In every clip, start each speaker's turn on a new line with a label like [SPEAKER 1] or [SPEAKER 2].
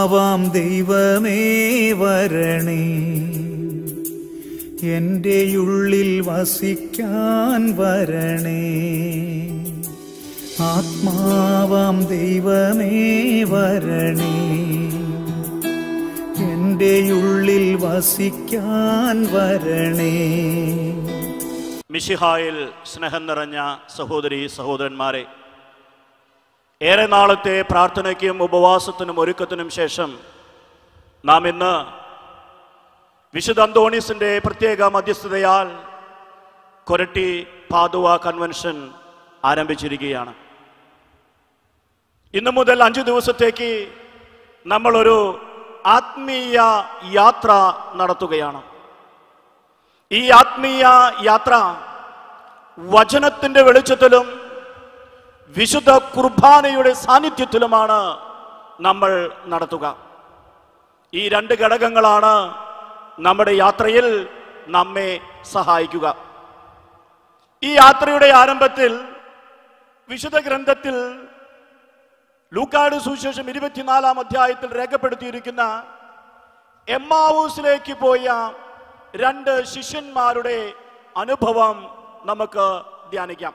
[SPEAKER 1] ആത്മാവാം ദൈവമേ വരണേ എൻ്റെ ഉള്ളിൽ വസിക്കാൻ വരണേ ആത്മാവാം ദൈവമേ വരണേ എൻ്റെ ഉള്ളിൽ വസിക്കാൻ വരണേ
[SPEAKER 2] മിശിഹായിൽ സ്നേഹം നിറഞ്ഞ സഹോദരി സഹോദരന്മാരെ ഏറെ നാളത്തെ പ്രാർത്ഥനയ്ക്കും ഉപവാസത്തിനും ഒരുക്കത്തിനും ശേഷം നാം ഇന്ന് വിശുദ്ധ അന്തോണീസിന്റെ പ്രത്യേക മധ്യസ്ഥതയാൽ കൊരട്ടി പാതുവ കൺവെൻഷൻ ആരംഭിച്ചിരിക്കുകയാണ് ഇന്നു മുതൽ അഞ്ചു ദിവസത്തേക്ക് നമ്മളൊരു ആത്മീയ യാത്ര നടത്തുകയാണ് ഈ ആത്മീയ യാത്ര വചനത്തിന്റെ വെളിച്ചത്തിലും വിശുദ്ധ കുർബാനയുടെ സാന്നിധ്യത്തിലുമാണ് നമ്മൾ നടത്തുക ഈ രണ്ട് ഘടകങ്ങളാണ് നമ്മുടെ യാത്രയിൽ നമ്മെ സഹായിക്കുക ഈ യാത്രയുടെ ആരംഭത്തിൽ വിശുദ്ധ ഗ്രന്ഥത്തിൽ ലൂക്കാട് സുവിശേഷം ഇരുപത്തിനാലാം അധ്യായത്തിൽ രേഖപ്പെടുത്തിയിരിക്കുന്ന എമ്മാവൂസിലേക്ക് പോയ രണ്ട് ശിഷ്യന്മാരുടെ അനുഭവം നമുക്ക് ധ്യാനിക്കാം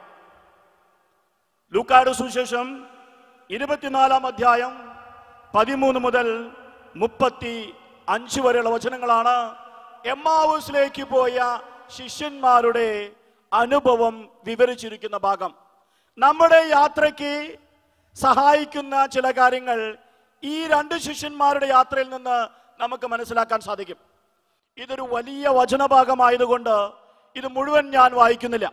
[SPEAKER 2] ലൂക്കാട് സുവിശേഷം ഇരുപത്തിനാലാം അധ്യായം പതിമൂന്ന് മുതൽ മുപ്പത്തി അഞ്ച് വരെയുള്ള വചനങ്ങളാണ് എമ്മാവൂസിലേക്ക് പോയ ശിഷ്യന്മാരുടെ അനുഭവം വിവരിച്ചിരിക്കുന്ന ഭാഗം നമ്മുടെ യാത്രയ്ക്ക് സഹായിക്കുന്ന ചില കാര്യങ്ങൾ ഈ രണ്ട് ശിഷ്യന്മാരുടെ യാത്രയിൽ നിന്ന് നമുക്ക് മനസ്സിലാക്കാൻ സാധിക്കും ഇതൊരു വലിയ വചനഭാഗമായതുകൊണ്ട് ഇത് മുഴുവൻ ഞാൻ വായിക്കുന്നില്ല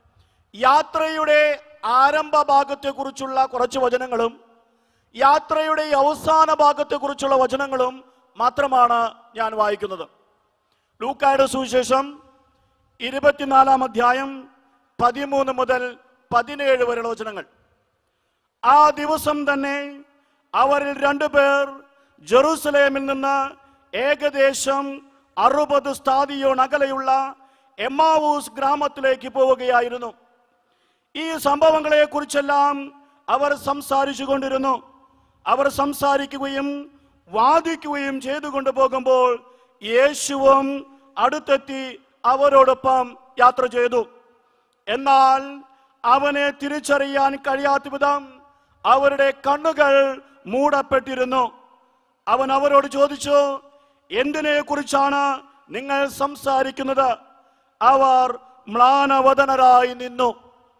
[SPEAKER 2] യാത്രയുടെ ആരംഭ ഭാഗത്തെക്കുറിച്ചുള്ള കുറച്ച് വചനങ്ങളും യാത്രയുടെ അവസാന ഭാഗത്തെക്കുറിച്ചുള്ള വചനങ്ങളും മാത്രമാണ് ഞാൻ വായിക്കുന്നത് ലൂക്കായുടെ സുവിശേഷം ഇരുപത്തിനാലാം അധ്യായം പതിമൂന്ന് മുതൽ പതിനേഴ് വരെയുള്ള വചനങ്ങൾ ആ ദിവസം തന്നെ അവരിൽ രണ്ടുപേർ ജെറൂസലേമിൽ നിന്ന് ഏകദേശം അറുപത് സ്ഥാതിയോൺ അകലെയുള്ള എമ്മാവൂസ് ഗ്രാമത്തിലേക്ക് പോവുകയായിരുന്നു ഈ സംഭവങ്ങളെ കുറിച്ചെല്ലാം അവർ സംസാരിച്ചു കൊണ്ടിരുന്നു അവർ സംസാരിക്കുകയും വാദിക്കുകയും ചെയ്തുകൊണ്ട് പോകുമ്പോൾ യേശുവും അടുത്തെത്തി അവരോടൊപ്പം യാത്ര ചെയ്തു എന്നാൽ അവനെ തിരിച്ചറിയാൻ കഴിയാത്ത വിധം അവരുടെ കണ്ണുകൾ മൂടപ്പെട്ടിരുന്നു അവൻ അവരോട് ചോദിച്ചു എന്തിനെ കുറിച്ചാണ് നിങ്ങൾ സംസാരിക്കുന്നത് അവർ മ്ലാനവദനരായി നിന്നു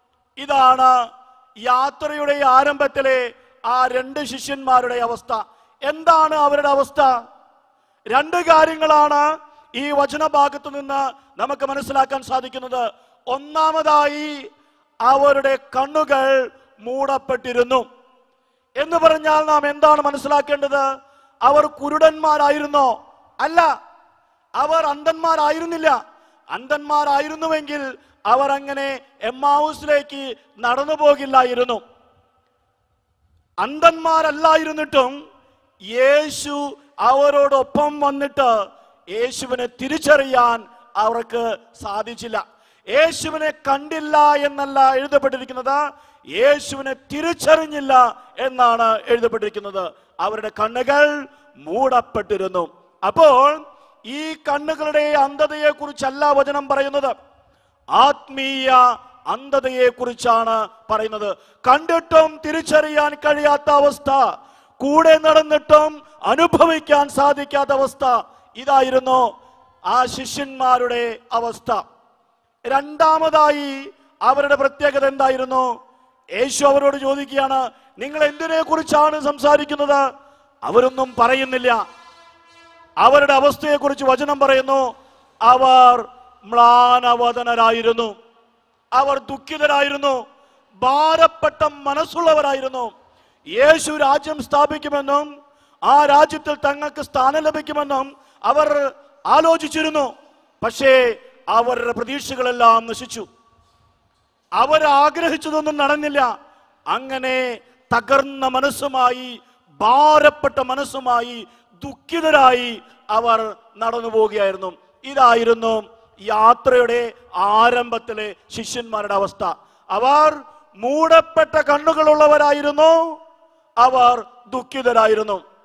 [SPEAKER 2] ഇതാണ് യാത്രയുടെ ആരംഭത്തിലെ ആ രണ്ട് ശിഷ്യന്മാരുടെ അവസ്ഥ എന്താണ് അവരുടെ അവസ്ഥ രണ്ട് കാര്യങ്ങളാണ് ഈ വചനഭാഗത്ത് നിന്ന് നമുക്ക് മനസ്സിലാക്കാൻ സാധിക്കുന്നത് ഒന്നാമതായി അവരുടെ കണ്ണുകൾ മൂടപ്പെട്ടിരുന്നു എന്ന് പറഞ്ഞാൽ നാം എന്താണ് മനസ്സിലാക്കേണ്ടത് അവർ കുരുടന്മാരായിരുന്നോ അല്ല അവർ അന്ധന്മാരായിരുന്നില്ല അന്ധന്മാരായിരുന്നുവെങ്കിൽ അവർ അങ്ങനെ എമ്മാവൂസിലേക്ക് നടന്നു പോകില്ലായിരുന്നു അന്ധന്മാരല്ലായിരുന്നിട്ടും യേശു അവരോടൊപ്പം വന്നിട്ട് യേശുവിനെ തിരിച്ചറിയാൻ അവർക്ക് സാധിച്ചില്ല യേശുവിനെ കണ്ടില്ല എന്നല്ല എഴുതപ്പെട്ടിരിക്കുന്നത് യേശുവിനെ തിരിച്ചറിഞ്ഞില്ല എന്നാണ് എഴുതപ്പെട്ടിരിക്കുന്നത് അവരുടെ കണ്ണുകൾ മൂടപ്പെട്ടിരുന്നു അപ്പോൾ ഈ കണ്ണുകളുടെ അന്ധതയെ കുറിച്ചല്ല വചനം പറയുന്നത് ആത്മീയ അന്ധതയെ കുറിച്ചാണ് പറയുന്നത് കണ്ടിട്ടും തിരിച്ചറിയാൻ കഴിയാത്ത അവസ്ഥ കൂടെ നടന്നിട്ടും അനുഭവിക്കാൻ സാധിക്കാത്ത അവസ്ഥ ഇതായിരുന്നു ആ ശിഷ്യന്മാരുടെ അവസ്ഥ രണ്ടാമതായി അവരുടെ പ്രത്യേകത എന്തായിരുന്നു യേശു അവരോട് ചോദിക്കുകയാണ് നിങ്ങൾ എന്തിനെ കുറിച്ചാണ് സംസാരിക്കുന്നത് അവരൊന്നും പറയുന്നില്ല അവരുടെ അവസ്ഥയെക്കുറിച്ച് വചനം പറയുന്നു അവർ മ്ലാനവദനരായിരുന്നു അവർ ദുഃഖിതരായിരുന്നു ഭാരപ്പെട്ട മനസ്സുള്ളവരായിരുന്നു യേശു രാജ്യം സ്ഥാപിക്കുമെന്നും ആ രാജ്യത്തിൽ തങ്ങൾക്ക് സ്ഥാനം ലഭിക്കുമെന്നും അവർ ആലോചിച്ചിരുന്നു പക്ഷേ അവരുടെ പ്രതീക്ഷകളെല്ലാം നശിച്ചു അവർ ആഗ്രഹിച്ചതൊന്നും നടന്നില്ല അങ്ങനെ തകർന്ന മനസ്സുമായി ഭാരപ്പെട്ട മനസ്സുമായി ദുഃഖിതരായി അവർ നടന്നു പോവുകയായിരുന്നു ഇതായിരുന്നു യാത്രയുടെ ആരംഭത്തിലെ ശിഷ്യന്മാരുടെ അവസ്ഥ അവർ മൂടപ്പെട്ട കണ്ണുകളുള്ളവരായിരുന്നു അവർ ദുഃഖിതരായിരുന്നു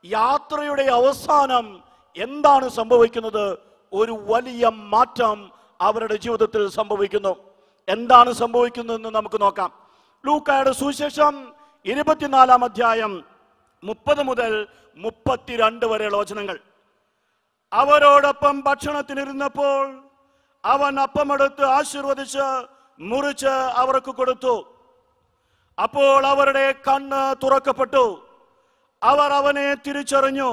[SPEAKER 2] യാത്രയുടെ അവസാനം എന്താണ് സംഭവിക്കുന്നത് ഒരു വലിയ മാറ്റം അവരുടെ ജീവിതത്തിൽ സംഭവിക്കുന്നു എന്താണ് സംഭവിക്കുന്നതെന്ന് നമുക്ക് നോക്കാം ലൂക്കായുടെ സുവിശേഷം ഇരുപത്തിനാലാം അധ്യായം മുപ്പത് മുതൽ മുപ്പത്തിരണ്ട് വരെയുള്ള വചനങ്ങൾ അവരോടൊപ്പം ഭക്ഷണത്തിനിരുന്നപ്പോൾ അവൻ അപ്പമെടുത്ത് ആശീർവദിച്ച് മുറിച്ച് അവർക്ക് കൊടുത്തു അപ്പോൾ അവരുടെ കണ്ണ് തുറക്കപ്പെട്ടു അവർ അവനെ തിരിച്ചറിഞ്ഞു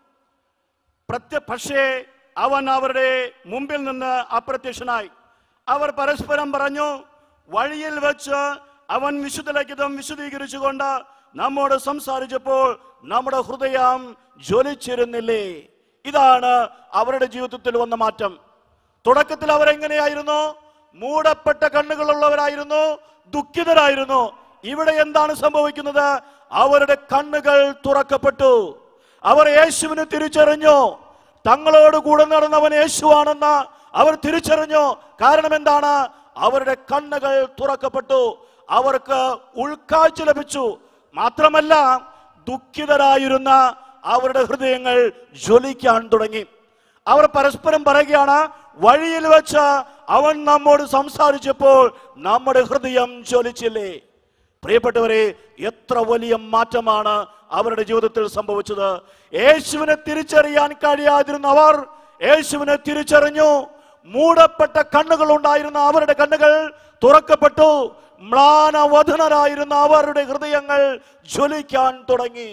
[SPEAKER 2] പ്രത്യ പക്ഷേ അവൻ അവരുടെ മുമ്പിൽ നിന്ന് അപ്രത്യക്ഷനായി അവർ പരസ്പരം പറഞ്ഞു വഴിയിൽ വെച്ച് അവൻ വിശുദ്ധ ലിഖിതം വിശദീകരിച്ചുകൊണ്ട് നമ്മോട് സംസാരിച്ചപ്പോൾ നമ്മുടെ ഹൃദയം ജ്വലിച്ചിരുന്നില്ലേ ഇതാണ് അവരുടെ ജീവിതത്തിൽ വന്ന മാറ്റം തുടക്കത്തിൽ അവരെങ്ങനെയായിരുന്നു മൂടപ്പെട്ട കണ്ണുകളുള്ളവരായിരുന്നു ദുഃഖിതരായിരുന്നു ഇവിടെ എന്താണ് സംഭവിക്കുന്നത് അവരുടെ കണ്ണുകൾ തുറക്കപ്പെട്ടു അവർ യേശുവിനെ തിരിച്ചറിഞ്ഞു തങ്ങളോട് കൂടെ നടന്നവൻ യേശുവാണെന്ന് അവർ തിരിച്ചറിഞ്ഞു കാരണം എന്താണ് അവരുടെ കണ്ണുകൾ തുറക്കപ്പെട്ടു അവർക്ക് ഉൾക്കാഴ്ച ലഭിച്ചു മാത്രമല്ല ദുഃഖിതരായിരുന്ന അവരുടെ ഹൃദയങ്ങൾ ജ്വലിക്കാൻ തുടങ്ങി അവർ പരസ്പരം പറയുകയാണ് വഴിയിൽ വെച്ച് അവൻ നമ്മോട് സംസാരിച്ചപ്പോൾ നമ്മുടെ ഹൃദയം ജ്വലിച്ചില്ലേ പ്രിയപ്പെട്ടവരെ എത്ര വലിയ മാറ്റമാണ് അവരുടെ ജീവിതത്തിൽ സംഭവിച്ചത് യേശുവിനെ തിരിച്ചറിയാൻ കഴിയാതിരുന്ന അവർ യേശുവിനെ തിരിച്ചറിഞ്ഞു മൂടപ്പെട്ട കണ്ണുകൾ ഉണ്ടായിരുന്ന അവരുടെ കണ്ണുകൾ തുറക്കപ്പെട്ടു മ്ലാനവധനരായിരുന്ന അവരുടെ ഹൃദയങ്ങൾ ജ്വലിക്കാൻ തുടങ്ങി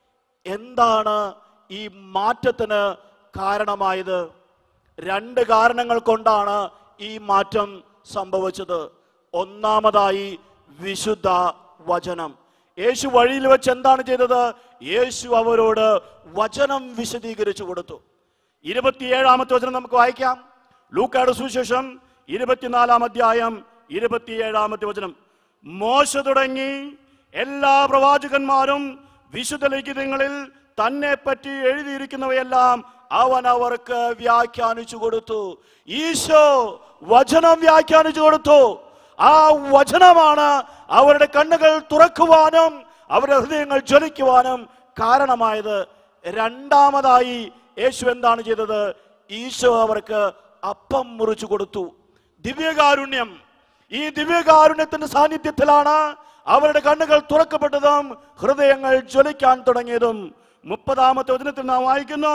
[SPEAKER 2] എന്താണ് ഈ മാറ്റത്തിന് കാരണമായത് രണ്ട് കാരണങ്ങൾ കൊണ്ടാണ് ഈ മാറ്റം സംഭവിച്ചത് ഒന്നാമതായി വിശുദ്ധ വചനം യേശു വഴിയിൽ വെച്ച് എന്താണ് ചെയ്തത് യേശു അവരോട് വചനം വിശദീകരിച്ചു കൊടുത്തു ഇരുപത്തിയേഴാമത്തെ വചനം നമുക്ക് വായിക്കാം ലൂക്കാട് സുവിശേഷം ഇരുപത്തിനാലാം അധ്യായം ഇരുപത്തിയേഴാമത്തെ വചനം മോശ തുടങ്ങി എല്ലാ പ്രവാചകന്മാരും വിശുദ്ധ ലിഖിതങ്ങളിൽ തന്നെ പറ്റി എഴുതിയിരിക്കുന്നവയെല്ലാം അവൻ അവർക്ക് വ്യാഖ്യാനിച്ചു കൊടുത്തു ഈശോ വചനം വ്യാഖ്യാനിച്ചു കൊടുത്തു ആ വചനമാണ് അവരുടെ കണ്ണുകൾ തുറക്കുവാനും അവരുടെ ഹൃദയങ്ങൾ ജ്വലിക്കുവാനും കാരണമായത് രണ്ടാമതായി യേശു എന്താണ് ചെയ്തത് ഈശോ അവർക്ക് അപ്പം മുറിച്ചു കൊടുത്തു ദിവ്യകാരുണ്യം ഈ ദിവ്യകാരുണ്യത്തിന്റെ സാന്നിധ്യത്തിലാണ് അവരുടെ കണ്ണുകൾ തുറക്കപ്പെട്ടതും ഹൃദയങ്ങൾ ജ്വലിക്കാൻ തുടങ്ങിയതും മുപ്പതാമത്തെ വചനത്തിൽ നാം വായിക്കുന്നു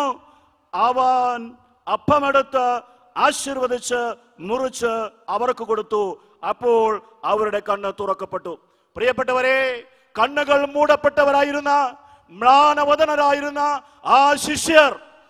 [SPEAKER 2] അവൻ അപ്പമെടുത്ത് ആശീർവദിച്ച് മുറിച്ച് അവർക്ക് കൊടുത്തു അപ്പോൾ അവരുടെ കണ്ണ് തുറക്കപ്പെട്ടു പ്രിയപ്പെട്ടവരെ കണ്ണുകൾ മൂടപ്പെട്ടവരായിരുന്ന മ്ലാനവദനരായിരുന്ന ആ ശിഷ്യർ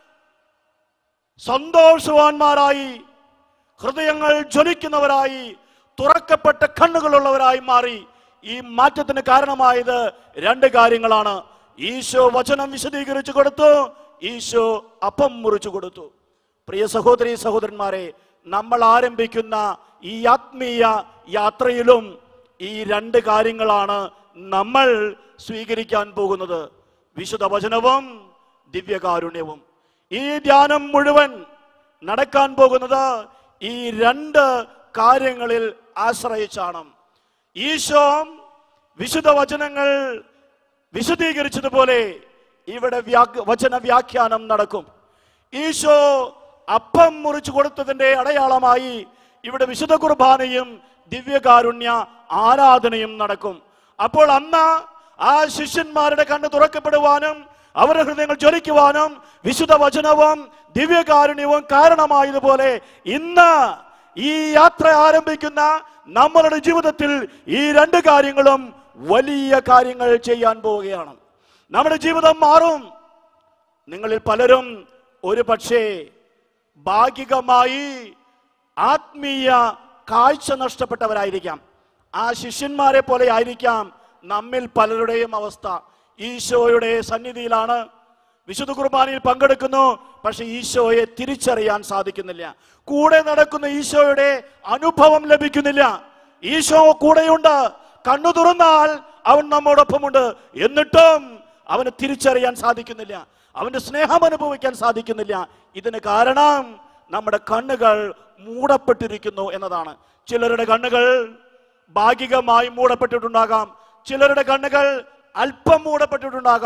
[SPEAKER 2] സന്തോഷവാന്മാരായി ഹൃദയങ്ങൾ ജ്വലിക്കുന്നവരായി തുറക്കപ്പെട്ട കണ്ണുകളുള്ളവരായി മാറി ഈ മാറ്റത്തിന് കാരണമായത് രണ്ട് കാര്യങ്ങളാണ് ഈശോ വചനം വിശദീകരിച്ചു കൊടുത്തു ഈശോ അപ്പം മുറിച്ചു കൊടുത്തു പ്രിയ സഹോദരി സഹോദരന്മാരെ നമ്മൾ ആരംഭിക്കുന്ന ഈ ആത്മീയ യാത്രയിലും ഈ രണ്ട് കാര്യങ്ങളാണ് നമ്മൾ സ്വീകരിക്കാൻ പോകുന്നത് വിശുദ്ധ വചനവും ദിവ്യകാരുണ്യവും ഈ ധ്യാനം മുഴുവൻ നടക്കാൻ പോകുന്നത് ഈ രണ്ട് കാര്യങ്ങളിൽ ആശ്രയിച്ചാണ് ഈശോ വിശുദ്ധ വചനങ്ങൾ വിശദീകരിച്ചതുപോലെ ഇവിടെ വ്യാ- വചന വ്യാഖ്യാനം നടക്കും ഈശോ അപ്പം മുറിച്ചു കൊടുത്തതിന്റെ അടയാളമായി ഇവിടെ വിശുദ്ധ കുർബാനയും ദിവ്യകാരുണ്യ ആരാധനയും നടക്കും അപ്പോൾ അന്ന് ആ ശിഷ്യന്മാരുടെ കണ്ണ് തുറക്കപ്പെടുവാനും അവരുടെ ഹൃദയങ്ങൾ ജ്വലിക്കുവാനും വിശുദ്ധ വചനവും ദിവ്യകാരുണ്യവും കാരണമായതുപോലെ ഇന്ന് ഈ യാത്ര ആരംഭിക്കുന്ന നമ്മളുടെ ജീവിതത്തിൽ ഈ രണ്ട് കാര്യങ്ങളും വലിയ കാര്യങ്ങൾ ചെയ്യാൻ പോവുകയാണ് നമ്മുടെ ജീവിതം മാറും നിങ്ങളിൽ പലരും ഒരു പക്ഷേ ഭാഗികമായി ആത്മീയ കാഴ്ച നഷ്ടപ്പെട്ടവരായിരിക്കാം ആ ശിഷ്യന്മാരെ പോലെ ആയിരിക്കാം നമ്മിൽ പലരുടെയും അവസ്ഥ ഈശോയുടെ സന്നിധിയിലാണ് വിശുദ്ധ കുർബാനയിൽ പങ്കെടുക്കുന്നു പക്ഷെ ഈശോയെ തിരിച്ചറിയാൻ സാധിക്കുന്നില്ല കൂടെ നടക്കുന്ന ഈശോയുടെ അനുഭവം ലഭിക്കുന്നില്ല ഈശോ കൂടെയുണ്ട് കണ്ണു തുറന്നാൽ അവൻ നമ്മോടൊപ്പമുണ്ട് എന്നിട്ടും അവന് തിരിച്ചറിയാൻ സാധിക്കുന്നില്ല അവന്റെ സ്നേഹം അനുഭവിക്കാൻ സാധിക്കുന്നില്ല ഇതിന് കാരണം നമ്മുടെ കണ്ണുകൾ മൂടപ്പെട്ടിരിക്കുന്നു എന്നതാണ് ചിലരുടെ കണ്ണുകൾ ഭാഗികമായി മൂടപ്പെട്ടിട്ടുണ്ടാകാം ചിലരുടെ കണ്ണുകൾ അല്പം മൂടപ്പെട്ടിട്ടുണ്ടാകാം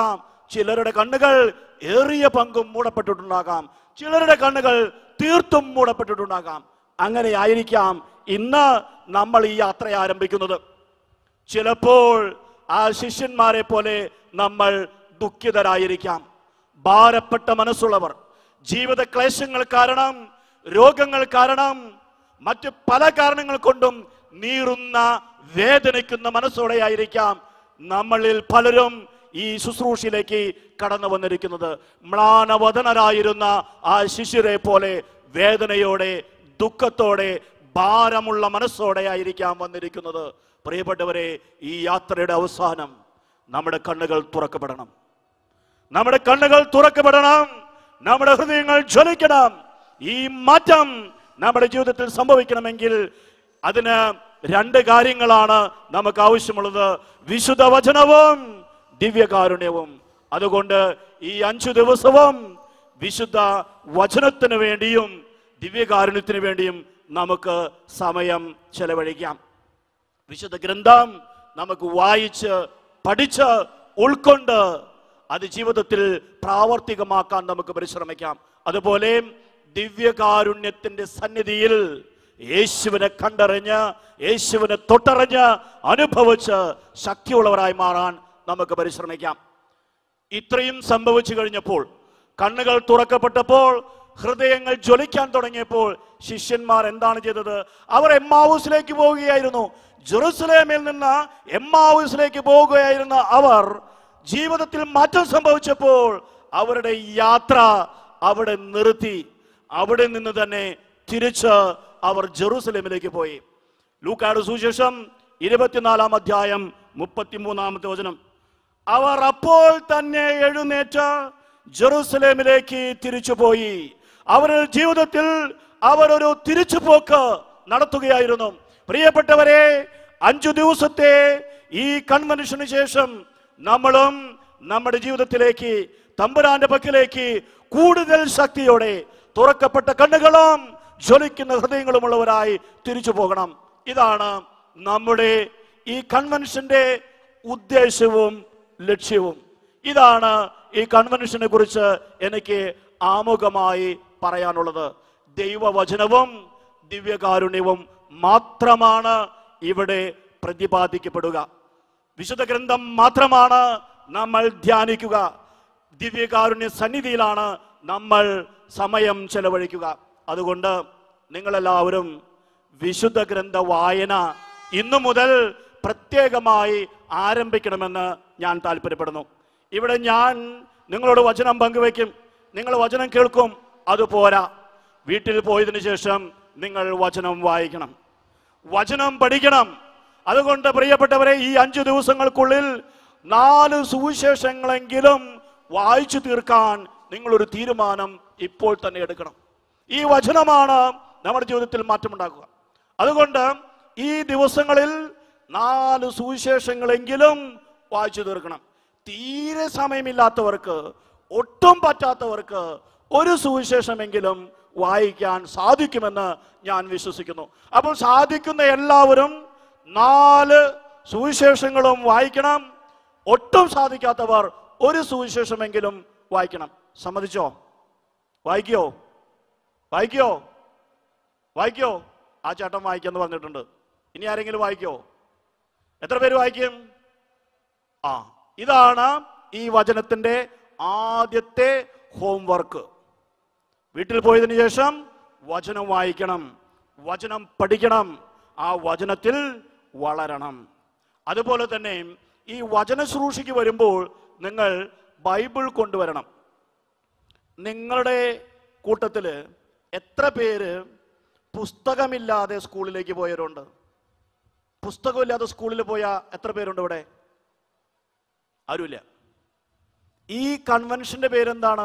[SPEAKER 2] ചിലരുടെ കണ്ണുകൾ ഏറിയ പങ്കും മൂടപ്പെട്ടിട്ടുണ്ടാകാം ചിലരുടെ കണ്ണുകൾ തീർത്തും മൂടപ്പെട്ടിട്ടുണ്ടാകാം അങ്ങനെ ആയിരിക്കാം ഇന്ന് നമ്മൾ ഈ യാത്ര ആരംഭിക്കുന്നത് ചിലപ്പോൾ ആ ശിഷ്യന്മാരെ പോലെ നമ്മൾ ദുഃഖിതരായിരിക്കാം ഭാരപ്പെട്ട മനസ്സുള്ളവർ ജീവിത ക്ലേശങ്ങൾ കാരണം രോഗങ്ങൾ കാരണം മറ്റ് പല കാരണങ്ങൾ കൊണ്ടും നീറുന്ന വേദനിക്കുന്ന മനസ്സോടെ ആയിരിക്കാം നമ്മളിൽ പലരും ഈ ശുശ്രൂഷയിലേക്ക് കടന്നു വന്നിരിക്കുന്നത് മ്ലാനവദനരായിരുന്ന ആ ശിശുരെ പോലെ വേദനയോടെ ദുഃഖത്തോടെ ഭാരമുള്ള മനസ്സോടെ ആയിരിക്കാം വന്നിരിക്കുന്നത് പ്രിയപ്പെട്ടവരെ ഈ യാത്രയുടെ അവസാനം നമ്മുടെ കണ്ണുകൾ തുറക്കപ്പെടണം നമ്മുടെ കണ്ണുകൾ തുറക്കപ്പെടണം നമ്മുടെ ഹൃദയങ്ങൾ ജ്വലിക്കണം ഈ മാറ്റം നമ്മുടെ ജീവിതത്തിൽ സംഭവിക്കണമെങ്കിൽ അതിന് രണ്ട് കാര്യങ്ങളാണ് നമുക്ക് ആവശ്യമുള്ളത് വിശുദ്ധ വചനവും ദിവ്യകാരുണ്യവും അതുകൊണ്ട് ഈ അഞ്ചു ദിവസവും വിശുദ്ധ വചനത്തിന് വേണ്ടിയും ദിവ്യകാരുണ്യത്തിന് വേണ്ടിയും നമുക്ക് സമയം ചെലവഴിക്കാം വിശുദ്ധ ഗ്രന്ഥം നമുക്ക് വായിച്ച് പഠിച്ച് ഉൾക്കൊണ്ട് അത് ജീവിതത്തിൽ പ്രാവർത്തികമാക്കാൻ നമുക്ക് പരിശ്രമിക്കാം അതുപോലെ ദിവ്യകാരുണ്യത്തിന്റെ സന്നിധിയിൽ യേശുവിനെ കണ്ടറിഞ്ഞ് യേശുവിനെ തൊട്ടറിഞ്ഞ് അനുഭവിച്ച് ശക്തിയുള്ളവരായി മാറാൻ നമുക്ക് പരിശ്രമിക്കാം ഇത്രയും സംഭവിച്ചു കഴിഞ്ഞപ്പോൾ കണ്ണുകൾ തുറക്കപ്പെട്ടപ്പോൾ ഹൃദയങ്ങൾ ജ്വലിക്കാൻ തുടങ്ങിയപ്പോൾ ശിഷ്യന്മാർ എന്താണ് ചെയ്തത് അവർ എമ്മാവൂസിലേക്ക് പോവുകയായിരുന്നു ജെറുസലേമിൽ നിന്ന് എമ്മാവൂസിലേക്ക് പോവുകയായിരുന്ന അവർ ജീവിതത്തിൽ മാറ്റം സംഭവിച്ചപ്പോൾ അവരുടെ യാത്ര അവിടെ നിർത്തി അവിടെ നിന്ന് തന്നെ തിരിച്ച് അവർ ജെറുസലേമിലേക്ക് പോയി ലൂക്കാട് സുശേഷം ഇരുപത്തിനാലാം അധ്യായം മുപ്പത്തിമൂന്നാമത്തെ വചനം അവർ അപ്പോൾ തന്നെ എഴുന്നേറ്റ് ജെറുസലേമിലേക്ക് തിരിച്ചുപോയി അവരുടെ ജീവിതത്തിൽ അവരൊരു തിരിച്ചുപോക്ക് നടത്തുകയായിരുന്നു പ്രിയപ്പെട്ടവരെ അഞ്ചു ദിവസത്തെ ഈ കൺവെൻഷന് ശേഷം നമ്മളും നമ്മുടെ ജീവിതത്തിലേക്ക് തമ്പുരാന്റെ പക്കലേക്ക് കൂടുതൽ ശക്തിയോടെ തുറക്കപ്പെട്ട കണ്ണുകളും ജ്വലിക്കുന്ന ഹൃദയങ്ങളുമുള്ളവരായി തിരിച്ചു പോകണം ഇതാണ് നമ്മുടെ ഈ കൺവെൻഷന്റെ ഉദ്ദേശവും ലക്ഷ്യവും ഇതാണ് ഈ കൺവെൻഷനെ കുറിച്ച് എനിക്ക് ആമുഖമായി പറയാനുള്ളത് ദൈവവചനവും ദിവ്യകാരുണ്യവും മാത്രമാണ് ഇവിടെ പ്രതിപാദിക്കപ്പെടുക വിശുദ്ധ ഗ്രന്ഥം മാത്രമാണ് നമ്മൾ ധ്യാനിക്കുക ദിവ്യകാരുണ്യ സന്നിധിയിലാണ് നമ്മൾ സമയം ചെലവഴിക്കുക അതുകൊണ്ട് നിങ്ങളെല്ലാവരും വിശുദ്ധ ഗ്രന്ഥ വായന ഇന്നു മുതൽ പ്രത്യേകമായി ആരംഭിക്കണമെന്ന് ഞാൻ താല്പര്യപ്പെടുന്നു ഇവിടെ ഞാൻ നിങ്ങളോട് വചനം പങ്കുവെക്കും നിങ്ങൾ വചനം കേൾക്കും അത് പോരാ വീട്ടിൽ പോയതിനു ശേഷം നിങ്ങൾ വചനം വായിക്കണം വചനം പഠിക്കണം അതുകൊണ്ട് പ്രിയപ്പെട്ടവരെ ഈ അഞ്ചു ദിവസങ്ങൾക്കുള്ളിൽ നാല് സുവിശേഷങ്ങളെങ്കിലും വായിച്ചു തീർക്കാൻ നിങ്ങളൊരു തീരുമാനം ഇപ്പോൾ തന്നെ എടുക്കണം ഈ വചനമാണ് നമ്മുടെ ജീവിതത്തിൽ മാറ്റമുണ്ടാക്കുക അതുകൊണ്ട് ഈ ദിവസങ്ങളിൽ നാല് സുവിശേഷങ്ങളെങ്കിലും വായിച്ചു തീർക്കണം തീരെ സമയമില്ലാത്തവർക്ക് ഒട്ടും പറ്റാത്തവർക്ക് ഒരു സുവിശേഷമെങ്കിലും വായിക്കാൻ സാധിക്കുമെന്ന് ഞാൻ വിശ്വസിക്കുന്നു അപ്പോൾ സാധിക്കുന്ന എല്ലാവരും നാല് സുവിശേഷങ്ങളും വായിക്കണം ഒട്ടും സാധിക്കാത്തവർ ഒരു സുവിശേഷമെങ്കിലും വായിക്കണം സമ്മതിച്ചോ വായിക്കോ വായിക്കോ വായിക്കോ ആ ചേട്ടൻ വായിക്കെന്ന് പറഞ്ഞിട്ടുണ്ട് ഇനി ആരെങ്കിലും വായിക്കോ എത്ര പേര് വായിക്കും ആ ഇതാണ് ഈ വചനത്തിന്റെ ആദ്യത്തെ ഹോംവർക്ക് വീട്ടിൽ പോയതിനു ശേഷം വചനം വായിക്കണം വചനം പഠിക്കണം ആ വചനത്തിൽ വളരണം അതുപോലെ തന്നെ ഈ വചന ശുശ്രൂഷയ്ക്ക് വരുമ്പോൾ നിങ്ങൾ ബൈബിൾ കൊണ്ടുവരണം നിങ്ങളുടെ കൂട്ടത്തിൽ എത്ര പേര് പുസ്തകമില്ലാതെ സ്കൂളിലേക്ക് പോയവരുണ്ട് പുസ്തകമില്ലാതെ സ്കൂളിൽ പോയ എത്ര പേരുണ്ട് ഇവിടെ ആരുമില്ല ഈ കൺവെൻഷന്റെ പേരെന്താണ്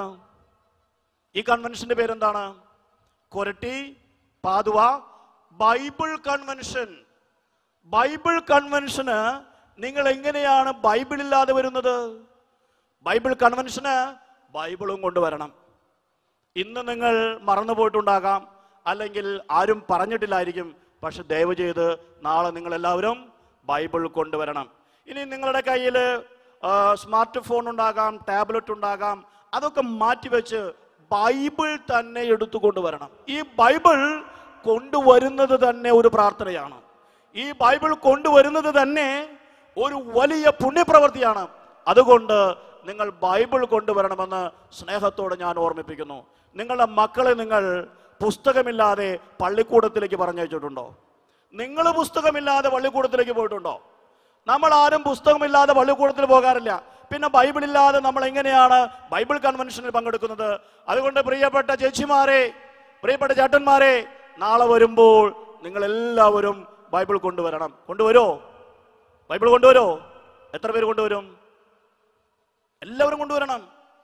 [SPEAKER 2] ഈ കൺവെൻഷന്റെ പേരെന്താണ് Koratty Padua Bible convention Bible കൺവെൻഷന് നിങ്ങൾ എങ്ങനെയാണ് ബൈബിൾ ഇല്ലാതെ വരുന്നത് ബൈബിൾ കൺവെൻഷന് ബൈബിളും കൊണ്ടുവരണം ഇന്ന് നിങ്ങൾ മറന്നുപോയിട്ടുണ്ടാകാം അല്ലെങ്കിൽ ആരും പറഞ്ഞിട്ടില്ലായിരിക്കും പക്ഷെ ദയവ് ചെയ്ത് നാളെ നിങ്ങൾ എല്ലാവരും ബൈബിൾ കൊണ്ടുവരണം ഇനി നിങ്ങളുടെ കയ്യിൽ സ്മാർട്ട് ഫോൺ ഉണ്ടാകാം ടാബ്ലറ്റ് ഉണ്ടാകാം അതൊക്കെ മാറ്റിവെച്ച് ബൈബിൾ തന്നെ എടുത്തു കൊണ്ടുവരണം ഈ ബൈബിൾ കൊണ്ടുവരുന്നത് തന്നെ ഒരു പ്രാർത്ഥനയാണ് ഈ ബൈബിൾ കൊണ്ടുവരുന്നത് തന്നെ ഒരു വലിയ പുണ്യപ്രവൃത്തിയാണ് അതുകൊണ്ട് നിങ്ങൾ ബൈബിൾ കൊണ്ടുവരണമെന്ന് സ്നേഹത്തോടെ ഞാൻ ഓർമ്മിപ്പിക്കുന്നു നിങ്ങളുടെ മക്കളെ നിങ്ങൾ പുസ്തകമില്ലാതെ പള്ളിക്കൂടത്തിലേക്ക് പറഞ്ഞയച്ചിട്ടുണ്ടോ നിങ്ങൾ പുസ്തകമില്ലാതെ പള്ളിക്കൂടത്തിലേക്ക് പോയിട്ടുണ്ടോ നമ്മൾ ആരും പുസ്തകമില്ലാതെ പള്ളിക്കൂടത്തിൽ പോകാറില്ല പിന്നെ ബൈബിൾ ഇല്ലാതെ നമ്മൾ എങ്ങനെയാണ് ബൈബിൾ കൺവെൻഷനിൽ പങ്കെടുക്കുന്നത് അതുകൊണ്ട് പ്രിയപ്പെട്ട ചേച്ചിമാരെ പ്രിയപ്പെട്ട ചേട്ടന്മാരെ നാളെ വരുമ്പോൾ നിങ്ങൾ എല്ലാവരും ബൈബിൾ കൊണ്ടുവരണം കൊണ്ടുവരോ ബൈബിൾ കൊണ്ടുവരോ എത്ര പേര് കൊണ്ടുവരും എല്ലാവരും കൊണ്ടുവരണം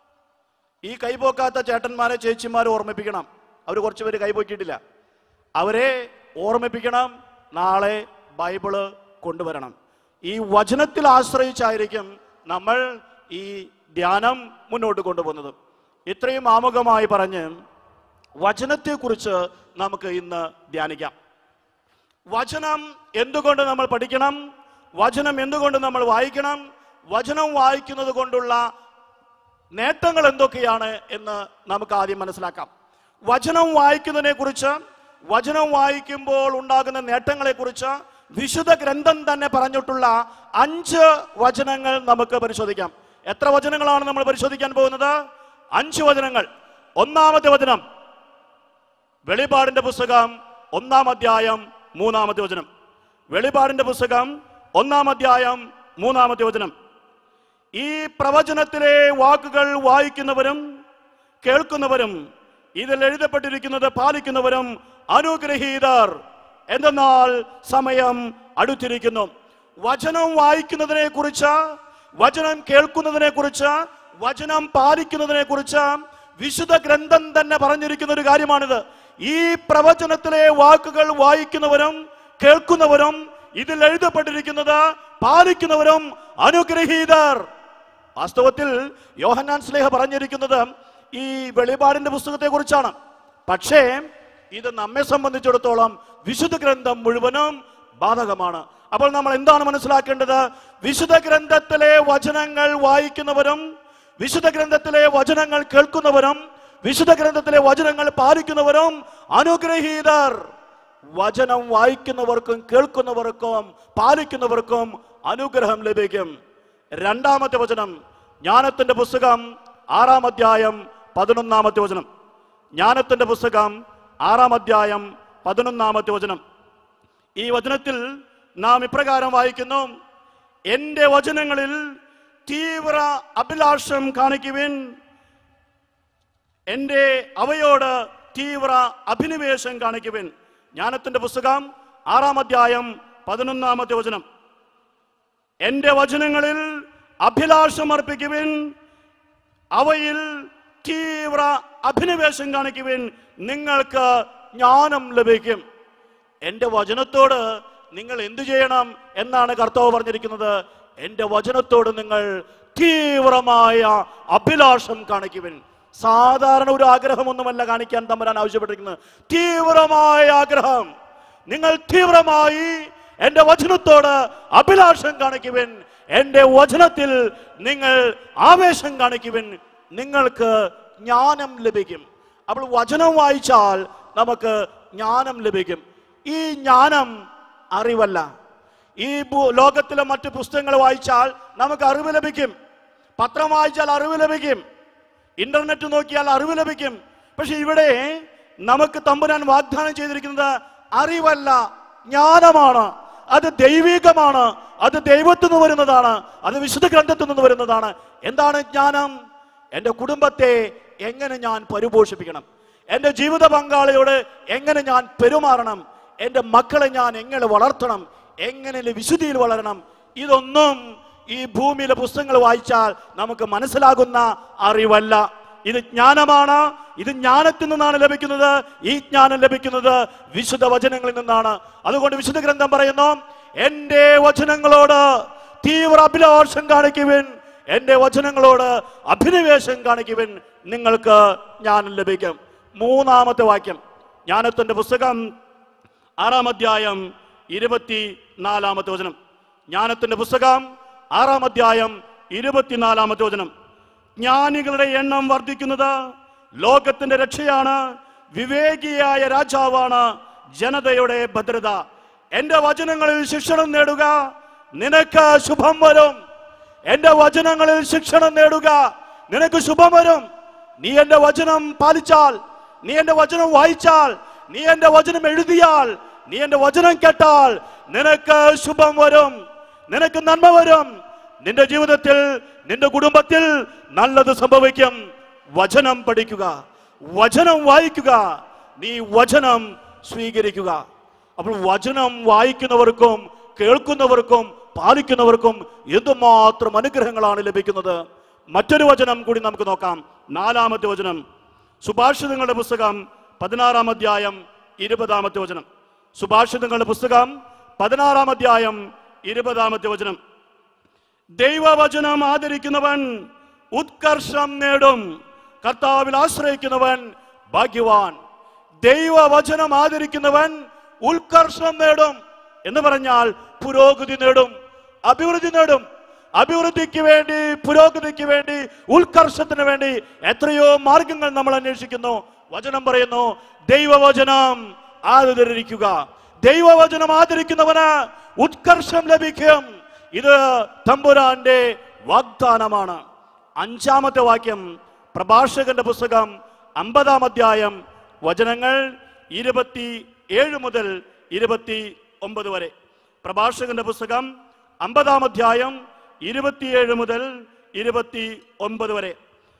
[SPEAKER 2] ഈ കൈപോക്കാത്ത ചേട്ടന്മാരെ ചേച്ചിമാരെ ഓർമ്മിപ്പിക്കണം അവർ കുറച്ച് പേര് കൈപോക്കിയിട്ടില്ല അവരെ ഓർമ്മിപ്പിക്കണം നാളെ ബൈബിള് കൊണ്ടുവരണം ഈ വചനത്തിൽ ആശ്രയിച്ചായിരിക്കും നമ്മൾ ഈ ധ്യാനം മുന്നോട്ട് കൊണ്ടുപോകുന്നത് ഇത്രയും ആമുഖമായി പറഞ്ഞ് വചനത്തെക്കുറിച്ച് നമുക്ക് ഇന്ന് ധ്യാനിക്കാം വചനം എന്തുകൊണ്ട് നമ്മൾ പഠിക്കണം വചനം എന്തുകൊണ്ട് നമ്മൾ വായിക്കണം വചനം വായിക്കുന്നത് കൊണ്ടുള്ള നേട്ടങ്ങൾ എന്തൊക്കെയാണ് എന്ന് നമുക്ക് ആദ്യം മനസ്സിലാക്കാം വചനം വായിക്കുന്നതിനെ കുറിച്ച് വചനം വായിക്കുമ്പോൾ ഉണ്ടാകുന്ന നേട്ടങ്ങളെ കുറിച്ച് വിശുദ്ധ ഗ്രന്ഥം തന്നെ പറഞ്ഞിട്ടുള്ള അഞ്ച് വചനങ്ങൾ നമുക്ക് പരിശോധിക്കാം എത്ര വചനങ്ങളാണ് നമ്മൾ പരിശോധിക്കാൻ പോകുന്നത് അഞ്ച് വചനങ്ങൾ ഒന്നാമത്തെ വചനം വെളിപാടിന്റെ പുസ്തകം ഒന്നാം അധ്യായം മൂന്നാമത്തെ വചനം വെളിപാടിന്റെ പുസ്തകം ഒന്നാം അധ്യായം മൂന്നാമത്തെ വചനം ഈ പ്രവചനത്തിലെ വാക്കുകൾ വായിക്കുന്നവരും കേൾക്കുന്നവരും ഇതിൽ എഴുതപ്പെട്ടിരിക്കുന്നത് പാലിക്കുന്നവരും അനുഗ്രഹീതർ എന്തെന്നാൽ സമയം അടുത്തിരിക്കുന്നു വചനം വായിക്കുന്നതിനെ കുറിച്ച് വചനം കേൾക്കുന്നതിനെ കുറിച്ച് വചനം പാലിക്കുന്നതിനെ കുറിച്ച് വിശുദ്ധ ഗ്രന്ഥം തന്നെ പറഞ്ഞിരിക്കുന്ന ഒരു കാര്യമാണിത് ഈ പ്രവചനത്തിലെ വാക്കുകൾ വായിക്കുന്നവരും കേൾക്കുന്നവരും ഇതിൽ എഴുതപ്പെട്ടിരിക്കുന്നത് പാലിക്കുന്നവരും അനുഗ്രഹീതർ വാസ്തവത്തിൽ യോഹന്നാൻ സ്ലേഹ പറഞ്ഞിരിക്കുന്നത് ഈ വെളിപാടിന്റെ പുസ്തകത്തെ കുറിച്ചാണ് പക്ഷേ ഇത് നമ്മെ സംബന്ധിച്ചിടത്തോളം വിശുദ്ധ ഗ്രന്ഥം മുഴുവനും ബാധകമാണ് അപ്പോൾ നമ്മൾ എന്താണ് മനസ്സിലാക്കേണ്ടത് വിശുദ്ധ ഗ്രന്ഥത്തിലെ വചനങ്ങൾ വായിക്കുന്നവരും വിശുദ്ധ ഗ്രന്ഥത്തിലെ വചനങ്ങൾ കേൾക്കുന്നവരും വിശുദ്ധ ഗ്രന്ഥത്തിലെ വചനങ്ങൾ പാലിക്കുന്നവരും അനുഗ്രഹീതർ വചനം വായിക്കുന്നവർക്കും കേൾക്കുന്നവർക്കും പാലിക്കുന്നവർക്കും അനുഗ്രഹം ലഭിക്കും രണ്ടാമത്തെ വചനം ജ്ഞാനത്തിന്റെ പുസ്തകം ആറാം അധ്യായം പതിനൊന്നാമത്തെ വചനം ജ്ഞാനത്തിന്റെ പുസ്തകം ആറാം അധ്യായം പതിനൊന്നാമത്തെ വചനം ഈ വചനത്തിൽ നാം ഇപ്രകാരം വായിക്കുന്നു എന്റെ വചനങ്ങളിൽ തീവ്ര അഭിലാഷം കാണിക്കുവിൻ എന്റെ അവയോട് തീവ്ര അഭിനിവേശം കാണിക്കുവിൻ ജ്ഞാനത്തിന്റെ പുസ്തകം ആറാം അധ്യായം പതിനൊന്നാമത്തെ വചനം എന്റെ വചനങ്ങളിൽ അഭിലാഷം അർപ്പിക്കുവിൻ അവയിൽ തീവ്ര അഭിനിവേശം കാണിക്കുവിൻ നിങ്ങൾക്ക് ജ്ഞാനം ലഭിക്കും എന്റെ വചനത്തോട് നിങ്ങൾ എന്തു ചെയ്യണം എന്നാണ് കർത്താവ് പറഞ്ഞിരിക്കുന്നത് എന്റെ വചനത്തോട് നിങ്ങൾ തീവ്രമായ അഭിലാഷം കാണിക്കുവിൻ സാധാരണ ഒരു ആഗ്രഹമൊന്നുമല്ല കാണിക്കാൻ തമ്പരാൻ ആവശ്യപ്പെട്ടിരിക്കുന്നത് തീവ്രമായ ആഗ്രഹം നിങ്ങൾ തീവ്രമായി എന്റെ വചനത്തോട് അഭിലാഷം കാണിക്കുവിൻ എന്റെ വചനത്തിൽ നിങ്ങൾ ആവേശം കാണിക്കുവിൻ നിങ്ങൾക്ക് ജ്ഞാനം ലഭിക്കും അപ്പോൾ വചനം വായിച്ചാൽ നമുക്ക് ജ്ഞാനം ലഭിക്കും ഈ ജ്ഞാനം അറിവല്ല ഈ ഭൂ- ലോകത്തിലെ മറ്റ് പുസ്തകങ്ങൾ വായിച്ചാൽ നമുക്ക് അറിവ് ലഭിക്കും പത്രം വായിച്ചാൽ അറിവ് ലഭിക്കും ഇന്റർനെറ്റ് നോക്കിയാൽ അറിവ് ലഭിക്കും പക്ഷെ ഇവിടെ നമുക്ക് തമ്പുരാൻ വാഗ്ദാനം ചെയ്തിരിക്കുന്നത് അറിവല്ല ജ്ഞാനമാണ് അത് ദൈവികമാണ് അത് ദൈവത്തിൽ നിന്ന് വരുന്നതാണ് അത് വിശുദ്ധ ഗ്രന്ഥത്തിൽ നിന്ന് വരുന്നതാണ് എന്താണ് ജ്ഞാനം എൻ്റെ കുടുംബത്തെ എങ്ങനെ ഞാൻ പരിപോഷിപ്പിക്കണം എൻ്റെ ജീവിത പങ്കാളിയോട് എങ്ങനെ ഞാൻ പെരുമാറണം എൻ്റെ മക്കളെ ഞാൻ എങ്ങനെ വളർത്തണം എങ്ങനെ വിശുദ്ധിയിൽ വളരണം ഇതൊന്നും ഈ ഭൂമിയിലെ പുസ്തകങ്ങൾ വായിച്ചാൽ നമുക്ക് മനസ്സിലാകുന്ന അറിവല്ല ഇത് ജ്ഞാനമാണ് ഇത് ജ്ഞാനത്തിൽ നിന്നാണ് ലഭിക്കുന്നത് ഈ ജ്ഞാനം ലഭിക്കുന്നത് വിശുദ്ധ വചനങ്ങളിൽ നിന്നാണ് അതുകൊണ്ട് വിശുദ്ധ ഗ്രന്ഥം പറയുന്നു എന്റെ വചനങ്ങളോട് തീവ്ര അഭിലാഷം കാണിക്കുവിൻ എന്റെ വചനങ്ങളോട് അഭിനിവേശം കാണിക്കുവിൻ നിങ്ങൾക്ക് ജ്ഞാനം ലഭിക്കും മൂന്നാമത്തെ വാക്യം ജ്ഞാനത്തിന്റെ പുസ്തകം ആറാം അധ്യായം ഇരുപത്തി നാലാമത്തെ വചനം ജ്ഞാനത്തിന്റെ പുസ്തകം ആറാം അധ്യായം ഇരുപത്തിനാലാമത്തെ വചനം ജ്ഞാനികളുടെ എണ്ണം വർദ്ധിക്കുന്നത് ലോകത്തിന്റെ രക്ഷയാണ് വിവേകിയായ രാജാവാണ് ജനതയുടെ ഭദ്രത എന്റെ വചനങ്ങളിൽ ശിക്ഷണം നേടുക നിനക്ക് ശുഭം വരും എന്റെ വചനങ്ങളിൽ ശിക്ഷണം നേടുക നിനക്ക് ശുഭം വരും നീ എന്റെ വചനം പാലിച്ചാൽ നീ എന്റെ വചനം വായിച്ചാൽ നീ എന്റെ വചനം എഴുതിയാൽ നീ എന്റെ വചനം കേട്ടാൽ നിനക്ക് ശുഭം വരും നിനക്ക് നന്മ വരും നിന്റെ ജീവിതത്തിൽ നിന്റെ കുടുംബത്തിൽ നല്ലത് സംഭവിക്കും വചനം പഠിക്കുക വചനം വായിക്കുക നീ വചനം സ്വീകരിക്കുക അപ്പോൾ വചനം വായിക്കുന്നവർക്കും കേൾക്കുന്നവർക്കും പാലിക്കുന്നവർക്കും എന്തുമാത്രം അനുഗ്രഹങ്ങളാണ് ലഭിക്കുന്നത് മറ്റൊരു വചനം കൂടി നമുക്ക് നോക്കാം നാലാമത്തെ വചനം സുഭാഷിതങ്ങളുടെ പുസ്തകം പതിനാറാം അധ്യായം ഇരുപതാമത്തെ വചനം സുഭാഷിതങ്ങളുടെ പുസ്തകം പതിനാറാം അധ്യായം ഇരുപതാമത്തെ വചനം ദൈവവചനം ആദരിക്കുന്നവൻ ഉത്കർഷം നേടും കർത്താവിൽ ആശ്രയിക്കുന്നവൻ ഭാഗ്യവാൻ ദൈവവചനം ആദരിക്കുന്നവൻ ഉത്കർഷം നേടും എന്ന് പറഞ്ഞാൽ പുരോഗതി നേടും അഭിവൃദ്ധി നേടും അഭിവൃദ്ധിക്ക് വേണ്ടി പുരോഗതിക്ക് വേണ്ടി ഉത്കർഷത്തിന് വേണ്ടി എത്രയോ മാർഗങ്ങൾ നമ്മൾ അന്വേഷിക്കുന്നു വചനം പറയുന്നു ദൈവവചനം ആദരിക്കുക ദൈവവചനം ആദരിക്കുന്നവന് ഉത്കർഷം ലഭിക്കും ഇത് തമ്പുരാന്റെ വാഗ്ദാനമാണ് അഞ്ചാമത്തെ വാക്യം പ്രഭാഷകന്റെ പുസ്തകം അമ്പതാം അധ്യായം വചനങ്ങൾ ഇരുപത്തി ഏഴ് മുതൽ ഇരുപത്തി ഒമ്പത് വരെ പ്രഭാഷകന്റെ പുസ്തകം അമ്പതാം അധ്യായം ഇരുപത്തിയേഴ് മുതൽ ഇരുപത്തി ഒമ്പത് വരെ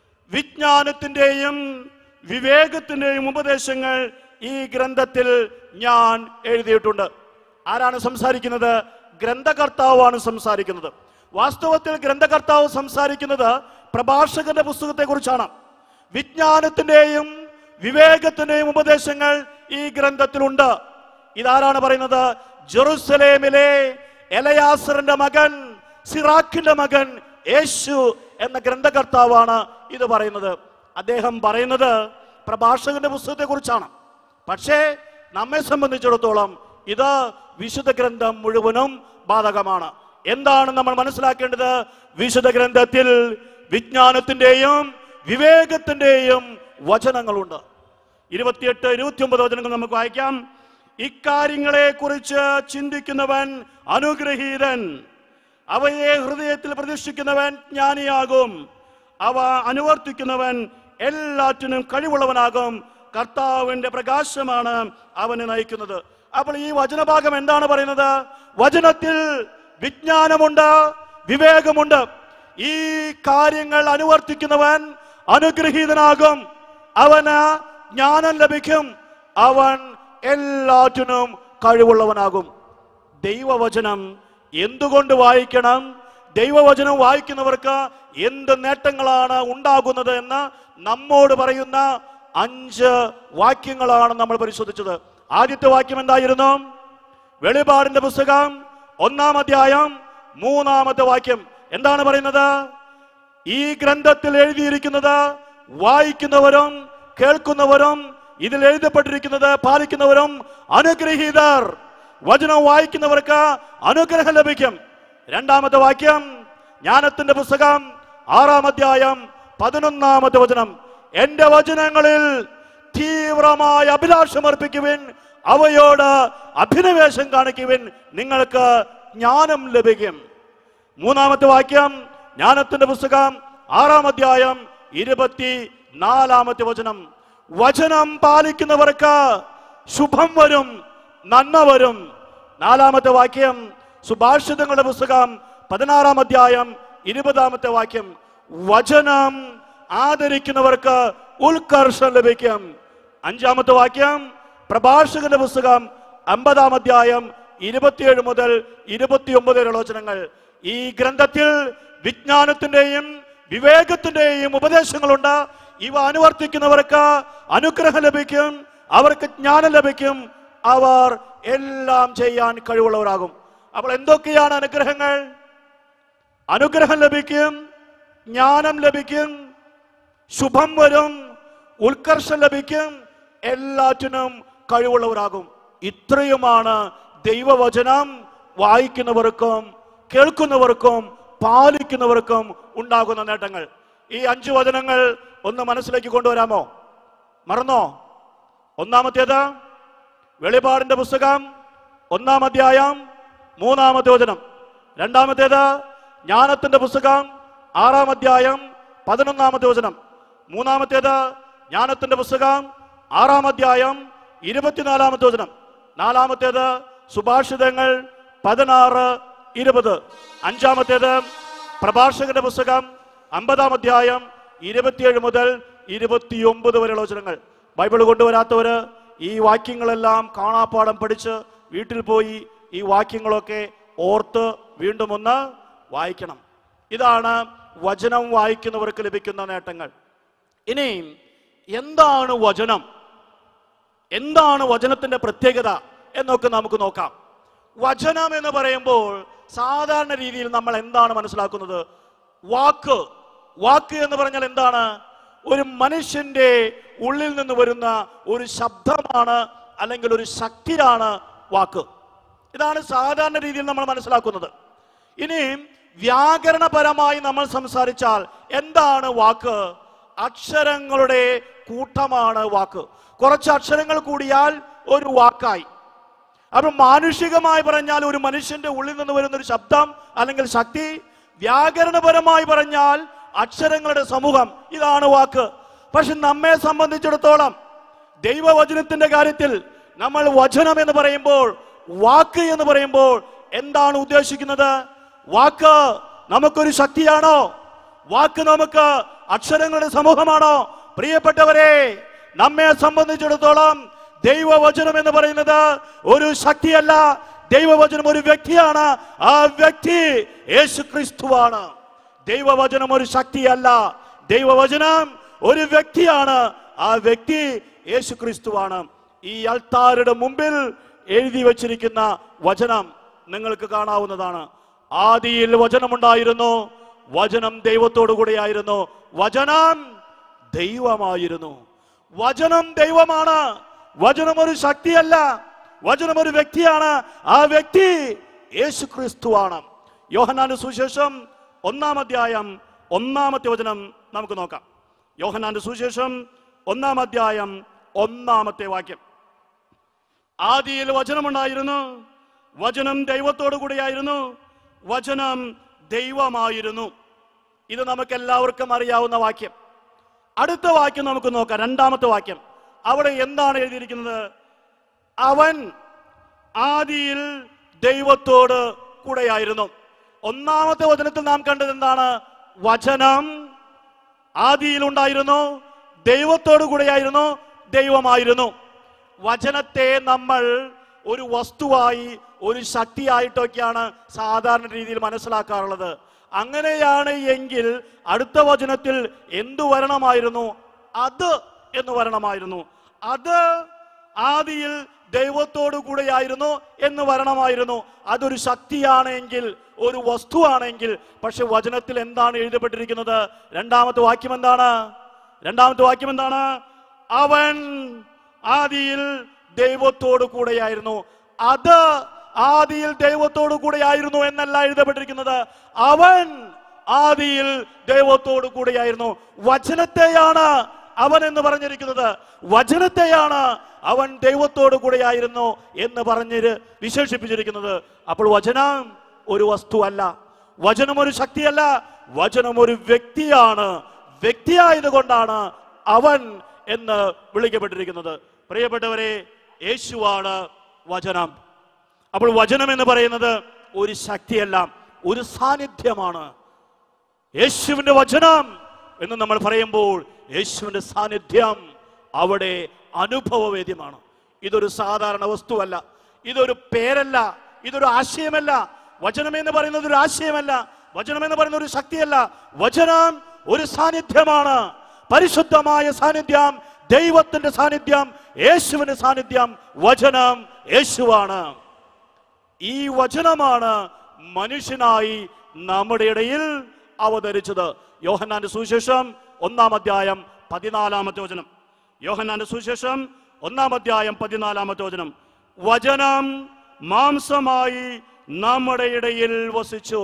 [SPEAKER 2] വിജ്ഞാനത്തിന്റെയും വിവേകത്തിന്റെയും ഉപദേശങ്ങൾ ഈ ഗ്രന്ഥത്തിൽ ഞാൻ എഴുതിയിട്ടുണ്ട് ആരാണ് സംസാരിക്കുന്നത് ഗ്രന്ഥകർത്താവാണ് സംസാരിക്കുന്നത് വാസ്തവത്തിൽ ഗ്രന്ഥകർത്താവ് സംസാരിക്കുന്നത് പ്രഭാഷകന്റെ പുസ്തകത്തെ കുറിച്ചാണ് വിജ്ഞാനത്തിന്റെയും വിവേകത്തിന്റെയും ഉപദേശങ്ങൾ ഈ ഗ്രന്ഥത്തിലുണ്ട് ഇതാരാണ് പറയുന്നത് ജെറുസലേമിലെ എലയാസറിന്റെ മകൻ സിറാഖിന്റെ മകൻ യേശു എന്ന ഗ്രന്ഥകർത്താവാണ് ഇത് പറയുന്നത് അദ്ദേഹം പറയുന്നത് പ്രഭാഷകന്റെ പുസ്തകത്തെ കുറിച്ചാണ് പക്ഷേ നമ്മെ സംബന്ധിച്ചിടത്തോളം ഇത് വിശുദ്ധ ഗ്രന്ഥം മുഴുവനും ബാധകമാണ് എന്താണ് നമ്മൾ മനസ്സിലാക്കേണ്ടത് വിശുദ്ധ ഗ്രന്ഥത്തിൽ വിജ്ഞാനത്തിന്റെയും വിവേകത്തിന്റെയും വചനങ്ങളുണ്ട് ഇരുപത്തിയെട്ട് ഇരുപത്തിയൊമ്പത് വചനങ്ങൾ നമുക്ക് വായിക്കാം ഇക്കാര്യങ്ങളെ കുറിച്ച് ചിന്തിക്കുന്നവൻ അനുഗ്രഹീതൻ അവയെ ഹൃദയത്തിൽ പ്രതിഷ്ഠിക്കുന്നവൻ ജ്ഞാനിയാകും അവ അനുവർത്തിക്കുന്നവൻ എല്ലാറ്റിനും കഴിവുള്ളവനാകും കർത്താവിന്റെ പ്രകാശമാണ് അവനെ നയിക്കുന്നത് അപ്പോൾ ഈ വചനഭാഗം എന്താണ് പറയുന്നത് വചനത്തിൽ വിജ്ഞാനമുണ്ട് വിവേകമുണ്ട് ഈ കാര്യങ്ങൾ അനുവർത്തിക്കുന്നവൻ അനുഗ്രഹീതനാകും അവന് ജ്ഞാനം ലഭിക്കും അവൻ എല്ലാറ്റിനും കഴിവുള്ളവനാകും ദൈവവചനം എന്തുകൊണ്ട് വായിക്കണം ദൈവവചനം വായിക്കുന്നവർക്ക് എന്ത് നേട്ടങ്ങളാണ് ഉണ്ടാകുന്നത് എന്ന് നമ്മോട് പറയുന്ന അഞ്ച് വാക്യങ്ങളാണ് നമ്മൾ പരിശോധിച്ചത് ആദ്യത്തെ വാക്യം എന്തായിരുന്നു വെളിപാടിന്റെ പുസ്തകം ഒന്നാം അധ്യായം മൂന്നാമത്തെ വാക്യം എന്താണ് പറയുന്നത് ഈ ഗ്രന്ഥത്തിൽ എഴുതിയിരിക്കുന്നത് വായിക്കുന്നവരും കേൾക്കുന്നവരും ഇതിൽ എഴുതപ്പെട്ടിരിക്കുന്നത് പാലിക്കുന്നവരും അനുഗ്രഹീതർ വചനം വായിക്കുന്നവർക്ക് അനുഗ്രഹം ലഭിക്കും രണ്ടാമത്തെ വാക്യം ജ്ഞാനത്തിന്റെ പുസ്തകം ആറാം അധ്യായം പതിനൊന്നാമത്തെ വചനം എന്റെ വചനങ്ങളിൽ തീവ്രമായ അഭിലാഷം അർപ്പിക്കുവിൻ അവയോട് അഭിനിവേശം കാണിക്കുവിൻ നിങ്ങൾക്ക് ജ്ഞാനം ലഭിക്കും മൂന്നാമത്തെ വാക്യം ജ്ഞാനത്തിന്റെ പുസ്തകം ആറാം അധ്യായം ഇരുപത്തി നാലാമത്തെ വചനം വചനം പാലിക്കുന്നവർക്ക് ശുഭം വരും നന്മ വരും നാലാമത്തെ വാക്യം സുഭാഷിതങ്ങളുടെ പുസ്തകം പതിനാറാം അധ്യായം ഇരുപതാമത്തെ വാക്യം വചനം ആദരിക്കുന്നവർക്ക് ഉത്കർഷം ലഭിക്കും അഞ്ചാമത്തെ വാക്യം പ്രഭാഷകന്റെ പുസ്തകം അമ്പതാം അധ്യായം ഇരുപത്തിയേഴ് മുതൽ ഇരുപത്തിയൊമ്പത് വരെയുള്ള വചനങ്ങൾ ഈ ഗ്രന്ഥത്തിൽ വിജ്ഞാനത്തിന്റെയും വിവേകത്തിന്റെയും ഉപദേശങ്ങളുണ്ട് ഇവ അനുവർത്തിക്കുന്നവർക്ക് അനുഗ്രഹം ലഭിക്കും അവർക്ക് ജ്ഞാനം ലഭിക്കും അവർ എല്ലാം ചെയ്യാൻ കഴിവുള്ളവരാകും അപ്പോൾ എന്തൊക്കെയാണ് അനുഗ്രഹങ്ങൾ അനുഗ്രഹം ലഭിക്കും ജ്ഞാനം ലഭിക്കും ശുഭം വരും ഉത്കർഷം ലഭിക്കും എല്ലാറ്റിനും കഴിവുള്ളവരാകും ഇത്രയുമാണ് ദൈവവചനം വായിക്കുന്നവർക്കും കേൾക്കുന്നവർക്കും പാലിക്കുന്നവർക്കും ഉണ്ടാകുന്ന നേട്ടങ്ങൾ ഈ അഞ്ചു വചനങ്ങൾ ഒന്ന് മനസ്സിലേക്ക് കൊണ്ടുവരാമോ മറന്നോ ഒന്നാമത്തേത് വെളിപാടിന്റെ പുസ്തകം ഒന്നാം അധ്യായം മൂന്നാമത്തെ വചനം രണ്ടാമത്തേത് ജ്ഞാനത്തിന്റെ പുസ്തകം ആറാം അധ്യായം പതിനൊന്നാമത്തെ വചനം മൂന്നാമത്തേത് ജ്ഞാനത്തിന്റെ പുസ്തകം ആറാം അധ്യായം ഇരുപത്തിനാലാമത്തെ വചനം നാലാമത്തേത് സുഭാഷിതങ്ങൾ പതിനാറ് ഇരുപത് അഞ്ചാമത്തേത് പ്രഭാഷകന്റെ പുസ്തകം അമ്പതാം അധ്യായം ഇരുപത്തിയേഴ് മുതൽ ഇരുപത്തിയൊമ്പത് വരെയുള്ള വചനങ്ങൾ ബൈബിൾ കൊണ്ടുവരാത്തവര് ഈ വാക്യങ്ങളെല്ലാം കാണാപ്പാടം പഠിച്ച് വീട്ടിൽ പോയി ഈ വാക്യങ്ങളൊക്കെ ഓർത്ത് വീണ്ടും ഒന്ന് വായിക്കണം ഇതാണ് വചനം വായിക്കുന്നവർക്ക് ലഭിക്കുന്ന നേട്ടങ്ങൾ ഇനി എന്താണ് വചനം എന്താണ് വചനത്തിന്റെ പ്രത്യേകത എന്നൊക്കെ നമുക്ക് നോക്കാം വചനം എന്ന് പറയുമ്പോൾ സാധാരണ രീതിയിൽ നമ്മൾ എന്താണ് മനസ്സിലാക്കുന്നത് വാക്ക് വാക്ക് എന്ന് പറഞ്ഞാൽ എന്താണ് ഒരു മനുഷ്യന്റെ ഉള്ളിൽ നിന്ന് വരുന്ന ഒരു ശബ്ദമാണ് അല്ലെങ്കിൽ ഒരു ശക്തിയാണ് വാക്ക് ഇതാണ് സാധാരണ രീതിയിൽ നമ്മൾ മനസ്സിലാക്കുന്നത് ഇനി വ്യാകരണപരമായി നമ്മൾ സംസാരിച്ചാൽ എന്താണ് വാക്ക് അക്ഷരങ്ങളുടെ കൂട്ടമാണ് വാക്ക് കുറച്ച് അക്ഷരങ്ങൾ കൂടിയാൽ ഒരു വാക്കായി അപ്പൊ മാനുഷികമായി പറഞ്ഞാൽ ഒരു മനുഷ്യന്റെ ഉള്ളിൽ നിന്ന് വരുന്ന ഒരു ശബ്ദം അല്ലെങ്കിൽ ശക്തി വ്യാകരണപരമായി പറഞ്ഞാൽ അക്ഷരങ്ങളുടെ സമൂഹം ഇതാണ് വാക്ക് പക്ഷെ നമ്മെ സംബന്ധിച്ചിടത്തോളം ദൈവവചനത്തിന്റെ കാര്യത്തിൽ നമ്മൾ വചനം എന്ന് പറയുമ്പോൾ വാക്ക് എന്ന് പറയുമ്പോൾ എന്താണ് ഉദ്ദേശിക്കുന്നത് വാക്ക് നമുക്കൊരു ശക്തിയാണോ വാക്ക് നമുക്ക് അക്ഷരങ്ങളുടെ സമൂഹമാണോ പ്രിയപ്പെട്ടവരെ നമ്മെ സംബന്ധിച്ചിടത്തോളം ദൈവവചനം എന്ന് പറയുന്നത് ഒരു ശക്തിയല്ല ദൈവവചനം ഒരു വ്യക്തിയാണ് ആ വ്യക്തി യേശു ക്രിസ്തുവാണ് ദൈവവചനം ഒരു ശക്തിയല്ല ദൈവവചനം ഒരു വ്യക്തിയാണ് ആ വ്യക്തി യേശു ക്രിസ്തുവാണ് ഈ അൾത്താരുടെ മുമ്പിൽ എഴുതി വച്ചിരിക്കുന്ന വചനം നിങ്ങൾക്ക് കാണാവുന്നതാണ് ആദിയിൽ വചനമുണ്ടായിരുന്നു വചനം ദൈവത്തോടു കൂടെയായിരുന്നു വചനം ദൈവമായിരുന്നു വചനം ദൈവമാണ് വചനം ഒരു ശക്തിയല്ല വചനം ഒരു വ്യക്തിയാണ് ആ വ്യക്തി യേശു ക്രിസ്തുവാണ് യോഹനാന്റെ സുശേഷം ഒന്നാം അധ്യായം ഒന്നാമത്തെ വചനം നമുക്ക് നോക്കാം യോഹനാന്റെ സുശേഷം ഒന്നാം അധ്യായം ഒന്നാമത്തെ വാക്യം ആദിയിൽ വചനമുണ്ടായിരുന്നു വചനം ദൈവത്തോടു കൂടിയായിരുന്നു വചനം ദൈവമായിരുന്നു ഇത് നമുക്ക് എല്ലാവർക്കും അറിയാവുന്ന വാക്യം അടുത്ത വാക്യം നമുക്ക് നോക്കാം രണ്ടാമത്തെ വാക്യം അവിടെ എന്താണ് എഴുതിയിരിക്കുന്നത് അവൻ ആദിയിൽ ദൈവത്തോട് കൂടെയായിരുന്നു ഒന്നാമത്തെ വചനത്തിൽ നാം കണ്ടത് എന്താണ് വചനം ആദിയിൽ ഉണ്ടായിരുന്നു ദൈവത്തോടു കൂടെയായിരുന്നു ദൈവമായിരുന്നു വചനത്തെ നമ്മൾ ഒരു വസ്തുവായി ഒരു ശക്തിയായിട്ടൊക്കെയാണ് സാധാരണ രീതിയിൽ മനസ്സിലാക്കാറുള്ളത് അങ്ങനെയാണ് എങ്കിൽ അടുത്ത വചനത്തിൽ എന്തു വരണമായിരുന്നു അത് എന്ന് വരണമായിരുന്നു അത് ആദിയിൽ ദൈവത്തോടു കൂടെയായിരുന്നു എന്ന് വരണമായിരുന്നു അതൊരു ശക്തിയാണെങ്കിൽ ഒരു വസ്തുവാണെങ്കിൽ പക്ഷെ വചനത്തിൽ എന്താണ് എഴുതപ്പെട്ടിരിക്കുന്നത് രണ്ടാമത്തെ വാക്യം എന്താണ് രണ്ടാമത്തെ വാക്യം എന്താണ് അവൻ ആദിയിൽ ദൈവത്തോടു കൂടെയായിരുന്നു അത് ആദിയിൽ ദൈവത്തോടു കൂടെയായിരുന്നു എന്നല്ല എഴുതപ്പെട്ടിരിക്കുന്നത് അവൻ ആദിയിൽ ദൈവത്തോടു കൂടെയായിരുന്നു വചനത്തെയാണ് അവൻ എന്ന് പറഞ്ഞിരിക്കുന്നത് വചനത്തെയാണ് അവൻ ദൈവത്തോടു കൂടെയായിരുന്നു എന്ന് പറഞ്ഞ് വിശേഷിപ്പിച്ചിരിക്കുന്നത് അപ്പോൾ വചനം ഒരു വസ്തുവല്ല വചനം ഒരു ശക്തിയല്ല വചനം ഒരു വ്യക്തിയാണ് വ്യക്തിയായത് കൊണ്ടാണ് അവൻ എന്ന് വിളിക്കപ്പെട്ടിരിക്കുന്നത് പ്രിയപ്പെട്ടവരെ യേശുവാണ് വചനം അപ്പോൾ വചനം എന്ന് പറയുന്നത് ഒരു ശക്തിയല്ല ഒരു സാന്നിധ്യമാണ് യേശുവിന്റെ വചനം എന്ന് നമ്മൾ പറയുമ്പോൾ യേശുവിന്റെ സാന്നിധ്യം അവിടെ അനുഭവവേദ്യമാണ് ഇതൊരു സാധാരണ വസ്തുവല്ല ഇതൊരു പേരല്ല ഇതൊരു ആശയമല്ല വചനം എന്ന് പറയുന്നത് ഒരു ആശയമല്ല വചനം എന്ന് പറയുന്ന ഒരു ശക്തിയല്ല വചനം ഒരു സാന്നിധ്യമാണ് പരിശുദ്ധമായ സാന്നിധ്യം ദൈവത്തിന്റെ സാന്നിധ്യം യേശുവിന്റെ സാന്നിധ്യം വചനം യേശുവാണ് ഈ വചനമാണ് മനുഷ്യനായി നമ്മുടെ ഇടയിൽ അവതരിച്ചത് യോഹന്നാന്റെ സുവിശേഷം ഒന്നാം അധ്യായം പതിനാലാമത്തെ വചനം യോഹന്നാന്റെ സുവിശേഷം ഒന്നാം അധ്യായം പതിനാലാമത്തെ വചനം വചനം മാംസമായി നമ്മുടെ ഇടയിൽ വസിച്ചു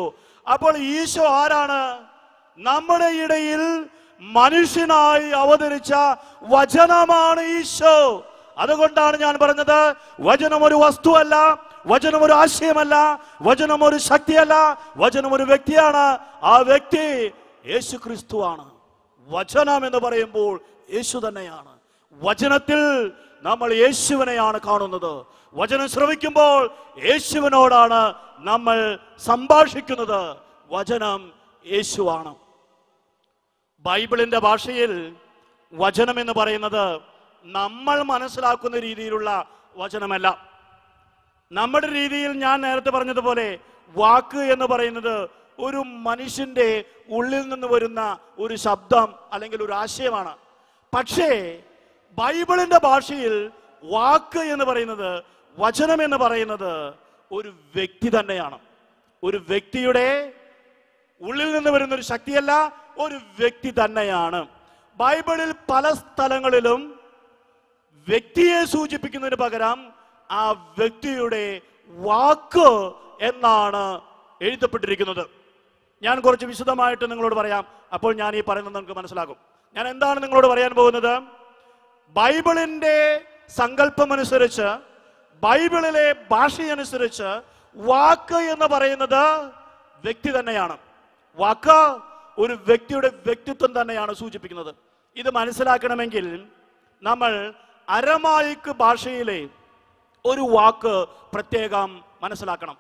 [SPEAKER 2] അപ്പോൾ ഈശോ ആരാണ് നമ്മുടെ ഇടയിൽ മനുഷ്യനായി അവതരിച്ച വചനമാണ് ഈശോ അതുകൊണ്ടാണ് ഞാൻ പറഞ്ഞത് വചനം ഒരു വസ്തുവല്ല വചനം ഒരു ആശയമല്ല വചനം ഒരു ശക്തിയല്ല വചനം ഒരു വ്യക്തിയാണ് ആ വ്യക്തി യേശു ക്രിസ്തുവാണ് വചനം എന്ന് പറയുമ്പോൾ യേശു തന്നെയാണ് വചനത്തിൽ നമ്മൾ യേശുവിനെയാണ് കാണുന്നത് വചനം ശ്രവിക്കുമ്പോൾ യേശുവിനോടാണ് നമ്മൾ സംഭാഷിക്കുന്നത് വചനം യേശുവാണ് ബൈബിളിന്റെ ഭാഷയിൽ വചനം എന്ന് പറയുന്നത് നമ്മൾ മനസ്സിലാക്കുന്ന രീതിയിലുള്ള വചനമല്ല നമ്മുടെ രീതിയിൽ ഞാൻ നേരത്തെ പറഞ്ഞതുപോലെ വാക്ക് എന്ന് പറയുന്നത് ഒരു മനുഷ്യന്റെ ഉള്ളിൽ നിന്ന് വരുന്ന ഒരു ശബ്ദം അല്ലെങ്കിൽ ഒരു ആശയമാണ് പക്ഷേ ബൈബിളിന്റെ ഭാഷയിൽ വാക്ക് എന്ന് പറയുന്നത് വചനം എന്ന് പറയുന്നത് ഒരു വ്യക്തി തന്നെയാണ് ഒരു വ്യക്തിയുടെ ഉള്ളിൽ നിന്ന് വരുന്ന ഒരു ശക്തിയല്ല ഒരു വ്യക്തി തന്നെയാണ് ബൈബിളിൽ പല സ്ഥലങ്ങളിലും വ്യക്തിയെ സൂചിപ്പിക്കുന്നതിന് പകരം ആ വ്യക്തിയുടെ വാക്ക് എന്നാണ് എഴുതപ്പെട്ടിരിക്കുന്നത് ഞാൻ കുറച്ച് വിശദമായിട്ട് നിങ്ങളോട് പറയാം അപ്പോൾ ഞാൻ ഈ പറയുന്നത് നിങ്ങൾക്ക് മനസ്സിലാകും ഞാൻ എന്താണ് നിങ്ങളോട് പറയാൻ പോകുന്നത് ബൈബിളിന്റെ സങ്കല്പമനുസരിച്ച് ബൈബിളിലെ ഭാഷയനുസരിച്ച് വാക്ക് എന്ന് പറയുന്നത് വ്യക്തി തന്നെയാണ് വാക്ക് ഒരു വ്യക്തിയുടെ വ്യക്തിത്വം തന്നെയാണ് സൂചിപ്പിക്കുന്നത് ഇത് മനസ്സിലാക്കണമെങ്കിൽ നമ്മൾ അരമായിക്ക് ഭാഷയിലെ ഒരു വാക്ക് പ്രത്യേകം മനസ്സിലാക്കണം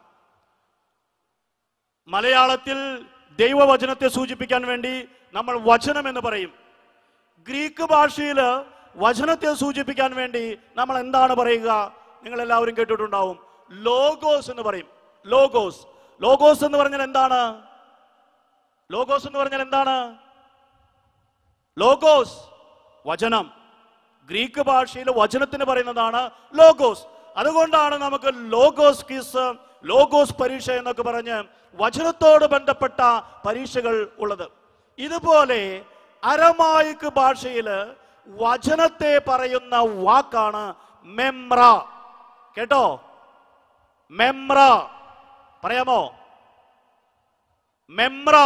[SPEAKER 2] മലയാളത്തിൽ ദൈവവചനത്തെ സൂചിപ്പിക്കാൻ വേണ്ടി നമ്മൾ വചനം എന്ന് പറയും ഗ്രീക്ക് ഭാഷയിൽ വചനത്തെ സൂചിപ്പിക്കാൻ വേണ്ടി നമ്മൾ എന്താണ് പറയുക നിങ്ങൾ എല്ലാവരും കേട്ടിട്ടുണ്ടാവും ലോഗോസ് എന്ന് പറയും ലോഗോസ് ലോഗോസ് എന്ന് പറഞ്ഞാൽ എന്താണ് ലോഗോസ് എന്ന് പറഞ്ഞാൽ എന്താണ് ലോഗോസ് വചനം ഗ്രീക്ക് ഭാഷയിൽ വചനത്തിന് പറയുന്നതാണ് ലോഗോസ് അതുകൊണ്ടാണ് നമുക്ക് ലോഗോസ് കിസ് ലോഗോസ് പരീക്ഷ എന്നൊക്കെ പറഞ്ഞ് വചനത്തോട് ബന്ധപ്പെട്ട പരീക്ഷകൾ ഉള്ളത് ഇതുപോലെ അരമായിക്ക് ഭാഷയിൽ വചനത്തെ പറയുന്ന വാക്കാണ് മെമ്ര കേട്ടോ മെമ്ര പറയാമോ മെമ്ര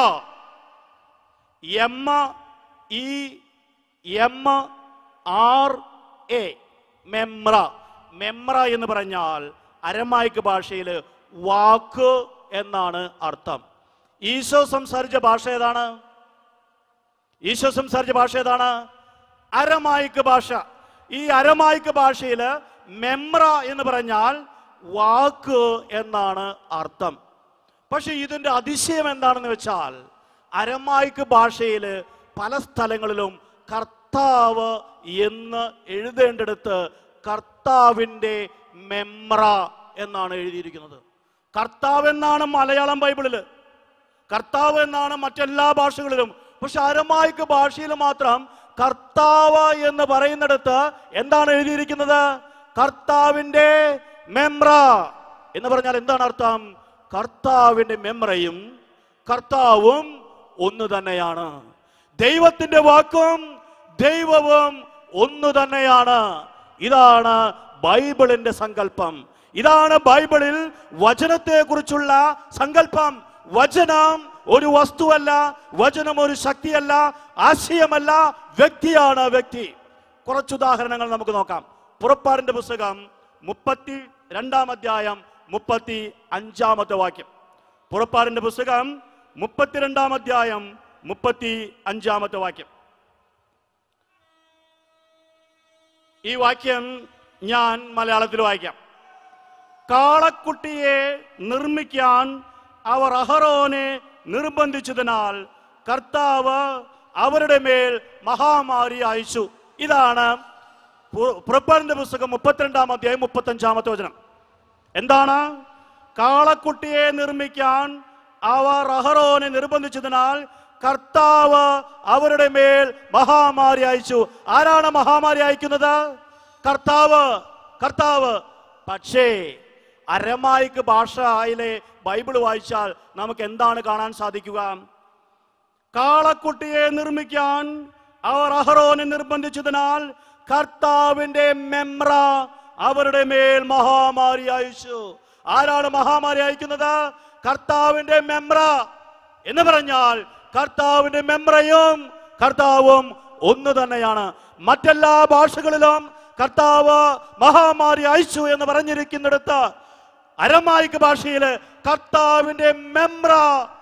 [SPEAKER 2] M E M R A മെമ്ര മെമ്ര എന്ന് പറഞ്ഞാൽ അരമായിക്ക് ഭാഷയിൽ വാക്ക് എന്നാണ് അർത്ഥം ഈശോ സംസാരിച്ച ഭാഷ ഏതാണ് ഈശോ സംസാരിച്ച ഭാഷ ഏതാണ് അരമായിക്ക് ഭാഷ ഈ അരമായിക്ക് ഭാഷയിൽ മെമ്ര എന്ന് പറഞ്ഞാൽ വാക്ക് എന്നാണ് അർത്ഥം പക്ഷെ ഇതിന്റെ അതിശയം എന്താണെന്ന് വെച്ചാൽ അരമായിക്ക് ഭാഷയിൽ പല സ്ഥലങ്ങളിലും കർത്താവ് എന്ന് എഴുതേണ്ടടുത്ത് കർത്താവിൻ്റെ മെമ്ര എന്നാണ് എഴുതിയിരിക്കുന്നത് കർത്താവ് എന്നാണ് മലയാളം ബൈബിളില് കർത്താവ് എന്നാണ് മറ്റെല്ലാ ഭാഷകളിലും പക്ഷെ അരമായിക്ക് ഭാഷയിൽ മാത്രം കർത്താവ് എന്ന് പറയുന്നിടത്ത് എന്താണ് എഴുതിയിരിക്കുന്നത് കർത്താവിന്റെ മെമ്ര എന്ന് പറഞ്ഞാൽ എന്താണ് അർത്ഥം കർത്താവിന്റെ മെമ്രയും കർത്താവും ഒന്ന് തന്നെയാണ് ദൈവത്തിന്റെ വാക്കും ദൈവവും ഒന്ന് തന്നെയാണ് ഇതാണ് ബൈബിളിന്റെ സങ്കല്പം ഇതാണ് ബൈബിളിൽ വചനത്തെ കുറിച്ചുള്ള സങ്കല്പം വചനം ഒരു വസ്തുവല്ല വചനം ഒരു ശക്തിയല്ല ആശയമല്ല വ്യക്തിയാണ് വ്യക്തി കുറച്ച് ഉദാഹരണങ്ങൾ നമുക്ക് നോക്കാം പുറപ്പാടിന്റെ പുസ്തകം മുപ്പത്തി രണ്ടാം അധ്യായം മുപ്പത്തി അഞ്ചാമത്തെ വാക്യം പുറപ്പാടിന്റെ പുസ്തകം മുപ്പത്തിരണ്ടാം അധ്യായം മുപ്പത്തി അഞ്ചാമത്തെ വാക്യം ഈ വാക്യം ഞാൻ മലയാളത്തിൽ വായിക്കാം കാളക്കുട്ടിയെ നിർമ്മിക്കാൻ അവർ അഹറോനെ നിർബന്ധിച്ചതിനാൽ കർത്താവ് അവരുടെ മേൽ മഹാമാരി അയച്ചു ഇതാണ് പു- പുറപ്പാടിന്റെ പുസ്തകം മുപ്പത്തിരണ്ടാം അധ്യായം മുപ്പത്തഞ്ചാമത്തെ വചനം എന്താണ് കാളക്കുട്ടിയെ നിർമ്മിക്കാൻ അവർ അഹറോനെ നിർബന്ധിച്ചതിനാൽ കർത്താവ് അവരുടെ മേൽ മഹാമാരി അയച്ചു ആരാണ് മഹാമാരി അയക്കുന്നത് കർത്താവ് കർത്താവ് പക്ഷേ അരമായിക്ക് ഭാഷയിലെ ബൈബിൾ വായിച്ചാൽ നമുക്ക് എന്താണ് കാണാൻ സാധിക്കുക കാളക്കുട്ടിയെ നിർമ്മിക്കാൻ അവർ അഹറോനെ നിർബന്ധിച്ചതിനാൽ കർത്താവിന്റെ മെമ്ര അവരുടെ മേൽ മഹാമാരി അയച്ചു ആരാണ് മഹാമാരി അയക്കുന്നത് കർത്താവിന്റെ മെമ്ര എന്ന് പറഞ്ഞാൽ കർത്താവിന്റെ മെമ്രയും കർത്താവും ഒന്ന് തന്നെയാണ് മറ്റെല്ലാ ഭാഷകളിലും കർത്താവ് മഹാമാരി അയച്ചു എന്ന് പറഞ്ഞിരിക്കുന്നിടത്ത് അരമായിക്ക് ഭാഷയില് കർത്താവിന്റെ മെമ്ര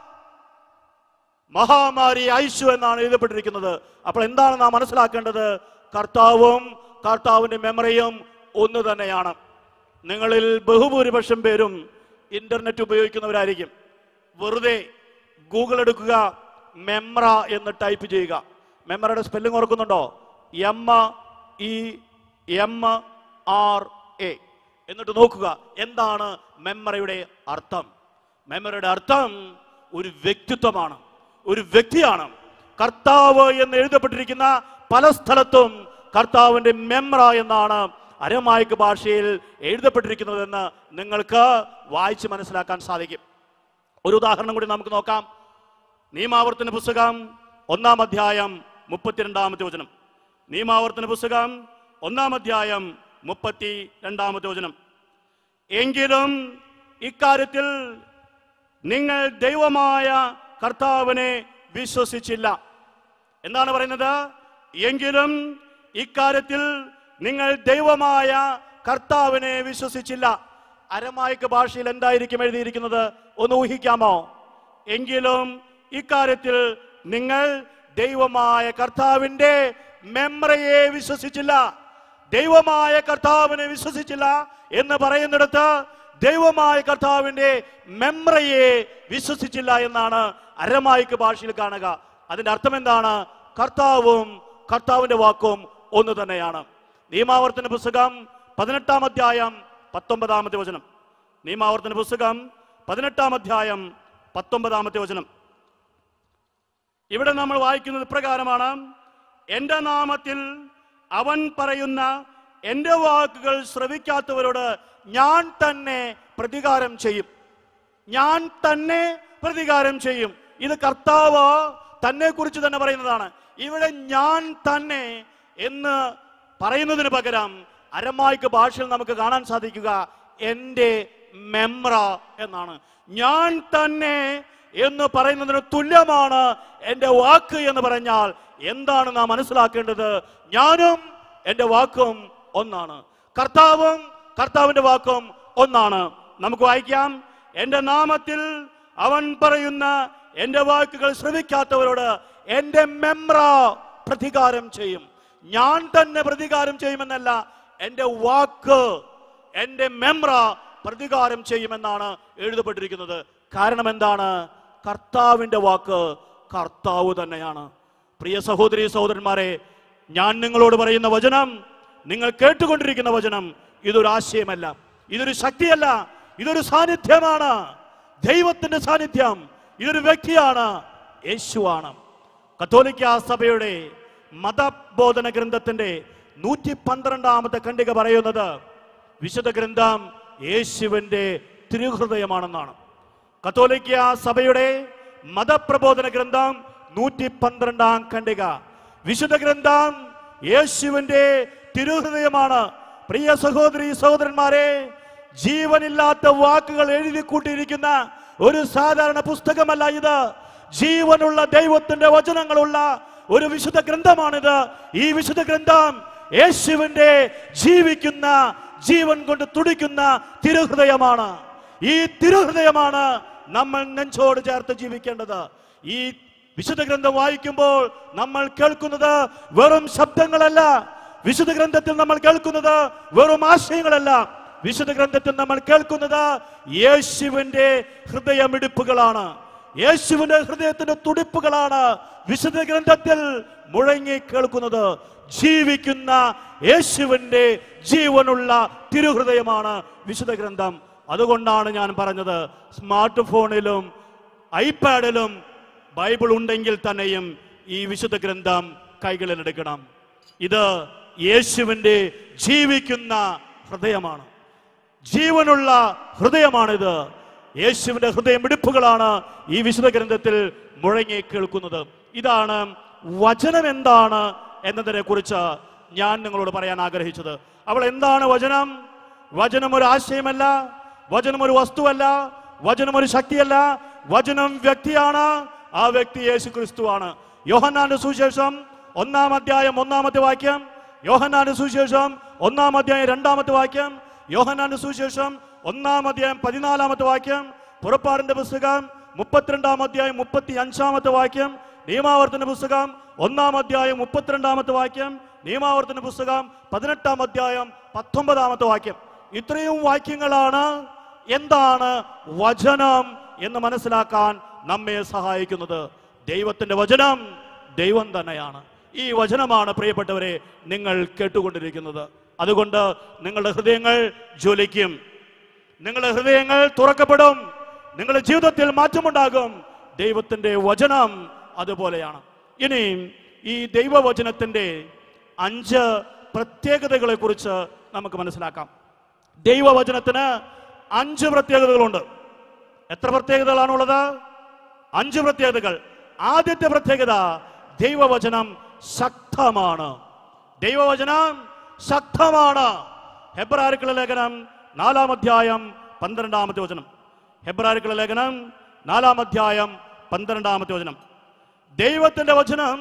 [SPEAKER 2] മഹാമാരി അയച്ചു എന്നാണ് എഴുതപ്പെട്ടിരിക്കുന്നത് അപ്പോൾ എന്താണ് നാം മനസ്സിലാക്കേണ്ടത് കർത്താവും കർത്താവിന്റെ മെമ്മറിയും ഒന്ന് തന്നെയാണ് നിങ്ങളിൽ ബഹുഭൂരിപക്ഷം പേരും ഇന്റർനെറ്റ് ഉപയോഗിക്കുന്നവരായിരിക്കും വെറുതെ ഗൂഗിൾ എടുക്കുക മെമ്ര എന്ന് ടൈപ്പ് ചെയ്യുക മെമ്മറയുടെ സ്പെല്ലിംഗ് ഓർക്കുന്നുണ്ടോ M E M R A എന്നിട്ട് നോക്കുക എന്താണ് മെമ്മറയുടെ അർത്ഥം മെമ്മറയുടെ അർത്ഥം ഒരു വ്യക്തിത്വമാണ് ഒരു വ്യക്തിയാണ് കർത്താവ് എന്ന് എഴുതപ്പെട്ടിരിക്കുന്ന പല സ്ഥലത്തും കർത്താവിന്റെ മെമ്ര എന്നാണ് അരമായിക്ക് ഭാഷയിൽ എഴുതപ്പെട്ടിരിക്കുന്നതെന്ന് നിങ്ങൾക്ക് വായിച്ച് മനസ്സിലാക്കാൻ സാധിക്കും ഒരു ഉദാഹരണം കൂടി നമുക്ക് നോക്കാം നിയമാവർത്തന പുസ്തകം ഒന്നാം അധ്യായം മുപ്പത്തിരണ്ടാമത്തെ വചനം നിയമാവർത്തന പുസ്തകം ഒന്നാം അധ്യായം മുപ്പത്തി രണ്ടാമത്തെ വചനം എങ്കിലും ഇക്കാര്യത്തിൽ നിങ്ങൾ ദൈവമായ കർത്താവിനെ വിശ്വസിച്ചില്ല എന്താണ് പറയുന്നത് എങ്കിലും ഇക്കാര്യത്തിൽ നിങ്ങൾ ദൈവമായ കർത്താവിനെ വിശ്വസിച്ചില്ല അരമായിക്ക് ഭാഷയിൽ എന്തായിരിക്കും എഴുതിയിരിക്കുന്നത് ഒന്ന് ഊഹിക്കാമോ എങ്കിലും ഇക്കാര്യത്തിൽ നിങ്ങൾ ദൈവമായ കർത്താവിന്റെ മെമ്രയെ വിശ്വസിച്ചില്ല ദൈവമായ കർത്താവിനെ വിശ്വസിച്ചില്ല എന്ന് പറയുന്നിടത്ത് ദൈവമായ കർത്താവിന്റെ മെമ്രയെ വിശ്വസിച്ചില്ല എന്നാണ് അരമായിക്ക് ഭാഷയിൽ കാണുക അതിന്റെ അർത്ഥം എന്താണ് കർത്താവും കർത്താവിന്റെ വാക്കും ഒന്ന് തന്നെയാണ് നിയമാവർത്തന പുസ്തകം പതിനെട്ടാം അധ്യായം പത്തൊമ്പതാമത്തെ വചനം നിയമാവർത്തന പുസ്തകം പതിനെട്ടാം അധ്യായം പത്തൊമ്പതാമത്തെ വചനം ഇവിടെ നമ്മൾ വായിക്കുന്നത് ഇപ്രകാരമാണ് എന്റെ നാമത്തിൽ അവൻ പറയുന്ന എന്റെ വാക്കുകൾ ശ്രവിക്കാത്തവരോട് ഞാൻ തന്നെ പ്രതികാരം ചെയ്യും ഞാൻ തന്നെ പ്രതികാരം ചെയ്യും ഇത് കർത്താവ് തന്നെ കുറിച്ച് തന്നെ പറയുന്നതാണ് ഇവിടെ ഞാൻ തന്നെ എന്ന് പറയുന്നതിന് പകരം അരമായിക്ക് ഭാഷയിൽ നമുക്ക് കാണാൻ സാധിക്കുക എന്റെ മെമ്ര എന്നാണ് ഞാൻ തന്നെ എന്ന് പറയുന്നതിന് തുല്യമാണ് എന്റെ വാക്ക് എന്ന് പറഞ്ഞാൽ എന്താണ് നാം മനസ്സിലാക്കേണ്ടത് ഞാനും എന്റെ വാക്കും ഒന്നാണ് കർത്താവും കർത്താവിന്റെ വാക്കും ഒന്നാണ് നമുക്ക് വായിക്കാം എന്റെ നാമത്തിൽ അവൻ പറയുന്ന എന്റെ വാക്കുകൾ ശ്രവിക്കാത്തവരോട് എന്റെ മെമ്ര പ്രതികാരം ചെയ്യും ഞാൻ തന്നെ പ്രതികാരം ചെയ്യുമെന്നല്ല എന്റെ വാക്ക് എന്റെ മെമ്ര പ്രതികാരം ചെയ്യുമെന്നാണ് എഴുതപ്പെട്ടിരിക്കുന്നത് കാരണം എന്താണ് കർത്താവിന്റെ വാക്ക് കർത്താവ് തന്നെയാണ് പ്രിയ സഹോദരി സഹോദരന്മാരെ ഞാൻ നിങ്ങളോട് പറയുന്ന വചനം നിങ്ങൾ കേട്ടുകൊണ്ടിരിക്കുന്ന വചനം ഇതൊരു ആശയമല്ല ഇതൊരു ശക്തിയല്ല ഇതൊരു സാന്നിധ്യമാണ് ദൈവത്തിന്റെ സാന്നിധ്യം ഇതൊരു വ്യക്തിയാണ് യേശുവാണ് കത്തോലിക്ക സഭയുടെ മതബോധന ഗ്രന്ഥത്തിന്റെ നൂറ്റി പന്ത്രണ്ടാമത്തെ ഖണ്ഡിക പറയുന്നത് വിശുദ്ധ ഗ്രന്ഥം യേശുവിന്റെ തിരുഹൃദയമാണെന്നാണ് കത്തോലിക്ക സഭയുടെ മതപ്രബോധന ഗ്രന്ഥം നൂറ്റി പന്ത്രണ്ടാം ഖണ്ഡിക വിശുദ്ധ ഗ്രന്ഥം യേശുവിന്റെ തിരുഹൃദയമാണ് പ്രിയ സഹോദരി സഹോദരന്മാരെ ജീവനില്ലാത്ത വാക്കുകൾ എഴുതി കൂട്ടിയിരിക്കുന്ന ഒരു സാധാരണ പുസ്തകമല്ല ഇത് ജീവനുള്ള ദൈവത്തിന്റെ വചനങ്ങളുള്ള ഒരു വിശുദ്ധ ഗ്രന്ഥമാണിത് ഈ വിശുദ്ധ ഗ്രന്ഥം യേശുവിന്റെ ജീവിക്കുന്ന ജീവൻ കൊണ്ട് തുടിക്കുന്ന തിരുഹൃദയമാണ് ഈ തിരുഹൃദയമാണ് നമ്മൾ നെഞ്ചോട് ചേർത്ത് ജീവിക്കേണ്ടത് ഈ വിശുദ്ധ ഗ്രന്ഥം വായിക്കുമ്പോൾ നമ്മൾ കേൾക്കുന്നത് വെറും ശബ്ദങ്ങളല്ല വിശുദ്ധ ഗ്രന്ഥത്തിൽ നമ്മൾ കേൾക്കുന്നത് വെറും ആശയങ്ങളല്ല വിശുദ്ധ ഗ്രന്ഥത്തിൽ നമ്മൾ കേൾക്കുന്നത് യേശുവിന്റെ ഹൃദയമിടിപ്പുകളാണ് യേശുവിന്റെ ഹൃദയത്തിന്റെ തുടിപ്പുകളാണ് വിശുദ്ധ ഗ്രന്ഥത്തിൽ മുഴങ്ങി കേൾക്കുന്നത് ജീവിക്കുന്ന യേശുവിന്റെ ജീവനുള്ള തിരുഹൃദയമാണ് വിശുദ്ധ ഗ്രന്ഥം അതുകൊണ്ടാണ് ഞാൻ പറഞ്ഞത് സ്മാർട്ട് ഫോണിലും ഐപാഡിലും ബൈബിൾ ഉണ്ടെങ്കിൽ തന്നെയും ഈ വിശുദ്ധ ഗ്രന്ഥം കൈകളിൽ എടുക്കണം ഇത് യേശുവിന്റെ ജീവിക്കുന്ന ഹൃദയമാണ് ജീവനുള്ള ഹൃദയമാണിത് യേശുവിന്റെ ഹൃദയമിടിപ്പുകളാണ് ഈ വിശുദ്ധ ഗ്രന്ഥത്തിൽ മുഴങ്ങി കേൾക്കുന്നത് ഇതാണ് വചനം എന്താണ് എന്നതിനെ കുറിച്ച് ഞാൻ നിങ്ങളോട് പറയാൻ ആഗ്രഹിച്ചത് അവൾ എന്താണ് വചനം വചനം ഒരു ആശയമല്ല വചനം ഒരു വസ്തുവല്ല വചനം ഒരു ശക്തിയല്ല വചനം വ്യക്തിയാണ് ആ വ്യക്തി യേശു ക്രിസ്തുവാണ് യോഹന്നാന്റെ സുവിശേഷം ഒന്നാം അധ്യായം ഒന്നാമത്തെ വാക്യം യോഹന്നാന്റെ സുവിശേഷം ഒന്നാം അധ്യായം രണ്ടാമത്തെ വാക്യം യോഹന്നാന്റെ സുവിശേഷം ഒന്നാം അധ്യായം പതിനാലാമത്തെ വാക്യം പുറപ്പാടിന്റെ പുസ്തകം മുപ്പത്തിരണ്ടാം അധ്യായം മുപ്പത്തി അഞ്ചാമത്തെ വാക്യം നിയമാവർത്തന പുസ്തകം ഒന്നാം അധ്യായം മുപ്പത്തിരണ്ടാമത്തെ വാക്യം നിയമാവർത്തന പുസ്തകം പതിനെട്ടാം അധ്യായം പത്തൊമ്പതാമത്തെ വാക്യം ഇത്രയും വാക്യങ്ങളാണ് എന്താണ് വചനം എന്ന് മനസ്സിലാക്കാൻ നമ്മെ സഹായിക്കുന്നത് ദൈവത്തിന്റെ വചനം ദൈവം തന്നെയാണ് ഈ വചനമാണ് പ്രിയപ്പെട്ടവരെ നിങ്ങൾ കേട്ടുകൊണ്ടിരിക്കുന്നത് അതുകൊണ്ട് നിങ്ങളുടെ ഹൃദയങ്ങൾ ജ്വലിക്കും നിങ്ങളുടെ ഹൃദയങ്ങൾ തുറക്കപ്പെടും നിങ്ങളുടെ ജീവിതത്തിൽ മാറ്റമുണ്ടാകും ദൈവത്തിന്റെ വചനം അതുപോലെയാണ് ഇനി ഈ ദൈവവചനത്തിന്റെ അഞ്ച് പ്രത്യേകതകളെ കുറിച്ച് നമുക്ക് മനസ്സിലാക്കാം ദൈവവചനത്തിന് അഞ്ച് പ്രത്യേകതകളുണ്ട് എത്ര പ്രത്യേകതകളാണുള്ളത് അഞ്ച് പ്രത്യേകതകൾ ആദ്യത്തെ പ്രത്യേകത ദൈവവചനം ശക്തമാണ് ദൈവവചനം ശക്തമാണ് ഹെബ്രാരുക്കള ലേഖനം നാലാം അധ്യായം പന്ത്രണ്ടാമത്തെ വചനം ഹെബ്രാരുക്കള ലേഖനം നാലാം അധ്യായം പന്ത്രണ്ടാമത്തെ വചനം ദൈവത്തിന്റെ വചനം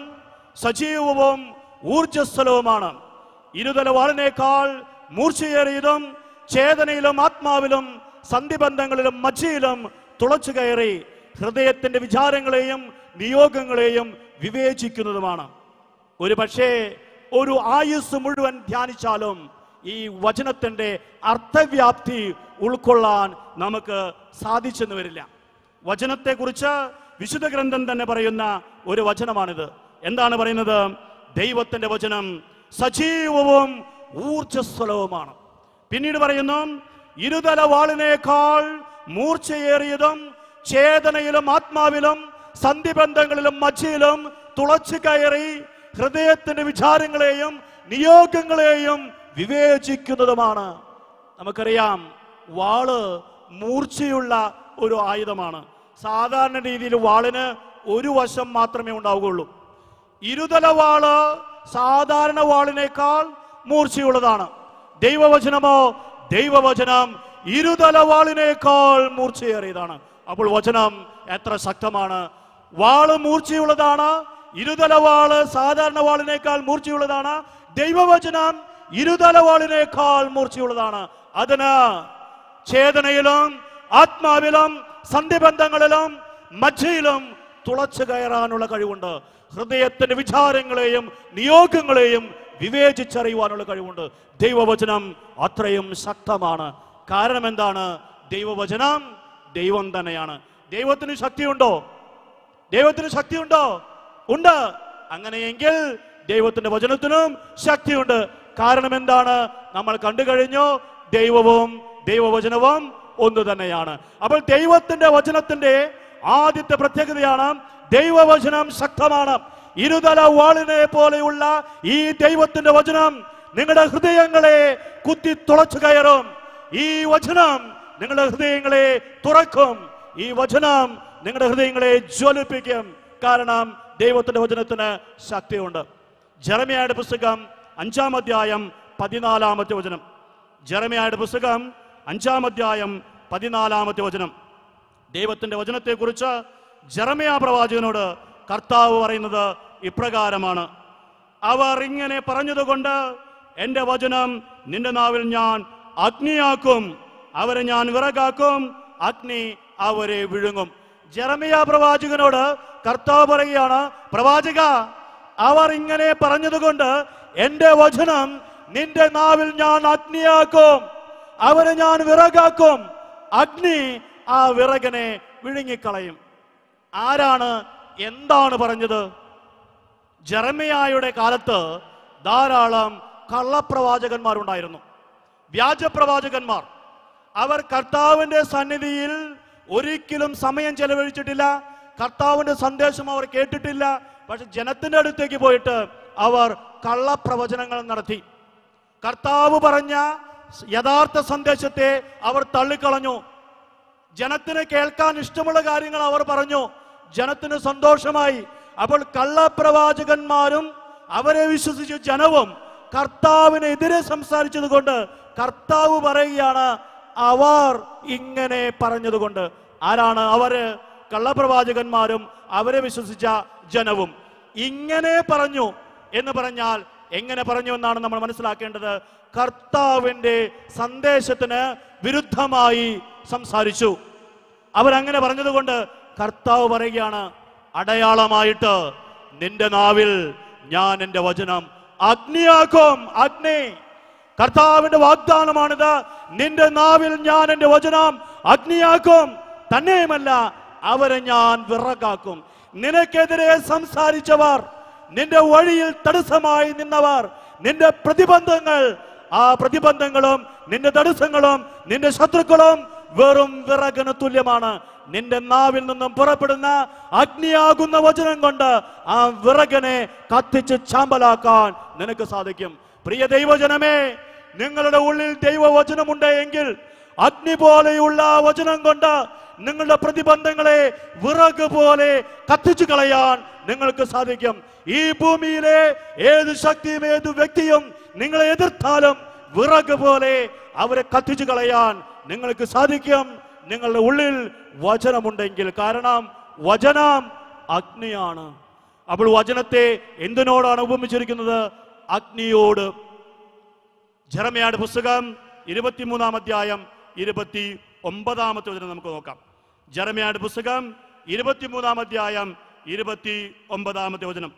[SPEAKER 2] സജീവവും ഊർജസ്വലവുമാണ് ഇരുതല വാളിനേക്കാൾ മൂർച്ചയേറിയതും ചേതനയിലും ആത്മാവിലും സന്ധിബന്ധങ്ങളിലും മജ്ജയിലും തുളച്ചു കയറി ഹൃദയത്തിന്റെ വിചാരങ്ങളെയും നിയോഗങ്ങളെയും വിവേചിക്കുന്നതുമാണ് ഒരു പക്ഷേ ഒരു ആയുസ് മുഴുവൻ ധ്യാനിച്ചാലും ഈ വചനത്തിന്റെ അർത്ഥവ്യാപ്തി ഉൾക്കൊള്ളാൻ നമുക്ക് സാധിച്ചെന്ന് വരില്ല വചനത്തെക്കുറിച്ച് വിശുദ്ധ ഗ്രന്ഥം തന്നെ പറയുന്ന ഒരു വചനമാണിത് എന്താണ് പറയുന്നത് ദൈവത്തിന്റെ വചനം സജീവവും ഊർജസ്വലവുമാണ് പിന്നീട് പറയുന്നു ഇരുതല വാളിനേക്കാൾ മൂർച്ചയേറിയതും ചേതനയിലും ആത്മാവിലും സന്ധിബന്ധങ്ങളിലും മജ്ജയിലും തുളച്ചു കയറി ഹൃദയത്തിന്റെ വിചാരങ്ങളെയും നിയോഗങ്ങളെയും വിവേചിക്കുന്നതുമാണ് നമുക്കറിയാം വാള് മൂർച്ചയുള്ള ഒരു ആയുധമാണ് സാധാരണ രീതിയിൽ വാളിന് ഒരു വശം മാത്രമേ ഉണ്ടാവുകയുള്ളൂ ഇരുതല വാള് സാധാരണ വാളിനേക്കാൾ മൂർച്ചയുള്ളതാണ് ദൈവവചനമോ ദൈവവചനം ഇരുതല വാളിനേക്കാൾ മൂർച്ചയേറിയതാണ് അപ്പോൾ വചനം എത്ര ശക്തമാണ് വാള് മൂർച്ചയുള്ളതാണ് ഇരുതല വാള് സാധാരണ വാളിനേക്കാൾ മൂർച്ചയുള്ളതാണ് ദൈവവചനം ഇരുതല വാളിനേക്കാൾ മൂർച്ചയുള്ളതാണ് അതിന് ചേതനയിലും ആത്മാവിലും സന്ധിബന്ധങ്ങളിലും മജ്ജയിലും തുളച്ചു കയറാനുള്ള കഴിവുണ്ട് ഹൃദയത്തിന്റെ വിചാരങ്ങളെയും നിയോഗങ്ങളെയും വിവേചിച്ചറിയുവാനുള്ള കഴിവുണ്ട് ദൈവവചനം അത്രയും ശക്തമാണ് കാരണം എന്താണ് ദൈവവചനം ദൈവം തന്നെയാണ് ദൈവത്തിന് ശക്തിയുണ്ടോ ദൈവത്തിന് ശക്തിയുണ്ടോ ഉണ്ട് അങ്ങനെയെങ്കിൽ ദൈവത്തിന്റെ വചനത്തിനും ശക്തിയുണ്ട് കാരണം എന്താണ് നമ്മൾ കണ്ടു കഴിഞ്ഞു ദൈവവും ദൈവവചനവും ഒന്ന് തന്നെയാണ് അപ്പോൾ ദൈവത്തിന്റെ വചനത്തിന്റെ ആദ്യത്തെ പ്രത്യേകതയാണ് ദൈവവചനം ശക്തമാണ് ഇരുതല വാളിനെ പോലെയുള്ള ഈ ദൈവത്തിന്റെ വചനം നിങ്ങളുടെ ഹൃദയങ്ങളെ കുത്തി തുളച്ചു കയറും ഈ വചനം നിങ്ങളുടെ ഹൃദയങ്ങളെ തുറക്കും ഈ വചനം നിങ്ങളുടെ ഹൃദയങ്ങളെ ജ്വലിപ്പിക്കും കാരണം ദൈവത്തിന്റെ വചനത്തിന് ശക്തിയുണ്ട് ജെറമിയായുടെ പുസ്തകം അഞ്ചാം അധ്യായം പതിനാലാമത്തെ വചനം ജെറമിയായുടെ പുസ്തകം അഞ്ചാം അധ്യായം പതിനാലാമത്തെ വചനം ദൈവത്തിന്റെ വചനത്തെക്കുറിച്ച് ജെറമിയ പ്രവാചകനോട് കർത്താവ് പറയുന്നത് ഇപ്രകാരമാണ് അവർ ഇങ്ങനെ പറഞ്ഞതുകൊണ്ട് എന്റെ വചനം നിന്റെ നാവിൽ ഞാൻ അഗ്നിയാക്കും അവരെ ഞാൻ വിറകാക്കും അഗ്നി അവരെ വിഴുങ്ങും ജെറമിയ പ്രവാചകനോട് കർത്താവ് പറയുകയാണ് പ്രവാചക അവർ ഇങ്ങനെ പറഞ്ഞതുകൊണ്ട് എന്റെ വചനം നിന്റെ നാവിൽ ഞാൻ അഗ്നിയാക്കും അവരെ ഞാൻ വിറകാക്കും അഗ്നി ആ വിറകനെ വിഴുങ്ങിക്കളയും ആരാണ് എന്താണ് പറഞ്ഞത് ജെറമിയായുടെ കാലത്ത് ധാരാളം കള്ളപ്രവാചകന്മാരുണ്ടായിരുന്നു വ്യാജപ്രവാചകന്മാർ അവർ കർത്താവിന്റെ സന്നിധിയിൽ ഒരിക്കലും സമയം ചെലവഴിച്ചിട്ടില്ല കർത്താവിന്റെ സന്ദേശം അവർ കേട്ടിട്ടില്ല പക്ഷെ ജനത്തിന്റെ അടുത്തേക്ക് പോയിട്ട് അവർ കള്ളപ്രവചനങ്ങൾ നടത്തി കർത്താവ് പറഞ്ഞ യഥാർത്ഥ സന്ദേശത്തെ അവർ തള്ളിക്കളഞ്ഞു ജനത്തിന് കേൾക്കാൻ ഇഷ്ടമുള്ള കാര്യങ്ങൾ അവർ പറഞ്ഞു ജനത്തിന് സന്തോഷമായി അപ്പോൾ കള്ളപ്രവാചകന്മാരും അവരെ വിശ്വസിച്ച ജനവും കർത്താവിനെതിരെ സംസാരിച്ചത് കൊണ്ട് കർത്താവ് പറയുകയാണ് അവർ ഇങ്ങനെ പറഞ്ഞതുകൊണ്ട് ആരാണ് അവര് കള്ളപ്രവാചകന്മാരും അവരെ വിശ്വസിച്ച ജനവും ഇങ്ങനെ പറഞ്ഞു എന്ന് പറഞ്ഞാൽ എങ്ങനെ പറഞ്ഞു എന്നാണ് നമ്മൾ മനസ്സിലാക്കേണ്ടത് കർത്താവിന്റെ സന്ദേശത്തിന് വിരുദ്ധമായി സംസാരിച്ചു അവരങ്ങനെ പറഞ്ഞതുകൊണ്ട് കർത്താവ് പറയുകയാണ് അടയാളമായിട്ട് നിന്റെ നാവിൽ ഞാൻ എൻ്റെ വചനം അഗ്നിയാക്കും അഗ്നി കർത്താവിന്റെ വാഗ്ദാനമാണിത് നിന്റെ നാവിൽ ഞാൻ എൻ്റെ വചനം അഗ്നിയാക്കും തന്നെയുമല്ല അവരെ ഞാൻ വിറകാക്കും നിനക്കെതിരെ സംസാരിച്ചവർ നിന്റെ വഴിയിൽ തടസ്സമായി നിന്നവർ നിന്റെ പ്രതിബന്ധങ്ങൾ ആ പ്രതിബന്ധങ്ങളും നിന്റെ തടസ്സങ്ങളും നിന്റെ ശത്രുക്കളും വെറും വിറകിന് തുല്യമാണ് നിന്റെ നാവിൽ നിന്നും പുറപ്പെടുന്ന അഗ്നിയാകുന്ന വചനം കൊണ്ട് ആ വിറകിനെ കത്തിച്ച് ചാമ്പലാക്കാൻ നിനക്ക് സാധിക്കും പ്രിയ ദൈവജനമേ നിങ്ങളുടെ ഉള്ളിൽ ദൈവവചനമുണ്ട് എങ്കിൽ അഗ്നി പോലെയുള്ള ആ വചനം കൊണ്ട് നിങ്ങളുടെ പ്രതിബന്ധങ്ങളെ വിറക് പോലെ കത്തിച്ചു കളയാൻ നിങ്ങൾക്ക് സാധിക്കും ഈ ഭൂമിയിലെ ഏത് ശക്തിയും ഏത് വ്യക്തിയും നിങ്ങളെ എതിർത്താലും വിറക് പോലെ അവരെ കത്തിച്ചു കളയാൻ നിങ്ങൾക്ക് സാധിക്കും നിങ്ങളുടെ ഉള്ളിൽ വചനമുണ്ടെങ്കിൽ കാരണം വചനം അഗ്നിയാണ് അപ്പോൾ വചനത്തെ എന്തിനോടാണ് ഉപമിച്ചിരിക്കുന്നത് അഗ്നിയോട് ജെറമയാട് പുസ്തകം ഇരുപത്തിമൂന്നാം അധ്യായം ഇരുപത്തി ഒമ്പതാമത്തെ വചനം നമുക്ക് നോക്കാം ജെറമയാട് പുസ്തകം ഇരുപത്തിമൂന്നാം അധ്യായം ഇരുപത്തി ഒമ്പതാമത്തെ വചനം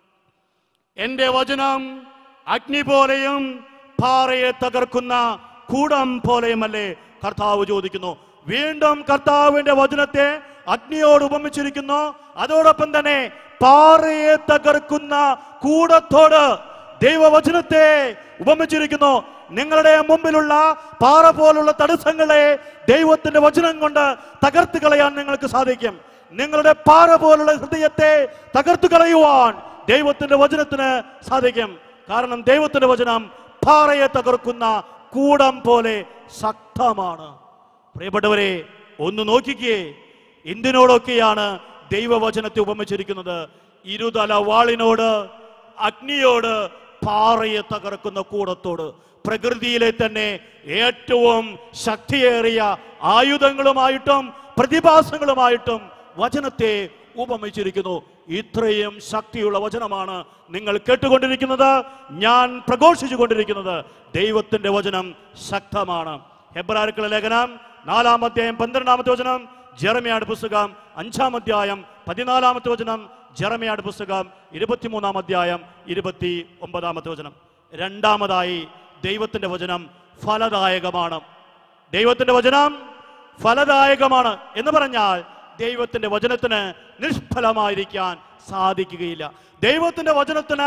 [SPEAKER 2] എന്റെ വചനം അഗ്നി പോലെയും പാറയെ തകർക്കുന്ന കൂടം പോലെയുമല്ലേ കർത്താവ് ചോദിക്കുന്നു വീണ്ടും കർത്താവിന്റെ വചനത്തെ അഗ്നിയോട് ഉപമിച്ചിരിക്കുന്നു അതോടൊപ്പം തന്നെ പാറയെ തകർക്കുന്ന കൂടത്തോട് ദൈവവചനത്തെ ഉപമിച്ചിരിക്കുന്നു നിങ്ങളുടെ മുമ്പിലുള്ള പാറ പോലുള്ള തടസ്സങ്ങളെ ദൈവത്തിന്റെ വചനം കൊണ്ട് തകർത്ത് കളയാൻ നിങ്ങൾക്ക് സാധിക്കും നിങ്ങളുടെ പാറ പോലുള്ള ഹൃദയത്തെ തകർത്ത് കളയുവാൻ ദൈവത്തിന്റെ വചനത്തിന് സാധിക്കും കാരണം ദൈവത്തിന്റെ വചനം പാറയെ തകർക്കുന്ന കൂടം പോലെ ശക്തമാണ് പ്രിയപ്പെട്ടവരെ ഒന്ന് നോക്കിക്കേ എന്തിനോടൊക്കെയാണ് ദൈവവചനത്തെ ഉപമിച്ചിരിക്കുന്നത് ഇരുതല വാളിനോട് അഗ്നിയോട് പാറയെ തകർക്കുന്ന കൂടത്തോട് പ്രകൃതിയിലെ തന്നെ ഏറ്റവും ശക്തിയേറിയ ആയുധങ്ങളുമായിട്ടും പ്രതിഭാസങ്ങളുമായിട്ടും വചനത്തെ ഉപമിച്ചിരിക്കുന്നു ഇത്രയും ശക്തിയുള്ള വചനമാണ് നിങ്ങൾ കേട്ടുകൊണ്ടിരിക്കുന്നത് ഞാൻ പ്രഘോഷിച്ചു കൊണ്ടിരിക്കുന്നത് ദൈവത്തിന്റെ വചനം ശക്തമാണ് ഹെബ്രാർക്കുള്ള ലേഖനം നാലാം അധ്യായം പന്ത്രണ്ടാമത്തെ വചനം ജെറമിയാട് പുസ്തകം അഞ്ചാം അധ്യായം പതിനാലാമത്തെ വചനം ജെറമിയാട് പുസ്തകം ഇരുപത്തിമൂന്നാം അധ്യായം ഇരുപത്തി ഒമ്പതാമത്തെ വചനം രണ്ടാമതായി ദൈവത്തിന്റെ വചനം ഫലദായകമാണ് ദൈവത്തിന്റെ വചനം ഫലദായകമാണ് എന്ന് പറഞ്ഞാൽ ദൈവത്തിന്റെ വചനത്തിന് നിഷ്ഫലമായിരിക്കാൻ സാധിക്കുകയില്ല ദൈവത്തിന്റെ വചനത്തിന്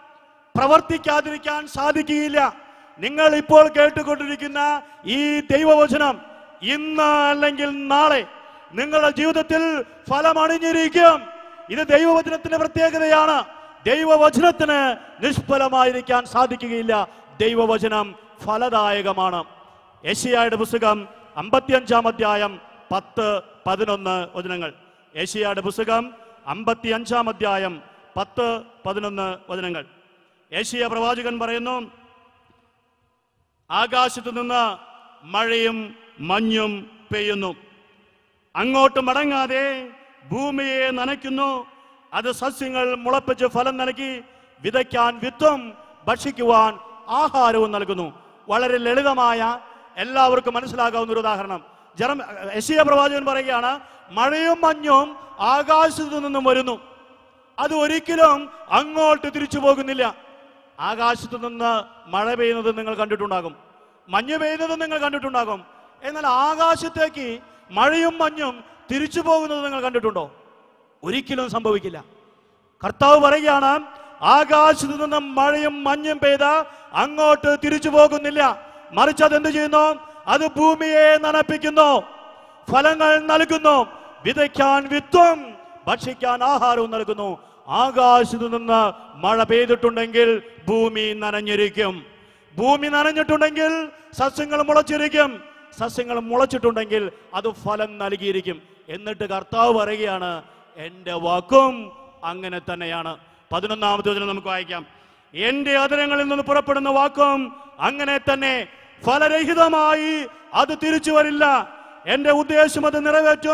[SPEAKER 2] പ്രവർത്തിക്കാതിരിക്കാൻ സാധിക്കുകയില്ല നിങ്ങൾ ഇപ്പോൾ കേട്ടുകൊണ്ടിരിക്കുന്ന ഈ ദൈവവചനം ഇന്ന് അല്ലെങ്കിൽ നാളെ നിങ്ങളുടെ ജീവിതത്തിൽ ഫലം അണിഞ്ഞിരിക്കും ഇത് ദൈവവചനത്തിന്റെ പ്രത്യേകതയാണ് ദൈവവചനത്തിന് നിഷ്ഫലമായിരിക്കാൻ സാധിക്കുകയില്ല ദൈവവചനം ഫലദായകമാണ് ഏഷ്യായുടെ പുസ്തകം അമ്പത്തിയഞ്ചാം അധ്യായം പത്ത് പതിനൊന്ന് വചനങ്ങൾ ഏഷ്യായുടെ പുസ്തകം അമ്പത്തിയഞ്ചാം അധ്യായം പത്ത് പതിനൊന്ന് വചനങ്ങൾ ഏഷ്യ പ്രവാചകൻ പറയുന്നു ആകാശത്തു നിന്ന് മഴയും മഞ്ഞും പെയ്യുന്നു അങ്ങോട്ട് മടങ്ങാതെ ഭൂമിയെ നനയ്ക്കുന്നു അത് സസ്യങ്ങൾ മുളപ്പിച്ച് ഫലം നൽകി വിതയ്ക്കാൻ വിത്തും ഭക്ഷിക്കുവാൻ ആഹാരവും നൽകുന്നു വളരെ ലളിതമായ എല്ലാവർക്കും മനസ്സിലാകാവുന്ന ഒരു ഉദാഹരണം ജറം യശിയ പ്രവാചകൻ പറയുകയാണ് മഴയും മഞ്ഞും ആകാശത്തു നിന്നും വരുന്നു അത് ഒരിക്കലും അങ്ങോട്ട് തിരിച്ചു പോകുന്നില്ല ആകാശത്തു നിന്ന് മഴ പെയ്യുന്നത് നിങ്ങൾ കണ്ടിട്ടുണ്ടാകും മഞ്ഞ് പെയ്യുന്നത് നിങ്ങൾ കണ്ടിട്ടുണ്ടാകും എന്നാൽ ആകാശത്തേക്ക് മഴയും മഞ്ഞും തിരിച്ചു പോകുന്നത് നിങ്ങൾ കണ്ടിട്ടുണ്ടോ ഒരിക്കലും സംഭവിക്കില്ല കർത്താവ് പറയുകയാണ് ആകാശത്തു നിന്നും മഴയും മഞ്ഞും പെയ്ത അങ്ങോട്ട് തിരിച്ചു പോകുന്നില്ല മറിച്ച് അത് എന്ത് ചെയ്യുന്നു അത് ഭൂമിയെ നനപ്പിക്കുന്നു ഫലങ്ങൾ നൽകുന്നു വിതയ്ക്കാൻ വിത്തും ഭക്ഷിക്കാൻ ആഹാരവും നൽകുന്നു ആകാശത്തു നിന്ന് മഴ പെയ്തിട്ടുണ്ടെങ്കിൽ ഭൂമി നനഞ്ഞിരിക്കും ഭൂമി നനഞ്ഞിട്ടുണ്ടെങ്കിൽ സസ്യങ്ങൾ മുളച്ചിരിക്കും സസ്യങ്ങൾ മുളച്ചിട്ടുണ്ടെങ്കിൽ അത് ഫലം നൽകിയിരിക്കും എന്നിട്ട് കർത്താവ് പറയുകയാണ് എൻ്റെ വാക്കും അങ്ങനെ തന്നെയാണ് പതിനൊന്നാമത്തെ വചനം നമുക്ക് വായിക്കാം എന്റെ അതിരങ്ങളിൽ നിന്ന് പുറപ്പെടുന്ന വാക്കും അങ്ങനെ തന്നെ ഫലരഹിതമായി അത് തിരിച്ചു വരില്ല എന്റെ ഉദ്ദേശം അത് നിറവേറ്റും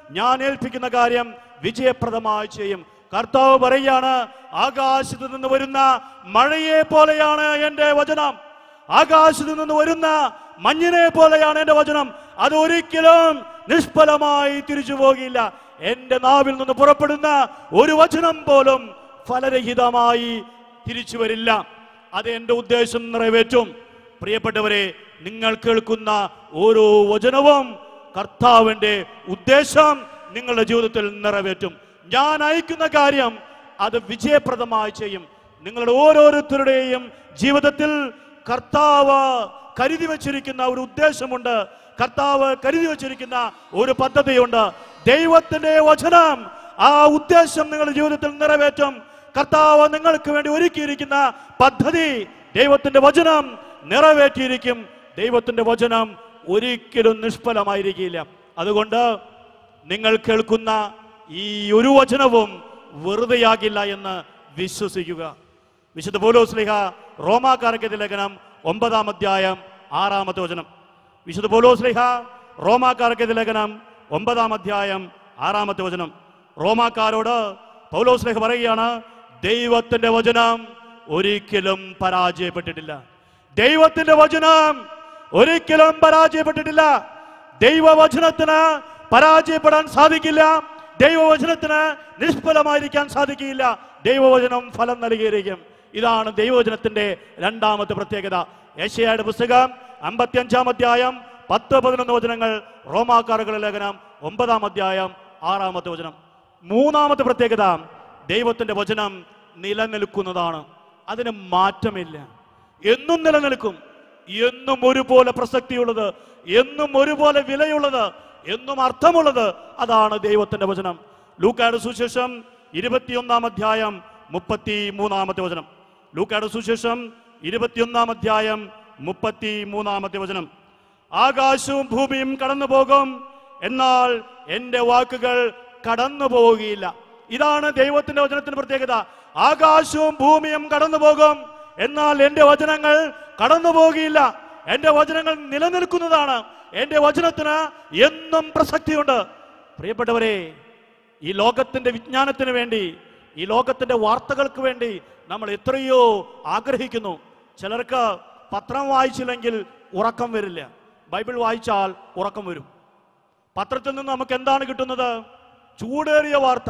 [SPEAKER 2] ഞാൻ ഏൽപ്പിക്കുന്ന കാര്യം വിജയപ്രദമായി ചെയ്യും കർത്താവ് പറയുകയാണ് ആകാശത്ത് നിന്ന് വരുന്ന മഴയെ പോലെയാണ് എൻ്റെ വചനം ആകാശത്ത് നിന്ന് വരുന്ന മഞ്ഞിനെ പോലെയാണ് എൻ്റെ വചനം അത് ഒരിക്കലും നിഷ്ഫലമായി തിരിച്ചു പോകില്ല എൻ്റെ നാവിൽ നിന്ന് പുറപ്പെടുന്ന ഒരു വചനം പോലും ഫലരഹിതമായി തിരിച്ചു വരില്ല അത് എൻ്റെ ഉദ്ദേശം നിറവേറ്റും പ്രിയപ്പെട്ടവരെ നിങ്ങൾ കേൾക്കുന്ന ഓരോ വചനവും കർത്താവിന്റെ ഉദ്ദേശം നിങ്ങളുടെ ജീവിതത്തിൽ നിറവേറ്റും ഞാൻ അയക്കുന്ന കാര്യം അത് വിജയപ്രദമായി ചെയ്യും നിങ്ങളുടെ ഓരോരുത്തരുടെയും ജീവിതത്തിൽ കർത്താവ് കരുതി വച്ചിരിക്കുന്ന ഒരു ഉദ്ദേശമുണ്ട് കർത്താവ് കരുതി വച്ചിരിക്കുന്ന ഒരു പദ്ധതിയുണ്ട് ദൈവത്തിന്റെ വചനം ആ ഉദ്ദേശം നിങ്ങളുടെ ജീവിതത്തിൽ നിറവേറ്റും കർത്താവ് നിങ്ങൾക്ക് വേണ്ടി ഒരുക്കിയിരിക്കുന്ന പദ്ധതി ദൈവത്തിന്റെ വചനം നിറവേറ്റിയിരിക്കും ദൈവത്തിന്റെ വചനം ഒരിക്കലും നിഷ്ഫലമായിരിക്കില്ല അതുകൊണ്ട് നിങ്ങൾ കേൾക്കുന്ന ഈ ഒരു വചനവും വെറുതെയാകില്ല എന്ന് വിശ്വസിക്കുക വിശുദ്ധ പോലോസ്ലിഹ റോമാക്കാർക്കെതിരെ ലേഖനം ഒമ്പതാം അധ്യായം ആറാമത്തെ വചനം വിശുദ്ധ പോലോസ്ലിഹ റോമാക്കാർക്കെതിരെ ലേഖനം ഒമ്പതാം അധ്യായം ആറാമത്തെ വചനം റോമാക്കാരോട് പൗലോസ്ലിഹ പറയുകയാണ് ദൈവത്തിന്റെ വചനം ഒരിക്കലും പരാജയപ്പെട്ടിട്ടില്ല ദൈവത്തിന്റെ വചനം ഒരിക്കലും പരാജയപ്പെട്ടിട്ടില്ല ദൈവവചനത്തിന് പരാജയപ്പെടാൻ സാധിക്കില്ല ദൈവവചനത്തിന് നിഷ്ഫലമായിരിക്കാൻ സാധിക്കില്ല ദൈവവചനം ഫലം നൽകിയിരിക്കും ഇതാണ് ദൈവവചനത്തിന്റെ രണ്ടാമത്തെ പ്രത്യേകത ഏഷ്യയുടെ പുസ്തകം അമ്പത്തിയഞ്ചാം അധ്യായം പത്ത് പതിനൊന്ന് വചനങ്ങൾ റോമാക്കാറുകളുടെ ലേഖനം ഒമ്പതാം അധ്യായം ആറാമത്തെ വചനം മൂന്നാമത്തെ പ്രത്യേകത ദൈവത്തിന്റെ വചനം നിലനിൽക്കുന്നതാണ് അതിന് മാറ്റമില്ല എന്നും നിലനിൽക്കും എന്നും ഒരുപോലെ പ്രസക്തിയുള്ളത് എന്നും ഒരുപോലെ വിലയുള്ളത് എന്നും അർത്ഥമുള്ളത് അതാണ് ദൈവത്തിന്റെ വചനം ലൂക്കാട് സുശേഷം ഇരുപത്തിയൊന്നാം അധ്യായം മുപ്പത്തി മൂന്നാമത്തെ വചനം ലൂക്കാട് സുശേഷം ഇരുപത്തിയൊന്നാം അധ്യായം മുപ്പത്തി മൂന്നാമത്തെ വചനം ആകാശവും ഭൂമിയും കടന്നു പോകും എന്നാൽ എന്റെ വാക്കുകൾ കടന്നു പോവുകയില്ല ഇതാണ് ദൈവത്തിന്റെ വചനത്തിന്റെ പ്രത്യേകത ആകാശവും ഭൂമിയും കടന്നു പോകും എന്നാൽ എന്റെ വചനങ്ങൾ കടന്നു പോകുകയില്ല എന്റെ വചനങ്ങൾ നിലനിൽക്കുന്നതാണ് എന്റെ വചനത്തിന് എന്നും പ്രസക്തിയുണ്ട് പ്രിയപ്പെട്ടവരെ ഈ ലോകത്തിന്റെ വിജ്ഞാനത്തിന് വേണ്ടി ഈ ലോകത്തിന്റെ വാർത്തകൾക്ക് വേണ്ടി നമ്മൾ എത്രയോ ആഗ്രഹിക്കുന്നു ചിലർക്ക് പത്രം വായിച്ചില്ലെങ്കിൽ ഉറക്കം വരില്ല ബൈബിൾ വായിച്ചാൽ ഉറക്കം വരും പത്രത്തിൽ നിന്ന് നമുക്ക് എന്താണ് കിട്ടുന്നത് ചൂടേറിയ വാർത്ത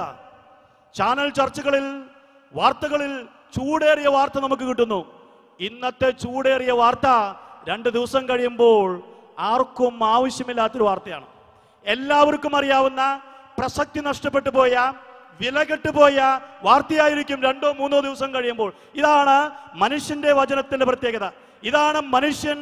[SPEAKER 2] ചാനൽ ചർച്ചകളിൽ വാർത്തകളിൽ ചൂടേറിയ വാർത്ത നമുക്ക് കിട്ടുന്നു ഇന്നത്തെ ചൂടേറിയ വാർത്ത രണ്ട് ദിവസം കഴിയുമ്പോൾ ആർക്കും ആവശ്യമില്ലാത്തൊരു വാർത്തയാണ് എല്ലാവർക്കും അറിയാവുന്ന പ്രസക്തി നഷ്ടപ്പെട്ടു പോയ വിലകെട്ടു പോയ വാർത്തയായിരിക്കും രണ്ടോ മൂന്നോ ദിവസം കഴിയുമ്പോൾ ഇതാണ് മനുഷ്യന്റെ വചനത്തിന്റെ പ്രത്യേകത ഇതാണ് മനുഷ്യൻ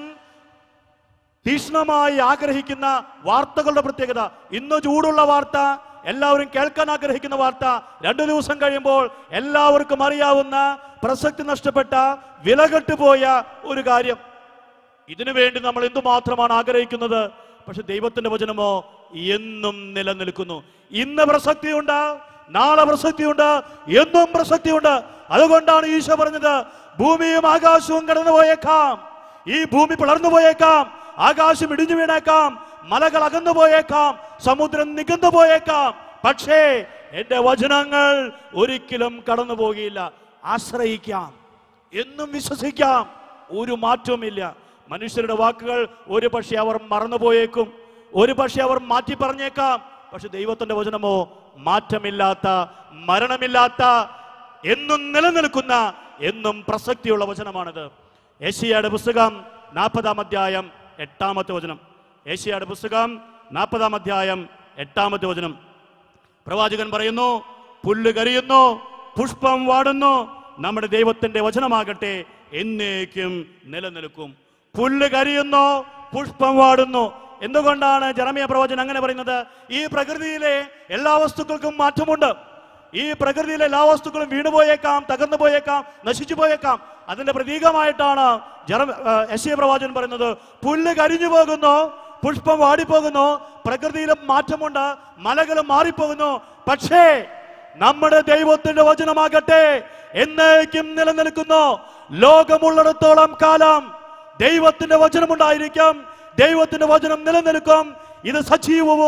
[SPEAKER 2] തീക്ഷ്ണമായി ആഗ്രഹിക്കുന്ന വാർത്തകളുടെ പ്രത്യേകത ഇന്ന് ചൂടുള്ള വാർത്ത എല്ലാവരും കേൾക്കാൻ ആഗ്രഹിക്കുന്ന വാർത്ത രണ്ടു ദിവസം കഴിയുമ്പോൾ എല്ലാവർക്കും അറിയാവുന്ന പ്രസക്തി നഷ്ടപ്പെട്ട വിലകെട്ടുപോയ ഒരു കാര്യം ഇതിനു വേണ്ടി നമ്മൾ എന്തുമാത്രമാണ് ആഗ്രഹിക്കുന്നത് പക്ഷെ ദൈവത്തിന്റെ വചനമോ എന്നും നിലനിൽക്കുന്നു ഇന്ന് പ്രസക്തിയുണ്ട് നാളെ പ്രസക്തിയുണ്ട് എന്നും പ്രസക്തിയുണ്ട് അതുകൊണ്ടാണ് ഈശോ പറഞ്ഞത് ഭൂമിയും ആകാശവും കടന്നു പോയേക്കാം ഈ ഭൂമി പിളർന്നു പോയേക്കാം ആകാശം ഇടിഞ്ഞു വീണേക്കാം മലകൾ അകന്നു പോയേക്കാം സമുദ്രം നികന്നു പോയേക്കാം പക്ഷേ എന്റെ വചനങ്ങൾ ഒരിക്കലും കടന്നു പോകില്ല ആശ്രയിക്കാം എന്നും വിശ്വസിക്കാം ഒരു മാറ്റവുമില്ല മനുഷ്യരുടെ വാക്കുകൾ ഒരു പക്ഷേ അവർ മറന്നുപോയേക്കും ഒരു പക്ഷേ അവർ മാറ്റി പറഞ്ഞേക്കാം പക്ഷെ ദൈവത്തിന്റെ വചനമോ മാറ്റമില്ലാത്ത മരണമില്ലാത്ത എന്നും നിലനിൽക്കുന്ന എന്നും പ്രസക്തിയുള്ള വചനമാണിത് ഏഷ്യയുടെ പുസ്തകം നാൽപ്പതാം അധ്യായം എട്ടാമത്തെ വചനം ഏഷ്യയുടെ പുസ്തകം നാൽപ്പതാം അധ്യായം എട്ടാമത്തെ വചനം പ്രവാചകൻ പറയുന്നു പുല്ല് കരിയുന്നു പുഷ്പം വാടുന്നു നമ്മുടെ ദൈവത്തിന്റെ വചനമാകട്ടെ എന്നേക്കും നിലനിൽക്കും പുല്ല് കരിയുന്നു പുഷ്പം വാടുന്നു എന്തുകൊണ്ടാണ് ജറമിയ പ്രവചനം അങ്ങനെ പറയുന്നത് ഈ പ്രകൃതിയിലെ എല്ലാ വസ്തുക്കൾക്കും മാറ്റമുണ്ട് ഈ പ്രകൃതിയിലെ എല്ലാ വസ്തുക്കളും വീണുപോയേക്കാം തകർന്നു പോയേക്കാം നശിച്ചു പോയേക്കാം അതിന്റെ പ്രതീകമായിട്ടാണ് ജറ യശയ പ്രവാചകൻ പറയുന്നത് പുല്ല് കരിഞ്ഞു പോകുന്നു പുഷ്പം വാടിപ്പോകുന്നു പ്രകൃതിയിലും മാറ്റമുണ്ട് മലകളും മാറിപ്പോകുന്നു പക്ഷേ നമ്മുടെ ദൈവത്തിന്റെ വചനമാകട്ടെ എന്നേക്കും നിലനിൽക്കുന്നു ലോകമുള്ളിടത്തോളം കാലം ദൈവത്തിന്റെ വചനമുണ്ടായിരിക്കും ദൈവത്തിന്റെ വചനം നിലനിൽക്കും ഇത് സജീവവും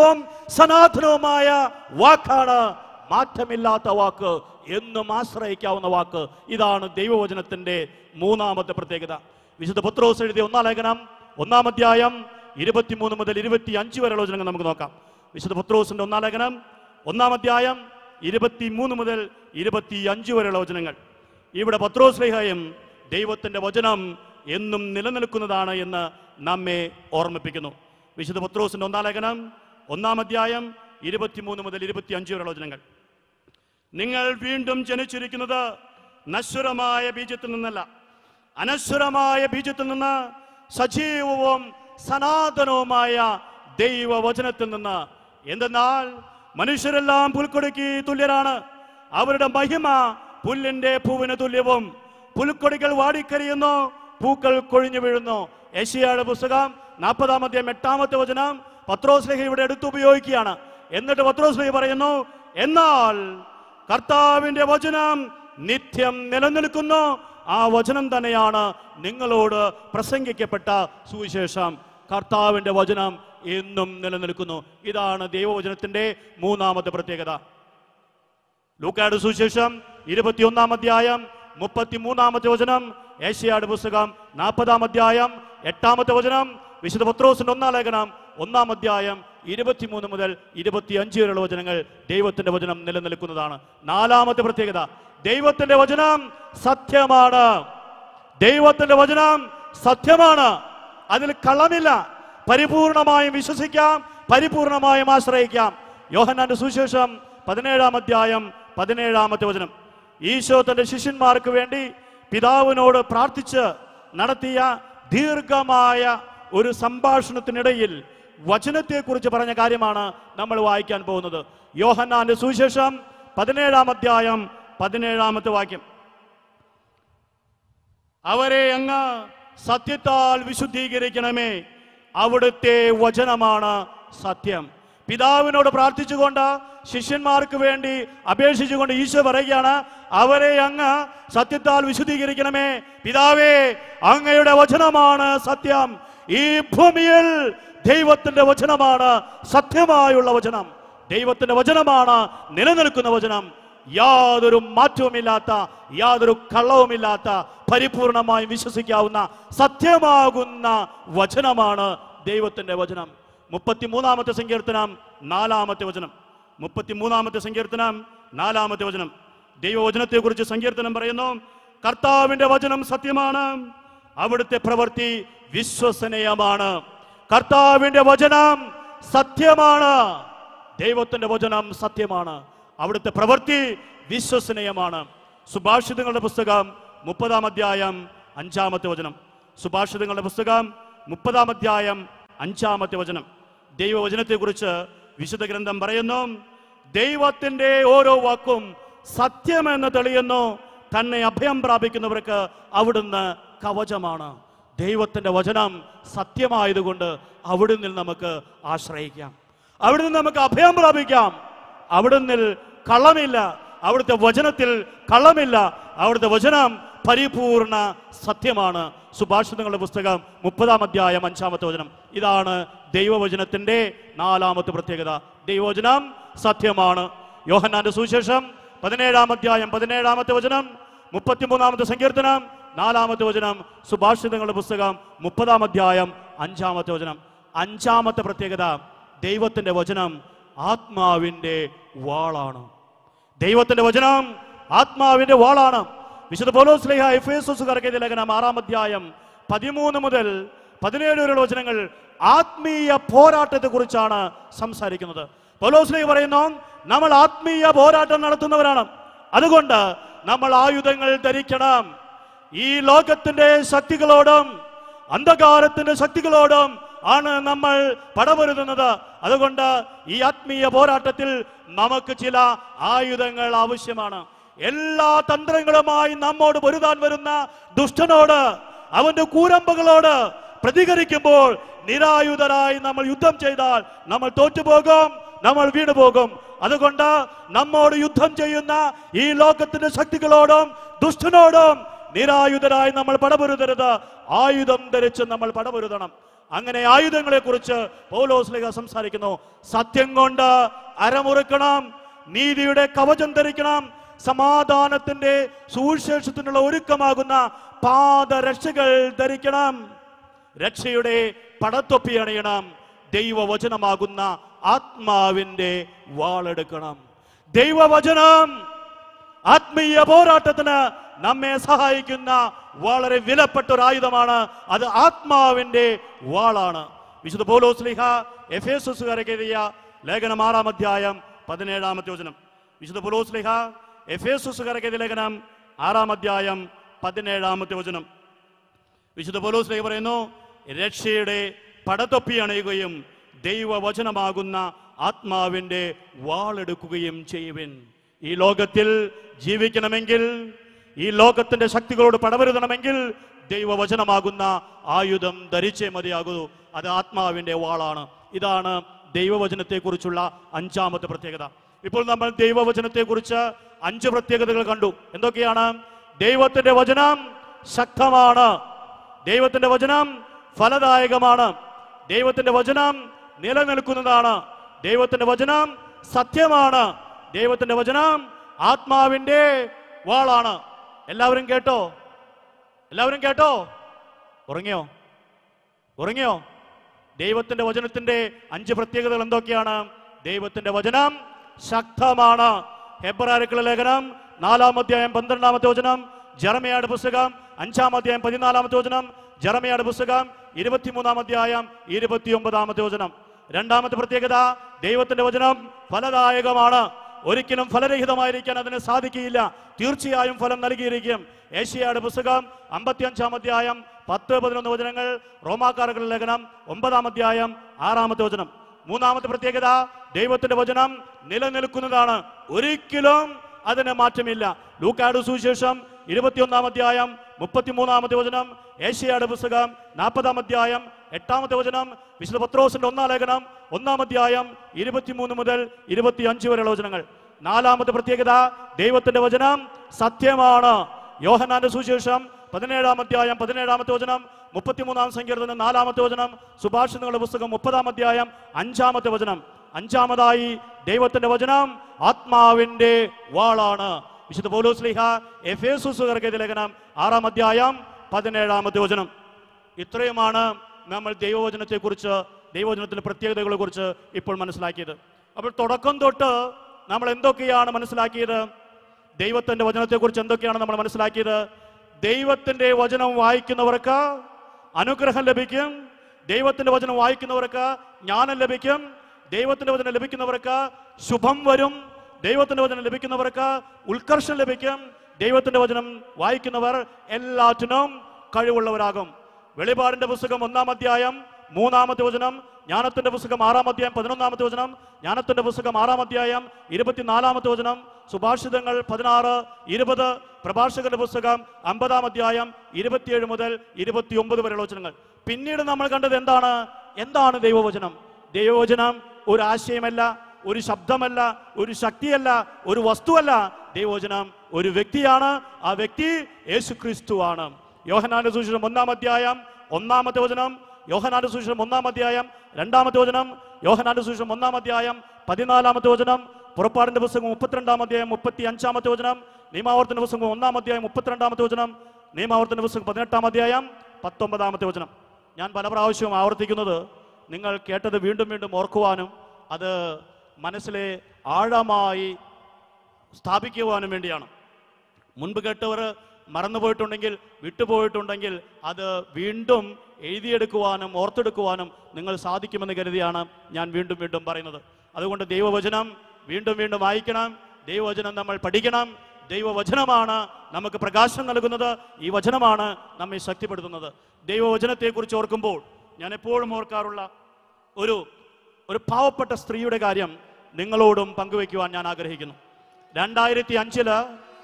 [SPEAKER 2] സനാതനവുമായ വാക്കാണ് മാറ്റമില്ലാത്ത വാക്ക് എന്നും ആശ്രയിക്കാവുന്ന വാക്ക് ഇതാണ് ദൈവവചനത്തിന്റെ മൂന്നാമത്തെ പ്രത്യേകത വിശുദ്ധ പത്രോസ് എഴുതിയ ഒന്നാം ലേഖനം ഒന്നാം അധ്യായം ഇരുപത്തിമൂന്ന് മുതൽ ഇരുപത്തി അഞ്ച് വരെയുള്ള വചനങ്ങൾ നമുക്ക് നോക്കാം വിശുദ്ധ പത്രോസിന്റെ ഒന്നാം ലേഖനം ഒന്നാം അധ്യായം ഇരുപത്തിമൂന്ന് മുതൽ ഇരുപത്തി അഞ്ച് വരെയുള്ള വചനങ്ങൾ ഇവിടെ പത്രോസ്ലേഹയും ദൈവത്തിന്റെ വചനം എന്നും നിലനിൽക്കുന്നതാണ് എന്ന് നമ്മെ ഓർമ്മിപ്പിക്കുന്നു വിശുദ്ധ പത്രോസിന്റെ ഒന്നാം ലേഖനം ഒന്നാം അധ്യായം ഇരുപത്തിമൂന്ന് മുതൽ ഇരുപത്തി അഞ്ച് വരെയുള്ള വചനങ്ങൾ നിങ്ങൾ വീണ്ടും ജനിച്ചിരിക്കുന്നത് നശ്വരമായ ബീജത്തിൽ നിന്നല്ല അനശ്വരമായ ബീജത്തിൽ നിന്ന് സജീവവും സനാതനവുമായ ദൈവവചനത്തിൽ നിന്ന് എന്തെന്നാൽ മനുഷ്യരെല്ലാം പുൽക്കൊടിക്ക് തുല്യരാണ് അവരുടെ മഹിമ പുല്ലിന്റെ പൂവിന് തുല്യവും പുൽക്കൊടികൾ വാടിക്കരിയുന്നു പൂക്കൾ കൊഴിഞ്ഞു വീഴുന്നു ഏഷ്യായുടെ പുസ്തകം നാൽപ്പതാമത്തെ എട്ടാമത്തെ വചനം പത്രോസ്ലേഹ ഇവിടെ എടുത്തു ഉപയോഗിക്കുകയാണ് എന്നിട്ട് പത്രോസ്ലേഹ പറയുന്നു എന്നാൽ കർത്താവിന്റെ വചനം നിത്യം നിലനിൽക്കുന്നു ആ വചനം തന്നെയാണ് നിങ്ങളോട് പ്രസംഗിക്കപ്പെട്ട സുവിശേഷം കർത്താവിന്റെ വചനം എന്നും നിലനിൽക്കുന്നു ഇതാണ് ദൈവവചനത്തിന്റെ മൂന്നാമത്തെ പ്രത്യേകത ലൂക്കാട് സുവിശേഷം ഇരുപത്തിയൊന്നാം അധ്യായം മുപ്പത്തിമൂന്നാമത്തെ വചനം ഏഷ്യാട് പുസ്തകം നാൽപ്പതാം അധ്യായം എട്ടാമത്തെ വചനം വിശുദ്ധ പത്രോസിന്റെ ഒന്നാം ലേഖനം ഒന്നാം അധ്യായം ഇരുപത്തിമൂന്ന് മുതൽ ഇരുപത്തിയഞ്ച് വരെയുള്ള വചനങ്ങൾ ദൈവത്തിന്റെ വചനം നിലനിൽക്കുന്നതാണ് നാലാമത്തെ പ്രത്യേകത ദൈവത്തിന്റെ വചനം സത്യമാണ് ദൈവത്തിന്റെ വചനം സത്യമാണ് അതിൽ കളമില്ല പരിപൂർണമായും വിശ്വസിക്കാം പരിപൂർണമായും ആശ്രയിക്കാം യോഹന്നാന്റെ സുവിശേഷം പതിനേഴാം അധ്യായം പതിനേഴാമത്തെ വചനം ഈശോ തന്റെ ശിഷ്യന്മാർക്ക് വേണ്ടി പിതാവിനോട് പ്രാർത്ഥിച്ച് നടത്തിയ ദീർഘമായ ഒരു സംഭാഷണത്തിനിടയിൽ വചനത്തെക്കുറിച്ച് പറഞ്ഞ കാര്യമാണ് നമ്മൾ വായിക്കാൻ പോകുന്നത് യോഹന്നാന്റെ സുവിശേഷം പതിനേഴാം അധ്യായം പതിനേഴാമത്തെ വാക്യം അവരെ അങ്ങ് സത്യത്താൽ വിശുദ്ധീകരിക്കണമേ അവിടുത്തെ വചനമാണ് സത്യം പിതാവിനോട് പ്രാർത്ഥിച്ചുകൊണ്ട് ശിഷ്യന്മാർക്ക് വേണ്ടി അപേക്ഷിച്ചുകൊണ്ട് ഈശോ പറയുകയാണ് അവരെ അങ്ങ് സത്യത്താൽ വിശുദ്ധീകരിക്കണമേ പിതാവേ അങ്ങയുടെ വചനമാണ് സത്യം ഈ ഭൂമിയിൽ ദൈവത്തിന്റെ വചനമാണ് സത്യമായുള്ള വചനം ദൈവത്തിന്റെ വചനമാണ് നിലനിൽക്കുന്ന വചനം യാതൊരു മാറ്റവുമില്ലാത്ത യാതൊരു കള്ളവുമില്ലാത്ത പരിപൂർണമായും വിശ്വസിക്കാവുന്ന സത്യമാകുന്ന വചനമാണ് ദൈവത്തിന്റെ വചനം മുപ്പത്തിമൂന്നാമത്തെ സങ്കീർത്തനം നാലാമത്തെ വചനം മുപ്പത്തിമൂന്നാമത്തെ സങ്കീർത്തനം നാലാമത്തെ വചനം ദൈവവചനത്തെ കുറിച്ച് സങ്കീർത്തനം പറയുന്നു കർത്താവിന്റെ വചനം സത്യമാണ് അവിടുത്തെ പ്രവൃത്തി വിശ്വസനീയമാണ് കർത്താവിന്റെ വചനം സത്യമാണ് ദൈവത്തിന്റെ വചനം സത്യമാണ് അവിടുത്തെ പ്രവൃത്തി വിശ്വസനീയമാണ് സുഭാഷിതങ്ങളുടെ പുസ്തകം മുപ്പതാം അധ്യായം അഞ്ചാമത്തെ വചനം സുഭാഷിതങ്ങളുടെ പുസ്തകം മുപ്പതാം അധ്യായം അഞ്ചാമത്തെ വചനം ദൈവവചനത്തെക്കുറിച്ച് വിശുദ്ധ ഗ്രന്ഥം പറയുന്നു ദൈവത്തിന്റെ ഓരോ വാക്കും സത്യമെന്ന് തെളിയുന്നു തന്നെ അഭയം പ്രാപിക്കുന്നവർക്ക് അവിടുന്ന് കവചമാണ് ദൈവത്തിന്റെ വചനം സത്യമായതുകൊണ്ട് അവിടുന്ന് നമുക്ക് ആശ്രയിക്കാം അവിടുന്ന് നമുക്ക് അഭയം പ്രാപിക്കാം അവിടുന്ന് കള്ളമില്ല അവിടുത്തെ വചനത്തിൽ കള്ളമില്ല അവിടുത്തെ വചനം പരിപൂർണ സത്യമാണ് സുഭാഷിതങ്ങളുടെ പുസ്തകം മുപ്പതാം അധ്യായം അഞ്ചാമത്തെ വചനം ഇതാണ് ദൈവവചനത്തിന്റെ നാലാമത്തെ പ്രത്യേകത ദൈവവചനം സത്യമാണ് യോഹന്നാന്റെ സുവിശേഷം പതിനേഴാം അധ്യായം പതിനേഴാമത്തെ വചനം മുപ്പത്തിമൂന്നാമത്തെ സങ്കീർത്തനം നാലാമത്തെ വചനം സുഭാഷിതങ്ങളുടെ പുസ്തകം മുപ്പതാം അധ്യായം അഞ്ചാമത്തെ വചനം അഞ്ചാമത്തെ പ്രത്യേകത ദൈവത്തിന്റെ വചനം ആത്മാവിന്റെ വാളാണ് ദൈവത്തിന്റെ വചനം ആത്മാവിന്റെ വാളാണ് വിശുദ്ധ പൗലോസ്ലേഹ എഫേസോസുകാർക്ക് എഴുതിയ ലേഖനം ആറാം അധ്യായം പതിമൂന്ന് മുതൽ പതിനേഴ് വരെയുള്ള വചനങ്ങൾ ആത്മീയ പോരാട്ടത്തെ കുറിച്ചാണ് സംസാരിക്കുന്നത് പൗലോസ്ലേഹ പറയുന്നു നമ്മൾ ആത്മീയ പോരാട്ടം നടത്തുന്നവരാണ് അതുകൊണ്ട് നമ്മൾ ആയുധങ്ങൾ ധരിക്കണം ഈ ലോകത്തിന്റെ ശക്തികളോടും അന്ധകാരത്തിന്റെ ശക്തികളോടും ആണ് നമ്മൾ പടപൊരുതുന്നത് അതുകൊണ്ട് ഈ ആത്മീയ പോരാട്ടത്തിൽ നമുക്ക് ചില ആയുധങ്ങൾ ആവശ്യമാണ് എല്ലാ തന്ത്രങ്ങളുമായി നമ്മോട് പൊരുതാൻ വരുന്ന ദുഷ്ടനോട് അവന്റെ കൂരമ്പകളോട് പ്രതികരിക്കുമ്പോൾ നിരായുധരായി നമ്മൾ യുദ്ധം ചെയ്താൽ നമ്മൾ തോറ്റുപോകും നമ്മൾ വീണുപോകും അതുകൊണ്ട് നമ്മോട് യുദ്ധം ചെയ്യുന്ന ഈ ലോകത്തിന്റെ ശക്തികളോടും ദുഷ്ടനോടും നിരായുധരായി നമ്മൾ പടപൊരുതരുത് ആയുധം ധരിച്ച് നമ്മൾ പടപൊരുതണം അങ്ങനെ ആയുധങ്ങളെ കുറിച്ച് പൗലോസ്ലിക സംസാരിക്കുന്നു സത്യം കൊണ്ട് അരമുറുക്കണം നീതിയുടെ കവചം ധരിക്കണം സമാധാനത്തിന്റെ സുവിശേഷത്തിനുള്ള ഒരുക്കമാകുന്ന പാദരക്ഷകൾ ധരിക്കണം രക്ഷയുടെ പടത്തൊപ്പി അണിയണം ദൈവവചനമാകുന്ന ആത്മാവിന്റെ വാളെടുക്കണം ദൈവവചനം ആത്മീയ പോരാട്ടത്തിന് നമ്മെ സഹായിക്കുന്ന വളരെ വിലപ്പെട്ട ഒരു ആയുധമാണ് അത് ആത്മാവിന്റെ വാളാണ് വിശുദ്ധ പൗലോസ്ലിഹ എഫേസുകാരൊക്കെ എഴുതിയ ലേഖനം ആറാം അധ്യായം പതിനേഴാമത്തെ വചനം വിശുദ്ധ പൗലോസ്ലിഹ എഫേസുകാരൊക്കെ എഴുതിയ ലേഖനം ആറാം അധ്യായം പതിനേഴാമത്തെ വചനം വിശുദ്ധ പൗലോസ് പറയുന്നു രക്ഷയുടെ പടത്തൊപ്പി അണയുകയും ദൈവവചനമാകുന്ന ആത്മാവിന്റെ വാളെടുക്കുകയും ചെയ്യുവിൻ ഈ ലോകത്തിൽ ജീവിക്കണമെങ്കിൽ ഈ ലോകത്തിന്റെ ശക്തികളോട് പടവരുതണമെങ്കിൽ ദൈവവചനമാകുന്ന ആയുധം ധരിച്ചേ മതിയാകൂ അത് ആത്മാവിന്റെ വാളാണ് ഇതാണ് ദൈവവചനത്തെക്കുറിച്ചുള്ള അഞ്ചാമത്തെ പ്രത്യേകത ഇപ്പോൾ നമ്മൾ ദൈവവചനത്തെക്കുറിച്ച് അഞ്ച് പ്രത്യേകതകൾ കണ്ടു എന്തൊക്കെയാണ് ദൈവത്തിന്റെ വചനം ശക്തമാണ് ദൈവത്തിന്റെ വചനം ഫലദായകമാണ് ദൈവത്തിന്റെ വചനം നിലനിൽക്കുന്നതാണ് ദൈവത്തിന്റെ വചനം സത്യമാണ് ദൈവത്തിന്റെ വചനം ആത്മാവിന്റെ വാളാണ് എല്ലാവരും കേട്ടോ എല്ലാവരും കേട്ടോ ഉറങ്ങിയോ ഉറങ്ങിയോ ദൈവത്തിന്റെ വചനത്തിന്റെ അഞ്ച് പ്രത്യേകതകൾ എന്തൊക്കെയാണ് ദൈവത്തിന്റെ വചനം ശക്തമാണ് ഹെബ്രാരുക്കളുടെ ലേഖനം നാലാം അധ്യായം പന്ത്രണ്ടാമത്തെ വചനം ജറമയുടെ പുസ്തകം അഞ്ചാം അധ്യായം പതിനാലാമത്തെ വചനം ജറമയുടെ പുസ്തകം ഇരുപത്തിമൂന്നാം അധ്യായം ഇരുപത്തിയൊമ്പതാമത്തെ വചനം രണ്ടാമത്തെ പ്രത്യേകത ദൈവത്തിന്റെ വചനം ഫലദായകമാണ് ഒരിക്കലും ഫലരഹിതമായിരിക്കാൻ അതിന് സാധിക്കുകയില്ല തീർച്ചയായും ഫലം നൽകിയിരിക്കും ഏഷ്യയുടെ പുസ്തകം അമ്പത്തിയഞ്ചാം അധ്യായം പത്ത് പതിനൊന്ന് വചനങ്ങൾ റോമാക്കാരുടെ ലേഖനം ഒമ്പതാം അധ്യായം ആറാമത്തെ വചനം മൂന്നാമത്തെ പ്രത്യേകത ദൈവത്തിന്റെ വചനം നിലനിൽക്കുന്നതാണ് ഒരിക്കലും അതിന് മാറ്റമില്ല ലൂക്കാട് സുവിശേഷം ഇരുപത്തിയൊന്നാം അധ്യായം മുപ്പത്തിമൂന്നാമത്തെ വചനം ഏഷ്യയുടെ പുസ്തകം നാൽപ്പതാം അധ്യായം എട്ടാമത്തെ വചനം വിശുദ്ധ പത്രോസിന്റെ ഒന്നാം ലേഖനം ഒന്നാം അധ്യായം ഇരുപത്തിമൂന്ന് മുതൽ ഇരുപത്തിയഞ്ച് വരെയുള്ള വചനങ്ങൾ നാലാമത്തെ പ്രത്യേകത ദൈവത്തിന്റെ വചനം സത്യമാണ് യോഹനാന്റെ സുവിശേഷം പതിനേഴാം അധ്യായം പതിനേഴാമത്തെ വചനം മുപ്പത്തിമൂന്നാം സങ്കീർത്തനം നാലാമത്തെ വചനം സുഭാഷിതങ്ങളുടെ പുസ്തകം മുപ്പതാം അധ്യായം അഞ്ചാമത്തെ വചനം അഞ്ചാമതായി ദൈവത്തിന്റെ വചനം ആത്മാവിന്റെ വാളാണ് വിശുദ്ധ പൗലോസ്ലിഹ എഫേസുസുകാർക്ക് ലേഖനം ആറാം അധ്യായം പതിനേഴാമത്തെ വചനം ഇത്രയുമാണ് നമ്മൾ ദൈവവചനത്തെക്കുറിച്ച് ദൈവവചനത്തിന്റെ പ്രത്യേകതകളെ കുറിച്ച് ഇപ്പോൾ മനസ്സിലാക്കിയത് അപ്പോൾ തുടക്കം തൊട്ട് നമ്മൾ എന്തൊക്കെയാണ് മനസ്സിലാക്കിയത് ദൈവത്തിന്റെ വചനത്തെക്കുറിച്ച് എന്തൊക്കെയാണ് നമ്മൾ മനസ്സിലാക്കിയത് ദൈവത്തിന്റെ വചനം വായിക്കുന്നവർക്ക് അനുഗ്രഹം ലഭിക്കും ദൈവത്തിന്റെ വചനം വായിക്കുന്നവർക്ക് ജ്ഞാനം ലഭിക്കും ദൈവത്തിന്റെ വചനം ലഭിക്കുന്നവർക്ക് ശുഭം വരും ദൈവത്തിന്റെ വചനം ലഭിക്കുന്നവർക്ക് ഉത്കർഷം ലഭിക്കും ദൈവത്തിന്റെ വചനം വായിക്കുന്നവർ എല്ലാറ്റിനും കഴിവുള്ളവരാകും വെളിപാടിന്റെ പുസ്തകം ഒന്നാം അധ്യായം മൂന്നാമത്തെ വചനം ജ്ഞാനത്തിന്റെ പുസ്തകം ആറാം അധ്യായം പതിനൊന്നാമത്തെ വചനം ജ്ഞാനത്തിന്റെ പുസ്തകം ആറാം അധ്യായം ഇരുപത്തിനാലാമത്തെ വചനം സുഭാഷിതങ്ങൾ പതിനാറ് ഇരുപത് പ്രഭാഷകന്റെ പുസ്തകം അമ്പതാം അധ്യായം ഇരുപത്തിയേഴ് മുതൽ ഇരുപത്തിയൊമ്പത് വരെയുള്ള വചനങ്ങൾ പിന്നീട് നമ്മൾ കണ്ടത് എന്താണ് എന്താണ് ദൈവവചനം ദൈവവചനം ഒരു ആശയമല്ല ഒരു ശബ്ദമല്ല ഒരു ശക്തിയല്ല ഒരു വസ്തുവല്ല ദൈവവചനം ഒരു വ്യക്തിയാണ് ആ വ്യക്തി യേശു ക്രിസ്തുവാണ് യോഹനാന്റെ സുവിശേഷം ഒന്നാം അധ്യായം ഒന്നാമത്തെ വചനം യോഹനാന്റെ സുവിശേഷം ഒന്നാം അധ്യായം രണ്ടാമത്തെ വചനം യോഹനാന്റെ സുവിശേഷം ഒന്നാം അധ്യായം പതിനാലാമത്തെ വചനം പുറപ്പാടിന്റെ പുസ്തകം മുപ്പത്തിരണ്ടാം അധ്യായം മുപ്പത്തി അഞ്ചാമത്തെ വചനം നിയമാവർത്തന പുസ്തകം ഒന്നാം അധ്യായം മുപ്പത്തിരണ്ടാമത്തെ വചനം നിയമാവർത്തന പുസ്തകം പതിനെട്ടാം അധ്യായം പത്തൊമ്പതാമത്തെ വചനം ഞാൻ പല പ്രാവശ്യവും ആവർത്തിക്കുന്നത് നിങ്ങൾ കേട്ടത് വീണ്ടും വീണ്ടും ഓർക്കുവാനും അത് മനസ്സിലെ ആഴമായി സ്ഥാപിക്കുവാനും വേണ്ടിയാണ് മുൻപ് കേട്ടവർ മറന്നുപോയിട്ടുണ്ടെങ്കിൽ വിട്ടുപോയിട്ടുണ്ടെങ്കിൽ അത് വീണ്ടും എഴുതിയെടുക്കുവാനും ഓർത്തെടുക്കുവാനും നിങ്ങൾ സാധിക്കുമെന്ന് കരുതിയാണ് ഞാൻ വീണ്ടും വീണ്ടും പറയുന്നത് അതുകൊണ്ട് ദൈവവചനം വീണ്ടും വീണ്ടും വായിക്കണം ദൈവവചനം നമ്മൾ പഠിക്കണം ദൈവവചനമാണ് നമുക്ക് പ്രകാശം നൽകുന്നത് ഈ വചനമാണ് നമ്മെ ശക്തിപ്പെടുത്തുന്നത് ദൈവവചനത്തെക്കുറിച്ച് ഓർക്കുമ്പോൾ ഞാൻ എപ്പോഴും ഓർക്കാറുള്ള ഒരു ഒരു പാവപ്പെട്ട സ്ത്രീയുടെ കാര്യം നിങ്ങളോടും പങ്കുവയ്ക്കുവാൻ ഞാൻ ആഗ്രഹിക്കുന്നു രണ്ടായിരത്തി അഞ്ചില്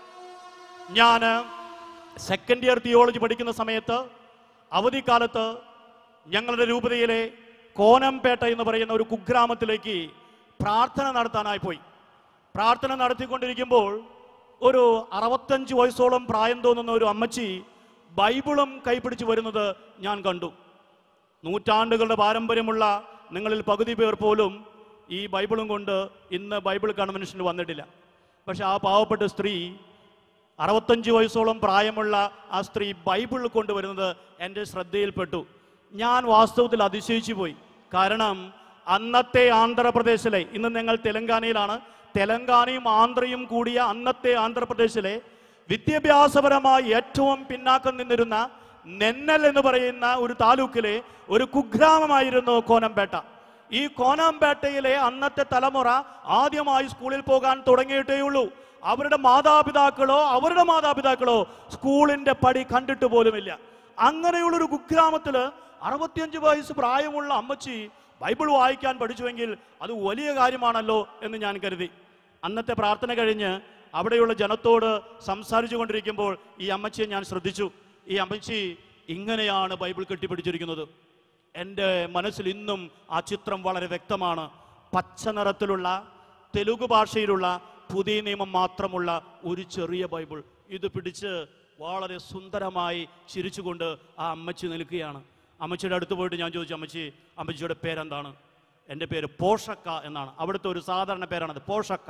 [SPEAKER 2] ഞാൻ സെക്കൻഡ് ഇയർ തിയോളജി പഠിക്കുന്ന സമയത്ത് അവധിക്കാലത്ത് ഞങ്ങളുടെ രൂപതയിലെ കോനംപേട്ട എന്ന് പറയുന്ന ഒരു കുഗ്രാമത്തിലേക്ക് പ്രാർത്ഥന നടത്താനായി പോയി പ്രാർത്ഥന നടത്തിക്കൊണ്ടിരിക്കുമ്പോൾ ഒരു അറുപത്തഞ്ച് വയസ്സോളം പ്രായം തോന്നുന്ന ഒരു അമ്മച്ചി ബൈബിളും കൈപിടിച്ച് വരുന്നത് ഞാൻ കണ്ടു നൂറ്റാണ്ടുകളുടെ പാരമ്പര്യമുള്ള നിങ്ങളിൽ പകുതി പേർ പോലും ഈ ബൈബിളും കൊണ്ട് ഇന്ന് ബൈബിൾ കൺവെൻഷന് വന്നിട്ടില്ല പക്ഷെ ആ പാവപ്പെട്ട സ്ത്രീ അറുപത്തഞ്ച് വയസ്സോളം പ്രായമുള്ള ആ സ്ത്രീ ബൈബിൾ കൊണ്ടുവരുന്നത് എൻ്റെ ശ്രദ്ധയിൽപ്പെട്ടു ഞാൻ വാസ്തവത്തിൽ അതിശയിച്ചു പോയി കാരണം അന്നത്തെ ആന്ധ്രാപ്രദേശിലെ ഇന്ന് ഞങ്ങൾ തെലങ്കാനയിലാണ് തെലങ്കാനയും ആന്ധ്രയും കൂടിയ അന്നത്തെ ആന്ധ്രാപ്രദേശിലെ വിദ്യാഭ്യാസപരമായി ഏറ്റവും പിന്നാക്കം നിന്നിരുന്ന നെന്നൽ എന്ന് പറയുന്ന ഒരു താലൂക്കിലെ ഒരു കുഗ്രാമമായിരുന്നു കോനംപേട്ട ഈ കോനാമ്പേട്ടയിലെ അന്നത്തെ തലമുറ ആദ്യമായി സ്കൂളിൽ പോകാൻ തുടങ്ങിയിട്ടേയുള്ളൂ അവരുടെ മാതാപിതാക്കളോ അവരുടെ മാതാപിതാക്കളോ സ്കൂളിന്റെ പടി കണ്ടിട്ട് പോലുമില്ല അങ്ങനെയുള്ളൊരു കുഗ്രാമത്തില് അറുപത്തിയഞ്ച് വയസ്സ് പ്രായമുള്ള അമ്മച്ചി ബൈബിൾ വായിക്കാൻ പഠിച്ചുവെങ്കിൽ അത് വലിയ കാര്യമാണല്ലോ എന്ന് ഞാൻ കരുതി അന്നത്തെ പ്രാർത്ഥന കഴിഞ്ഞ് അവിടെയുള്ള ജനത്തോട് സംസാരിച്ചു കൊണ്ടിരിക്കുമ്പോൾ ഈ അമ്മച്ചിയെ ഞാൻ ശ്രദ്ധിച്ചു ഈ അമ്മച്ചി ഇങ്ങനെയാണ് ബൈബിൾ കെട്ടിപ്പിടിച്ചിരിക്കുന്നത് എൻ്റെ മനസ്സിൽ ഇന്നും ആ ചിത്രം വളരെ വ്യക്തമാണ് പച്ച നിറത്തിലുള്ള തെലുഗു ഭാഷയിലുള്ള പുതിയ നിയമം മാത്രമുള്ള ഒരു ചെറിയ ബൈബിൾ ഇത് പിടിച്ച് വളരെ സുന്ദരമായി ചിരിച്ചുകൊണ്ട് ആ അമ്മച്ചി നിൽക്കുകയാണ് അമ്മച്ചിയുടെ അടുത്ത് പോയിട്ട് ഞാൻ ചോദിച്ചു അമ്മച്ചി അമ്മച്ചിയുടെ പേരെന്താണ് എൻ്റെ പേര് പോഷക്ക എന്നാണ് അവിടുത്തെ ഒരു സാധാരണ പേരാണത് പോഷക്ക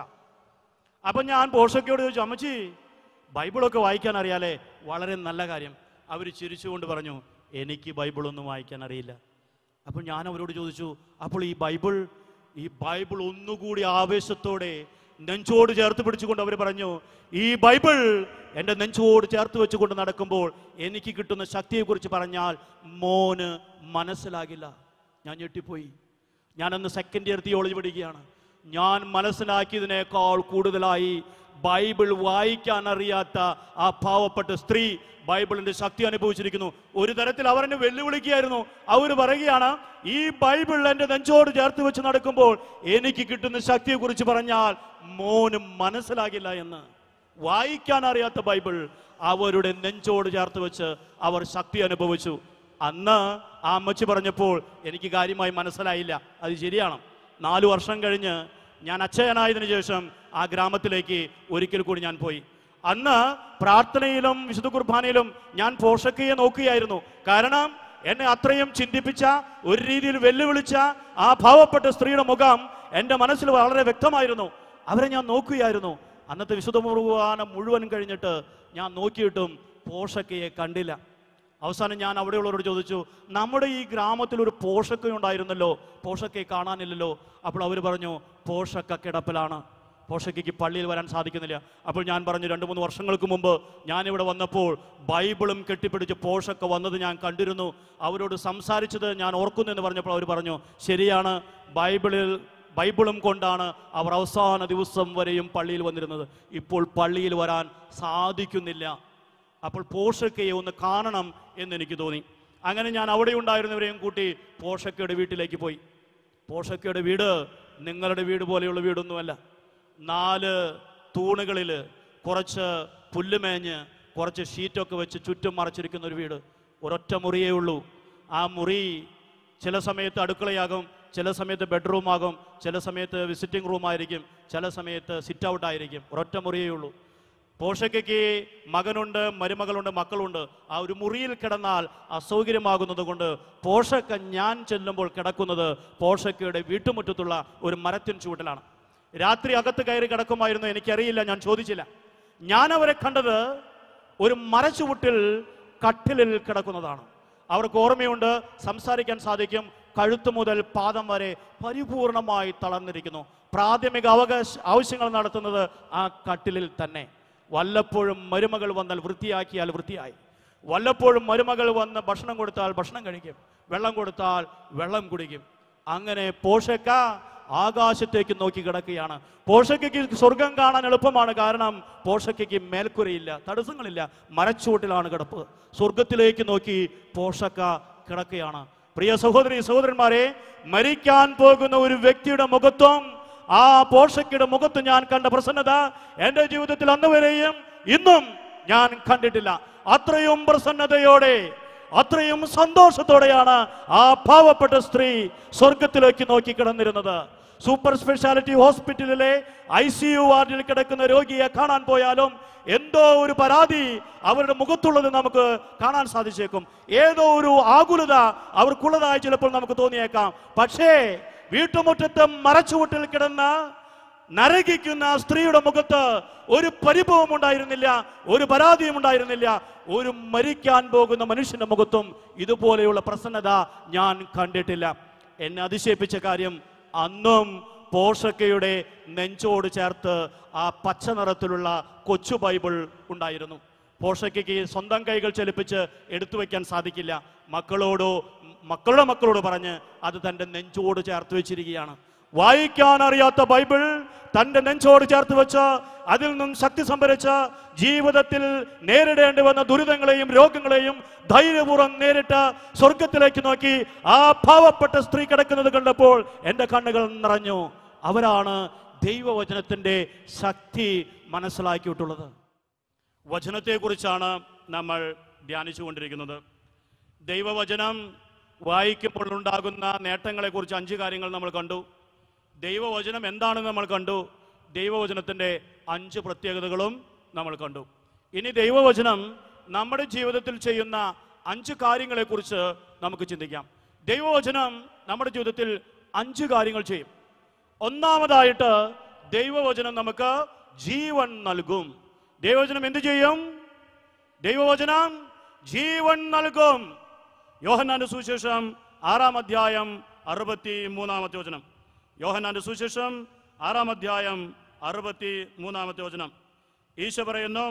[SPEAKER 2] അപ്പം ഞാൻ പോഷക്കയോട് ചോദിച്ചു അമ്മച്ചി ബൈബിളൊക്കെ വായിക്കാൻ അറിയാലേ വളരെ നല്ല കാര്യം അവർ ചിരിച്ചുകൊണ്ട് പറഞ്ഞു എനിക്ക് ബൈബിളൊന്നും വായിക്കാൻ അറിയില്ല അപ്പോൾ ഞാൻ അവരോട് ചോദിച്ചു അപ്പോൾ ഈ ബൈബിൾ ഈ ബൈബിൾ ഒന്നുകൂടി ആവേശത്തോടെ നെഞ്ചോട് ചേർത്ത് പിടിച്ചുകൊണ്ട് അവർ പറഞ്ഞു ഈ ബൈബിൾ എൻ്റെ നെഞ്ചോട് ചേർത്ത് വെച്ചുകൊണ്ട് നടക്കുമ്പോൾ എനിക്ക് കിട്ടുന്ന ശക്തിയെക്കുറിച്ച് പറഞ്ഞാൽ മോന് മനസ്സിലാകില്ല ഞാൻ ഞെട്ടിപ്പോയി ഞാനന്ന് സെക്കൻഡ് ഇയർ തിയോളജി പഠിക്കുകയാണ് ഞാൻ മനസ്സിലാക്കിയതിനേക്കാൾ കൂടുതലായി ബൈബിൾ വായിക്കാൻ അറിയാത്ത ആ പാവപ്പെട്ട സ്ത്രീ ബൈബിളിന്റെ ശക്തി അനുഭവിച്ചിരിക്കുന്നു ഒരു തരത്തിൽ അവർ എന്നെ വെല്ലുവിളിക്കുകയായിരുന്നു അവർ പറയുകയാണ് ഈ ബൈബിൾ എന്റെ നെഞ്ചോട് ചേർത്ത് വെച്ച് നടക്കുമ്പോൾ എനിക്ക് കിട്ടുന്ന ശക്തിയെ കുറിച്ച് പറഞ്ഞാൽ മോനും മനസ്സിലാകില്ല എന്ന് വായിക്കാൻ അറിയാത്ത ബൈബിൾ അവരുടെ നെഞ്ചോട് ചേർത്ത് വെച്ച് അവർ ശക്തി അനുഭവിച്ചു അന്ന് ആ അമ്മച്ചി പറഞ്ഞപ്പോൾ എനിക്ക് കാര്യമായി മനസ്സിലായില്ല അത് ശരിയാണ് നാലു വർഷം കഴിഞ്ഞ് ഞാൻ അച്ഛനായതിനു ശേഷം ആ ഗ്രാമത്തിലേക്ക് ഒരിക്കൽ കൂടി ഞാൻ പോയി അന്ന് പ്രാർത്ഥനയിലും വിശുദ്ധ കുർബാനയിലും ഞാൻ പോഷക്കയെ നോക്കുകയായിരുന്നു കാരണം എന്നെ അത്രയും ചിന്തിപ്പിച്ച ഒരു രീതിയിൽ വെല്ലുവിളിച്ച ആ പാവപ്പെട്ട സ്ത്രീയുടെ മുഖം എൻ്റെ മനസ്സിൽ വളരെ വ്യക്തമായിരുന്നു അവരെ ഞാൻ നോക്കുകയായിരുന്നു അന്നത്തെ വിശുദ്ധ കുർബാന മുഴുവൻ കഴിഞ്ഞിട്ട് ഞാൻ നോക്കിയിട്ടും പോഷക്കയെ കണ്ടില്ല അവസാനം ഞാൻ അവിടെയുള്ളവരോട് ചോദിച്ചു നമ്മുടെ ഈ ഗ്രാമത്തിൽ ഒരു പോഷക്ക ഉണ്ടായിരുന്നല്ലോ പോഷക്കയെ കാണാനില്ലല്ലോ അപ്പോൾ അവർ പറഞ്ഞു പോഷക്ക കിടപ്പിലാണ് പോഷക്കയ്ക്ക് പള്ളിയിൽ വരാൻ സാധിക്കുന്നില്ല അപ്പോൾ ഞാൻ പറഞ്ഞു രണ്ട് മൂന്ന് വർഷങ്ങൾക്ക് മുമ്പ് ഞാനിവിടെ വന്നപ്പോൾ ബൈബിളും കെട്ടിപ്പിടിച്ച് പോഷക്ക വന്നത് ഞാൻ കണ്ടിരുന്നു അവരോട് സംസാരിച്ചത് ഞാൻ ഓർക്കുന്നു എന്ന് പറഞ്ഞപ്പോൾ അവർ പറഞ്ഞു ശരിയാണ് ബൈബിളിൽ ബൈബിളും കൊണ്ടാണ് അവർ അവസാന ദിവസം വരെയും പള്ളിയിൽ വന്നിരുന്നത് ഇപ്പോൾ പള്ളിയിൽ വരാൻ സാധിക്കുന്നില്ല അപ്പോൾ പോഷക്കയെ ഒന്ന് കാണണം എന്ന് എനിക്ക് തോന്നി അങ്ങനെ ഞാൻ അവിടെ ഉണ്ടായിരുന്നവരെയും കൂട്ടി പോഷക്കയുടെ വീട്ടിലേക്ക് പോയി പോഷക്കയുടെ വീട് നിങ്ങളുടെ വീട് പോലെയുള്ള വീടൊന്നുമല്ല നാല് തൂണുകളിൽ കുറച്ച് പുല്ലുമേഞ്ഞ് കുറച്ച് ഷീറ്റൊക്കെ വെച്ച് ചുറ്റും മറച്ചിരിക്കുന്ന ഒരു വീട് ഒരൊറ്റ മുറിയേ ഉള്ളൂ ആ മുറി ചില സമയത്ത് അടുക്കളയാകും ചില സമയത്ത് ബെഡ്റൂം ആകും ചില സമയത്ത് വിസിറ്റിംഗ് റൂം ആയിരിക്കും ചില സമയത്ത് സിറ്റ് ഔട്ട് ആയിരിക്കും ഒരൊറ്റ മുറിയേ ഉള്ളൂ പോഷയ്ക്ക് മകനുണ്ട് മരുമകളുണ്ട് മക്കളുണ്ട് ആ ഒരു മുറിയിൽ കിടന്നാൽ അസൗകര്യമാകുന്നത് കൊണ്ട് പോഷക്ക ഞാൻ ചെല്ലുമ്പോൾ കിടക്കുന്നത് പോഷക്കയുടെ വീട്ടുമുറ്റത്തുള്ള ഒരു മരത്തിൻ ചൂട്ടിലാണ് രാത്രി അകത്ത് കയറി കിടക്കുമായിരുന്നു എനിക്കറിയില്ല ഞാൻ ചോദിച്ചില്ല ഞാൻ അവരെ കണ്ടത് ഒരു മരച്ചുവട്ടിൽ കട്ടിലിൽ കിടക്കുന്നതാണ് അവർക്ക് ഓർമ്മയുണ്ട് സംസാരിക്കാൻ സാധിക്കും കഴുത്ത് മുതൽ പാദം വരെ പരിപൂർണമായി തളർന്നിരിക്കുന്നു പ്രാഥമിക അവകാശ ആവശ്യങ്ങൾ നടത്തുന്നത് ആ കട്ടിലിൽ തന്നെ വല്ലപ്പോഴും മരുമകൾ വന്നാൽ വൃത്തിയാക്കിയാൽ വൃത്തിയായി വല്ലപ്പോഴും മരുമകൾ വന്ന് ഭക്ഷണം കൊടുത്താൽ ഭക്ഷണം കഴിക്കും വെള്ളം കൊടുത്താൽ വെള്ളം കുടിക്കും അങ്ങനെ പോഷക്ക ആകാശത്തേക്ക് നോക്കി കിടക്കുകയാണ് പോഷക്കയ്ക്ക് സ്വർഗം കാണാൻ എളുപ്പമാണ് കാരണം പോഷക്കയ്ക്ക് മേൽക്കുരയില്ല തടസ്സങ്ങളില്ല മരച്ചുവട്ടിലാണ് കിടപ്പ് സ്വർഗത്തിലേക്ക് നോക്കി പോഷക്ക കിടക്കുകയാണ് പ്രിയ സഹോദരി സഹോദരന്മാരെ മരിക്കാൻ പോകുന്ന ഒരു വ്യക്തിയുടെ മുഖത്വം ആ പോഷക്കയുടെ മുഖത്ത് ഞാൻ കണ്ട പ്രസന്നത എന്റെ ജീവിതത്തിൽ അന്ന് വരെയും ഇന്നും ഞാൻ കണ്ടിട്ടില്ല അത്രയും പ്രസന്നതയോടെ അത്രയും സന്തോഷത്തോടെയാണ് ആ പാവപ്പെട്ട സ്ത്രീ സ്വർഗത്തിലേക്ക് നോക്കി കിടന്നിരുന്നത് സൂപ്പർ സ്പെഷ്യാലിറ്റി ഹോസ്പിറ്റലിലെ ഐ സി യു വാർഡിൽ കിടക്കുന്ന രോഗിയെ കാണാൻ പോയാലും എന്തോ ഒരു പരാതി അവരുടെ മുഖത്തുള്ളത് നമുക്ക് കാണാൻ സാധിച്ചേക്കും ഏതോ ഒരു ആകുലത അവർക്കുള്ളതായി ചിലപ്പോൾ നമുക്ക് തോന്നിയേക്കാം പക്ഷേ വീട്ടുമുറ്റത്ത് മറച്ചുമുട്ടിൽ കിടന്ന നരകിക്കുന്ന ആ സ്ത്രീയുടെ മുഖത്ത് ഒരു പരിഭവം ഉണ്ടായിരുന്നില്ല ഒരു പരാതിയും ഉണ്ടായിരുന്നില്ല ഒരു മരിക്കാൻ പോകുന്ന മനുഷ്യന്റെ മുഖത്തും ഇതുപോലെയുള്ള പ്രസന്നത ഞാൻ കണ്ടിട്ടില്ല എന്നെ അതിശയിപ്പിച്ച കാര്യം അന്നും പോഷക്കയുടെ നെഞ്ചോട് ചേർത്ത് ആ പച്ച നിറത്തിലുള്ള കൊച്ചു ബൈബിൾ ഉണ്ടായിരുന്നു പോഷയ്ക്ക് സ്വന്തം കൈകൾ ചലിപ്പിച്ച് എടുത്തു വെക്കാൻ സാധിക്കില്ല മക്കളോടോ മക്കളുടെ മക്കളോട് പറഞ്ഞ് അത് തന്റെ നെഞ്ചോട് ചേർത്ത് വെച്ചിരിക്കുകയാണ് വായിക്കാൻ അറിയാത്ത ബൈബിൾ തന്റെ നെഞ്ചോട് ചേർത്ത് വെച്ച് അതിൽ നിന്നും ശക്തി സംഭരിച്ച് ജീവിതത്തിൽ നേരിടേണ്ടി വന്ന ദുരിതങ്ങളെയും രോഗങ്ങളെയും ധൈര്യപൂർവ്വം നേരിട്ട് സ്വർഗത്തിലേക്ക് നോക്കി ആ പാവപ്പെട്ട സ്ത്രീ കിടക്കുന്നത് കണ്ടപ്പോൾ എൻ്റെ കണ്ണുകൾ നിറഞ്ഞു അവരാണ് ദൈവവചനത്തിന്റെ ശക്തി മനസ്സിലാക്കിയിട്ടുള്ളത് വചനത്തെക്കുറിച്ചാണ് നമ്മൾ ധ്യാനിച്ചുകൊണ്ടിരിക്കുന്നത് ദൈവവചനം വായിക്കുമ്പോൾ ഉണ്ടാകുന്ന നേട്ടങ്ങളെക്കുറിച്ച് അഞ്ച് കാര്യങ്ങൾ നമ്മൾ കണ്ടു ദൈവവചനം എന്താണെന്ന് നമ്മൾ കണ്ടു ദൈവവചനത്തിൻ്റെ അഞ്ച് പ്രത്യേകതകളും നമ്മൾ കണ്ടു ഇനി ദൈവവചനം നമ്മുടെ ജീവിതത്തിൽ ചെയ്യുന്ന അഞ്ച് കാര്യങ്ങളെക്കുറിച്ച് നമുക്ക് ചിന്തിക്കാം ദൈവവചനം നമ്മുടെ ജീവിതത്തിൽ അഞ്ച് കാര്യങ്ങൾ ചെയ്യും ഒന്നാമതായിട്ട് ദൈവവചനം നമുക്ക് ജീവൻ നൽകും ദൈവവചനം എന്ത് ചെയ്യും ദൈവവചനം ജീവൻ നൽകും യോഹന്നാന്റെ സുവിശേഷം ആറാം അധ്യായം അറുപത്തി മൂന്നാമത്തെ വചനം യോഹന്നാന്റെ സുവിശേഷം ആറാം അധ്യായം അറുപത്തി മൂന്നാമത്തെ വചനം ഈശോ പറയുന്നു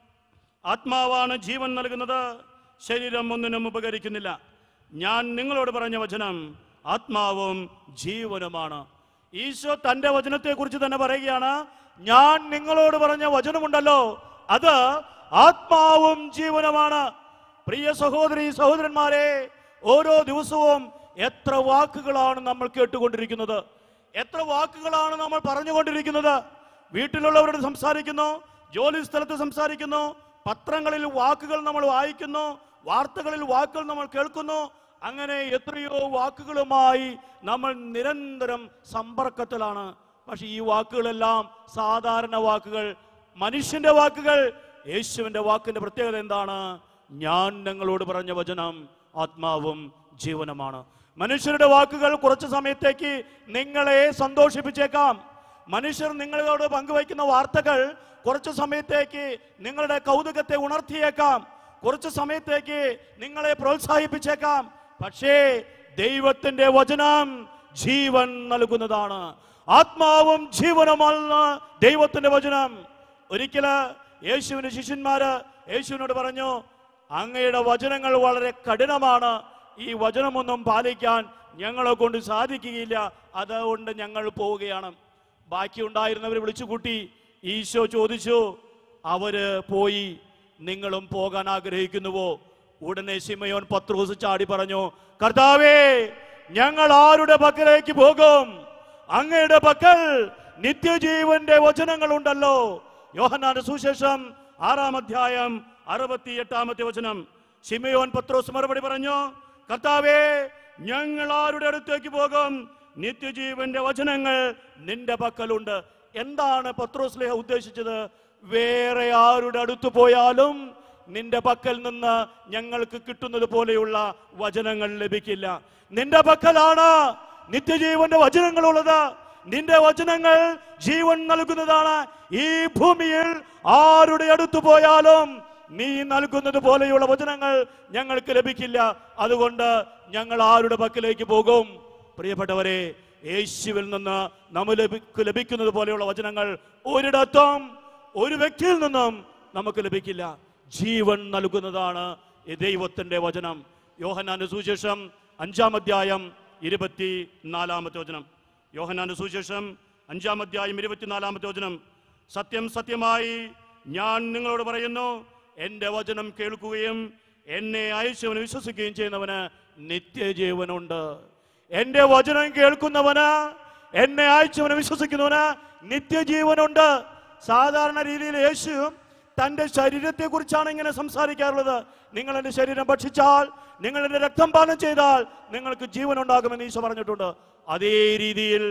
[SPEAKER 2] ആത്മാവാണ് ജീവൻ നൽകുന്നത് ശരീരം ഒന്നിനും ഉപകരിക്കുന്നില്ല ഞാൻ നിങ്ങളോട് പറഞ്ഞ വചനം ആത്മാവും ജീവനുമാണ് ഈശോ തന്റെ വചനത്തെക്കുറിച്ച് തന്നെ പറയുകയാണ് ഞാൻ നിങ്ങളോട് പറഞ്ഞ വചനമുണ്ടല്ലോ അത് ആത്മാവും ജീവനുമാണ് പ്രിയ സഹോദരി സഹോദരന്മാരെ ഓരോ ദിവസവും എത്ര വാക്കുകളാണ് നമ്മൾ കേട്ടുകൊണ്ടിരിക്കുന്നത് എത്ര വാക്കുകളാണ് നമ്മൾ പറഞ്ഞുകൊണ്ടിരിക്കുന്നത് വീട്ടിലുള്ളവരോട് സംസാരിക്കുന്നു ജോലി സ്ഥലത്ത് സംസാരിക്കുന്നു പത്രങ്ങളിൽ വാക്കുകൾ നമ്മൾ വായിക്കുന്നു വാർത്തകളിൽ വാക്കുകൾ നമ്മൾ കേൾക്കുന്നു അങ്ങനെ എത്രയോ വാക്കുകളുമായി നമ്മൾ നിരന്തരം സമ്പർക്കത്തിലാണ് പക്ഷെ ഈ വാക്കുകളെല്ലാം സാധാരണ വാക്കുകൾ മനുഷ്യന്റെ വാക്കുകൾ യേശുവിന്റെ വാക്കിന്റെ പ്രത്യേകത എന്താണ് ഞാൻ നിങ്ങളോട് പറഞ്ഞ വചനം ആത്മാവും ജീവനുമാണ് മനുഷ്യരുടെ വാക്കുകൾ കുറച്ച് സമയത്തേക്ക് നിങ്ങളെ സന്തോഷിപ്പിച്ചേക്കാം മനുഷ്യർ നിങ്ങളോട് പങ്കുവയ്ക്കുന്ന വാർത്തകൾ കുറച്ച് സമയത്തേക്ക് നിങ്ങളുടെ കൗതുകത്തെ ഉണർത്തിയേക്കാം കുറച്ച് സമയത്തേക്ക് നിങ്ങളെ പ്രോത്സാഹിപ്പിച്ചേക്കാം പക്ഷേ ദൈവത്തിന്റെ വചനം ജീവൻ നൽകുന്നതാണ് ആത്മാവും ജീവനുമാണ് ദൈവത്തിന്റെ വചനം ഒരിക്കല് യേശുവിന് ശിഷ്യന്മാര് യേശുവിനോട് പറഞ്ഞു അങ്ങയുടെ വചനങ്ങൾ വളരെ കഠിനമാണ് ഈ വചനമൊന്നും പാലിക്കാൻ ഞങ്ങളെ കൊണ്ട് സാധിക്കുകയില്ല അതുകൊണ്ട് ഞങ്ങൾ പോവുകയാണ് ബാക്കി ഉണ്ടായിരുന്നവർ വിളിച്ചുകൂട്ടി ഈശോ ചോദിച്ചു അവര് പോയി നിങ്ങളും പോകാൻ ആഗ്രഹിക്കുന്നുവോ ഉടനെ ശിമയോൻ പത്രോസ് ചാടി പറഞ്ഞു കർത്താവേ ഞങ്ങൾ ആരുടെ പക്കലേക്ക് പോകും അങ്ങയുടെ പക്കൽ നിത്യജീവന്റെ വചനങ്ങൾ ഉണ്ടല്ലോ യോഹന്നാന്റെ സുശേഷം ആറാം അധ്യായം അറുപത്തി എട്ടാമത്തെ വചനം ശിമയോൻ പത്രോസ് മറുപടി പറഞ്ഞു കർത്താവേ ഞങ്ങൾ ആരുടെ അടുത്തേക്ക് പോകും നിത്യജീവന്റെ വചനങ്ങൾ നിന്റെ പക്കലുണ്ട് എന്താണ് പത്രോസ് ലേഖ ഉദ്ദേശിച്ചത് വേറെ ആരുടെ അടുത്ത് പോയാലും നിന്റെ പക്കൽ നിന്ന് ഞങ്ങൾക്ക് കിട്ടുന്നത് പോലെയുള്ള വചനങ്ങൾ ലഭിക്കില്ല നിന്റെ പക്കലാണ് നിത്യജീവന്റെ വചനങ്ങളുള്ളത് നിന്റെ വചനങ്ങൾ ജീവൻ നൽകുന്നതാണ് ഈ ഭൂമിയിൽ ആരുടെ അടുത്ത് പോയാലും നീ നൽകുന്നത് പോലെയുള്ള വചനങ്ങൾ ഞങ്ങൾക്ക് ലഭിക്കില്ല അതുകൊണ്ട് ഞങ്ങൾ ആരുടെ പക്കലേക്ക് പോകും പ്രിയപ്പെട്ടവരെ യേശുവിൽ നിന്ന് നമുക്ക് ലഭിക്കുന്നത് പോലെയുള്ള വചനങ്ങൾ ഒരിടത്തും ഒരു വ്യക്തിയിൽ നിന്നും നമുക്ക് ലഭിക്കില്ല ജീവൻ നൽകുന്നതാണ് ഈ ദൈവത്തിന്റെ വചനം യോഹന്നാന്റെ സുവിശേഷം അഞ്ചാം അധ്യായം ഇരുപത്തി നാലാമത്തെ വചനം യോഹന്നാന്റെ സുവിശേഷം അഞ്ചാം അധ്യായം ഇരുപത്തിനാലാമത്തെ വചനം സത്യം സത്യമായി ഞാൻ നിങ്ങളോട് പറയുന്നു എൻ്റെ വചനം കേൾക്കുകയും എന്നെ അയച്ചവന് വിശ്വസിക്കുകയും ചെയ്യുന്നവന് നിത്യജീവനുണ്ട് എൻ്റെ വചനം കേൾക്കുന്നവന് എന്നെ അയച്ചവന് വിശ്വസിക്കുന്നവന് നിത്യജീവനുണ്ട് സാധാരണ രീതിയിൽ യേശു തൻ്റെ ശരീരത്തെ കുറിച്ചാണ് ഇങ്ങനെ സംസാരിക്കാറുള്ളത് നിങ്ങൾ എൻ്റെ ശരീരം ഭക്ഷിച്ചാൽ നിങ്ങൾ എൻ്റെ രക്തം പാനം ചെയ്താൽ നിങ്ങൾക്ക് ജീവൻ ഉണ്ടാകുമെന്ന് ഈശോ പറഞ്ഞിട്ടുണ്ട് അതേ രീതിയിൽ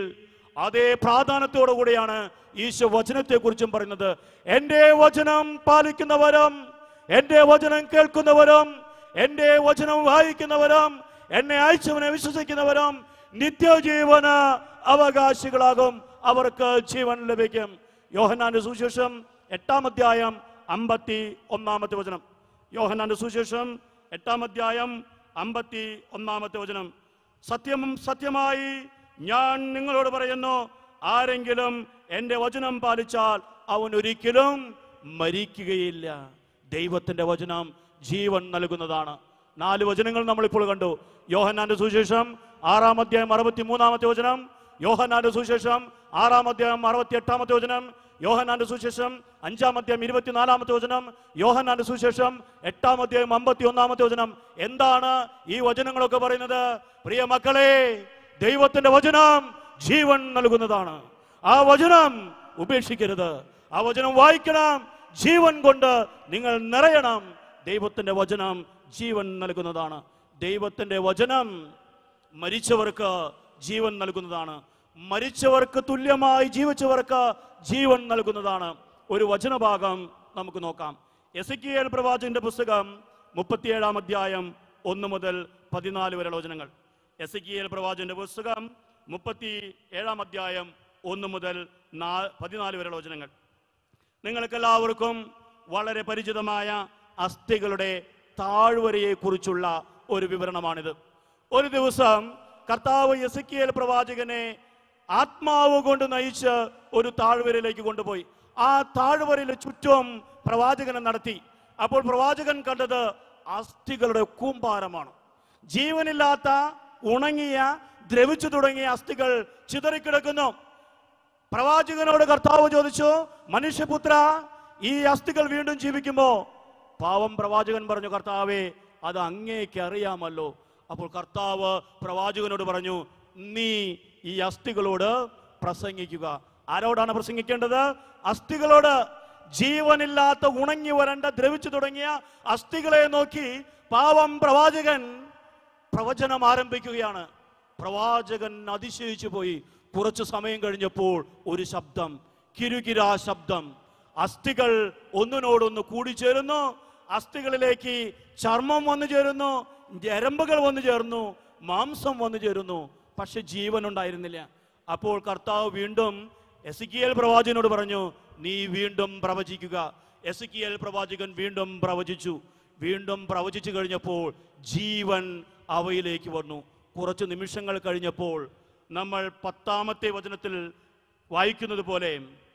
[SPEAKER 2] അതേ പ്രാധാന്യത്തോടു കൂടിയാണ് ഈശോ വചനത്തെ കുറിച്ചും പറയുന്നത് എന്റെ വചനം പാലിക്കുന്നവരും എന്റെ വചനം കേൾക്കുന്നവരും എന്റെ വചനം വായിക്കുന്നവരും എന്നെ അയച്ചവനെ വിശ്വസിക്കുന്നവരും നിത്യജീവന് അവകാശികളാകും അവർക്ക് ജീവൻ ലഭിക്കും യോഹന്നാന്റെ സുശേഷം എട്ടാം അധ്യായം അമ്പത്തി ഒന്നാമത്തെ വചനം യോഹന്നാന്റെ സുശേഷം എട്ടാം അധ്യായം അമ്പത്തി ഒന്നാമത്തെ വചനം സത്യം സത്യമായി ഞാൻ നിങ്ങളോട് പറയുന്നു ആരെങ്കിലും എൻ്റെ വചനം പാലിച്ചാൽ അവൻ ഒരിക്കലും മരിക്കുകയില്ല ദൈവത്തിന്റെ വചനം ജീവൻ നൽകുന്നതാണ് നാല് വചനങ്ങൾ നമ്മൾ ഇപ്പോൾ കണ്ടു യോഹന്നാന്റെ സുശേഷം ആറാം അധ്യായം അറുപത്തി മൂന്നാമത്തെ വചനം യോഹന്നാന്റെ സുശേഷം ആറാം അധ്യായം അറുപത്തി എട്ടാമത്തെ വചനം യോഹന്നാന്റെ സുശേഷം അഞ്ചാം അധ്യായം ഇരുപത്തിനാലാമത്തെ വചനം യോഹന്നാന്റെ സുശേഷം എട്ടാം അധ്യായം അമ്പത്തി ഒന്നാമത്തെ വചനം എന്താണ് ഈ വചനങ്ങളൊക്കെ പറയുന്നത് പ്രിയ മക്കളെ ദൈവത്തിന്റെ വചനം ജീവൻ നൽകുന്നതാണ് ആ വചനം ഉപേക്ഷിക്കരുത് ആ വചനം വായിക്കണം ജീവൻ കൊണ്ട് നിങ്ങൾ നിറയണം ദൈവത്തിന്റെ വചനം ജീവൻ നൽകുന്നതാണ് ദൈവത്തിന്റെ വചനം മരിച്ചവർക്ക് ജീവൻ നൽകുന്നതാണ് മരിച്ചവർക്ക് തുല്യമായി ജീവിച്ചവർക്ക് ജീവൻ നൽകുന്നതാണ് ഒരു വചനഭാഗം നമുക്ക് നോക്കാം എസക്കിയേൽ പ്രവാചകന്റെ പുസ്തകം മുപ്പത്തിയേഴാം അധ്യായം ഒന്ന് മുതൽ പതിനാല് വരെ വചനങ്ങൾ എസക്കിയേൽ പ്രവാചകന്റെ പുസ്തകം മുപ്പത്തി ഏഴാം അധ്യായം ഒന്ന് മുതൽ നാ പതിനാല് വരെ വചനങ്ങൾ നിങ്ങൾക്കെല്ലാവർക്കും വളരെ പരിചിതമായ അസ്ഥികളുടെ താഴ്വരയെ കുറിച്ചുള്ള ഒരു വിവരണമാണിത് ഒരു ദിവസം കർത്താവ് യെസക്കിയേൽ പ്രവാചകനെ ആത്മാവ് കൊണ്ട് നയിച്ച് ഒരു താഴ്വരയിലേക്ക് കൊണ്ടുപോയി ആ താഴ്വരയിലെ ചുറ്റും പ്രവാചകനെ നടത്തി അപ്പോൾ പ്രവാചകൻ കണ്ടത് അസ്ഥികളുടെ കൂമ്പാരമാണ് ജീവനില്ലാത്ത ഉണങ്ങിയ ദ്രവിച്ചു തുടങ്ങിയ അസ്ഥികൾ ചിതറിക്കിടക്കുന്നു പ്രവാചകനോട് കർത്താവ് ചോദിച്ചു മനുഷ്യപുത്ര ഈ അസ്ഥികൾ വീണ്ടും ജീവിക്കുമോ പാവം പ്രവാചകൻ പറഞ്ഞു കർത്താവേ അത് അങ്ങേക്ക് അറിയാമല്ലോ അപ്പോൾ കർത്താവ് പ്രവാചകനോട് പറഞ്ഞു നീ ഈ അസ്ഥികളോട് പ്രസംഗിക്കുക ആരോടാണ് പ്രസംഗിക്കേണ്ടത് അസ്ഥികളോട് ജീവനില്ലാത്ത ഉണങ്ങി വരണ്ട ദ്രവിച്ചു തുടങ്ങിയ അസ്ഥികളെ നോക്കി പാവം പ്രവാചകൻ പ്രവചനം ആരംഭിക്കുകയാണ് പ്രവാചകൻ അതിശയിച്ചു പോയി കുറച്ചു സമയം കഴിഞ്ഞപ്പോൾ ഒരു ശബ്ദം കിരുകിരാ ശബ്ദം അസ്ഥികൾ ഒന്നിനോടൊന്ന് കൂടിച്ചേരുന്നു അസ്ഥികളിലേക്ക് ചർമ്മം വന്നു ചേരുന്നു ഞരമ്പുകൾ വന്നു ചേർന്നു മാംസം വന്നു ചേരുന്നു പക്ഷെ ജീവൻ ഉണ്ടായിരുന്നില്ല അപ്പോൾ കർത്താവ് വീണ്ടും എസിക്കിയൽ പ്രവാചകനോട് പറഞ്ഞു നീ വീണ്ടും പ്രവചിക്കുക എസിക്കിയൽ പ്രവാചകൻ വീണ്ടും പ്രവചിച്ചു വീണ്ടും പ്രവചിച്ചു കഴിഞ്ഞപ്പോൾ ജീവൻ അവയിലേക്ക് വന്നു കുറച്ച് നിമിഷങ്ങൾ കഴിഞ്ഞപ്പോൾ നമ്മൾ പത്താമത്തെ വചനത്തിൽ വായിക്കുന്നത് പോലെ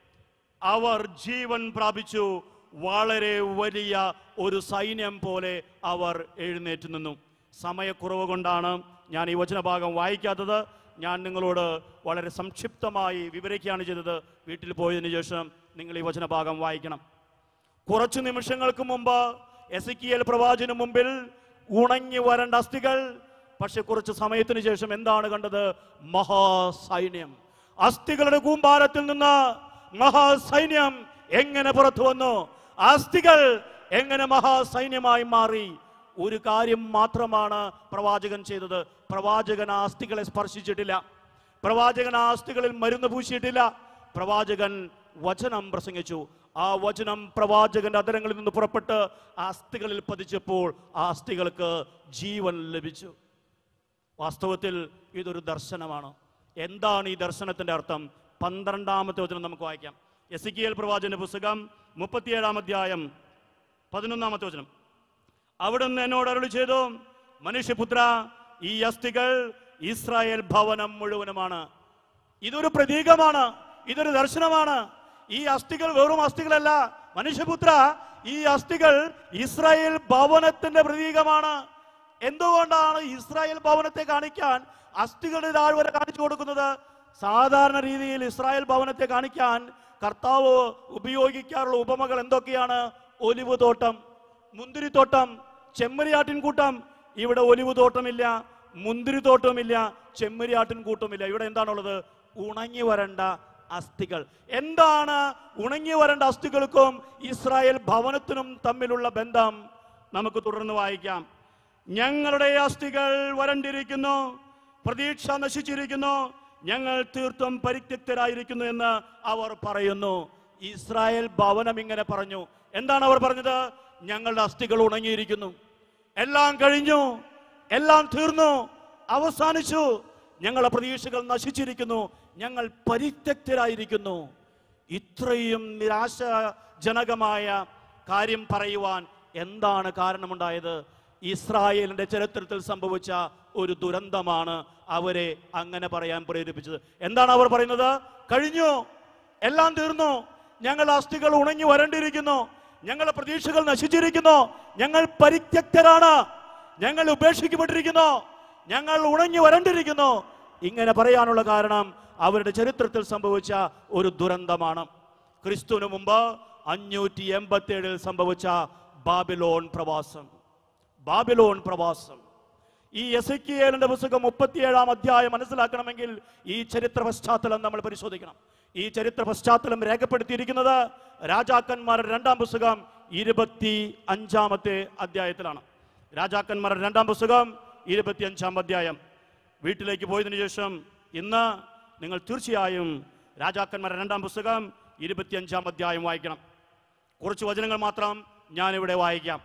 [SPEAKER 2] അവർ ജീവൻ പ്രാപിച്ചു വളരെ വലിയ ഒരു സൈന്യം പോലെ അവർ എഴുന്നേറ്റ് നിന്നു സമയക്കുറവ് കൊണ്ടാണ് ഞാൻ ഈ വചനഭാഗം വായിക്കാത്തത് ഞാൻ നിങ്ങളോട് വളരെ സംക്ഷിപ്തമായി വിവരിക്കുകയാണ് ചെയ്തത് വീട്ടിൽ പോയതിനു ശേഷം നിങ്ങൾ ഈ വചനഭാഗം വായിക്കണം കുറച്ചു നിമിഷങ്ങൾക്ക് മുമ്പ് എസിക്കിയൽ പ്രവാചന് മുമ്പിൽ ഉണങ്ങി വരേണ്ട അസ്ഥികൾ പക്ഷെ കുറച്ച് സമയത്തിന് ശേഷം എന്താണ് കണ്ടത് മഹാസൈന്യം അസ്ഥികളുടെ കൂമ്പാരത്തിൽ നിന്ന് മഹാസൈന്യം എങ്ങനെ പുറത്തു വന്നു അസ്ഥികൾ എങ്ങനെ മഹാസൈന്യമായി മാറി ഒരു കാര്യം മാത്രമാണ് പ്രവാചകൻ ചെയ്തത് പ്രവാചകൻ ആ അസ്ഥികളെ സ്പർശിച്ചിട്ടില്ല പ്രവാചകൻ ആ അസ്ഥികളിൽ മരുന്ന് പൂശിയിട്ടില്ല പ്രവാചകൻ വചനം പ്രസംഗിച്ചു ആ വചനം പ്രവാചകന്റെ അതരങ്ങളിൽ നിന്ന് പുറപ്പെട്ട് ആ അസ്ഥികളിൽ പതിച്ചപ്പോൾ ആ അസ്ഥികൾക്ക് ജീവൻ ലഭിച്ചു വാസ്തവത്തിൽ ഇതൊരു ദർശനമാണ് എന്താണ് ഈ ദർശനത്തിന്റെ അർത്ഥം പന്ത്രണ്ടാമത്തെ വചനം നമുക്ക് വായിക്കാം എസിക്കിയൽ പ്രവാചകന്റെ പുസ്തകം മുപ്പത്തിയേഴാം അധ്യായം പതിനൊന്നാമത്തെ വചനം അവിടുന്ന് എന്നോട് അരുളി ചെയ്തു മനുഷ്യപുത്ര ഈ അസ്ഥികൾ ഇസ്രായേൽ ഭവനം മുഴുവനുമാണ് ഇതൊരു പ്രതീകമാണ് ഇതൊരു ദർശനമാണ് ഈ അസ്ഥികൾ വെറും അസ്ഥികളല്ല മനുഷ്യപുത്ര ഈ അസ്ഥികൾ ഇസ്രായേൽ ഭവനത്തിന്റെ പ്രതീകമാണ് എന്തുകൊണ്ടാണ് ഇസ്രായേൽ ഭവനത്തെ കാണിക്കാൻ അസ്ഥികളുടെ താഴ്വര കാണിച്ചു കൊടുക്കുന്നത് സാധാരണ രീതിയിൽ ഇസ്രായേൽ ഭവനത്തെ കാണിക്കാൻ കർത്താവ് ഉപയോഗിക്കാറുള്ള ഉപമകൾ എന്തൊക്കെയാണ് ഒലിവ് തോട്ടം മുന്തിരിത്തോട്ടം ചെമ്മരിയാട്ടിൻ കൂട്ടം ഇവിടെ ഒലിവ് തോട്ടമില്ല മുന്തിരിത്തോട്ടമില്ല ചെമ്മരിയാട്ടിൻ കൂട്ടമില്ല ഇവിടെ എന്താണുള്ളത് ഉണങ്ങി വരണ്ട അസ്ഥികൾ എന്താണ് ഉണങ്ങി വരേണ്ട അസ്ഥികൾക്കും ഇസ്രായേൽ ഭവനത്തിനും തമ്മിലുള്ള ബന്ധം നമുക്ക് തുടർന്ന് വായിക്കാം ഞങ്ങളുടെ അസ്ഥികൾ വരണ്ടിരിക്കുന്നു പ്രതീക്ഷ നശിച്ചിരിക്കുന്നു ഞങ്ങൾ തീർത്തും പരിത്യക്തരായിരിക്കുന്നു എന്ന് അവർ പറയുന്നു ഇസ്രായേൽ ഭവനം ഇങ്ങനെ പറഞ്ഞു എന്താണ് അവർ പറഞ്ഞത് ഞങ്ങളുടെ അസ്ഥികൾ ഉണങ്ങിയിരിക്കുന്നു എല്ലാം കഴിഞ്ഞു എല്ലാം തീർന്നു അവസാനിച്ചു ഞങ്ങളുടെ പ്രതീക്ഷകൾ നശിച്ചിരിക്കുന്നു ഞങ്ങൾ പരിത്യക്തരായിരിക്കുന്നു ഇത്രയും നിരാശാജനകമായ കാര്യം പറയുവാൻ എന്താണ് കാരണമുണ്ടായത് ഇസ്രായേലിന്റെ ചരിത്രത്തിൽ സംഭവിച്ച ഒരു ദുരന്തമാണ് അവരെ അങ്ങനെ പറയാൻ പ്രേരിപ്പിച്ചത് എന്താണ് അവർ പറയുന്നത് കഴിഞ്ഞു എല്ലാം തീർന്നു ഞങ്ങളുടെ അസ്ഥികൾ ഉണങ്ങി വരണ്ടിരിക്കുന്നു ഞങ്ങളുടെ പ്രതീക്ഷകൾ നശിച്ചിരിക്കുന്നു ഞങ്ങൾ പരിത്യക്തരാണ് ഞങ്ങൾ ഉപേക്ഷിക്കപ്പെട്ടിരിക്കുന്നു ഞങ്ങൾ ഉണങ്ങി വരണ്ടിരിക്കുന്നു ഇങ്ങനെ പറയാനുള്ള കാരണം അവരുടെ ചരിത്രത്തിൽ സംഭവിച്ച ഒരു ദുരന്തമാണ് ക്രിസ്തുവിന് മുമ്പ് അഞ്ഞൂറ്റി എൺപത്തി ഏഴിൽ സംഭവിച്ച ബാബിലോൺ പ്രവാസം ബാബിലോൺ പ്രവാസം ഈ എസക്കിയേലിന്റെ പുസ്തകം മുപ്പത്തിയേഴാം അധ്യായം മനസ്സിലാക്കണമെങ്കിൽ ഈ ചരിത്ര പശ്ചാത്തലം നമ്മൾ പരിശോധിക്കണം ഈ ചരിത്ര പശ്ചാത്തലം രേഖപ്പെടുത്തിയിരിക്കുന്നത് രാജാക്കന്മാരുടെ രണ്ടാം പുസ്തകം ഇരുപത്തി അഞ്ചാമത്തെ അധ്യായത്തിലാണ് രാജാക്കന്മാരുടെ രണ്ടാം പുസ്തകം ഇരുപത്തി അഞ്ചാം അധ്യായം വീട്ടിലേക്ക് പോയതിനു ശേഷം ഇന്ന് നിങ്ങൾ തീർച്ചയായും രാജാക്കന്മാരുടെ രണ്ടാം പുസ്തകം ഇരുപത്തിയഞ്ചാം അധ്യായം വായിക്കണം കുറച്ച് വചനങ്ങൾ മാത്രം ഞാനിവിടെ വായിക്കാം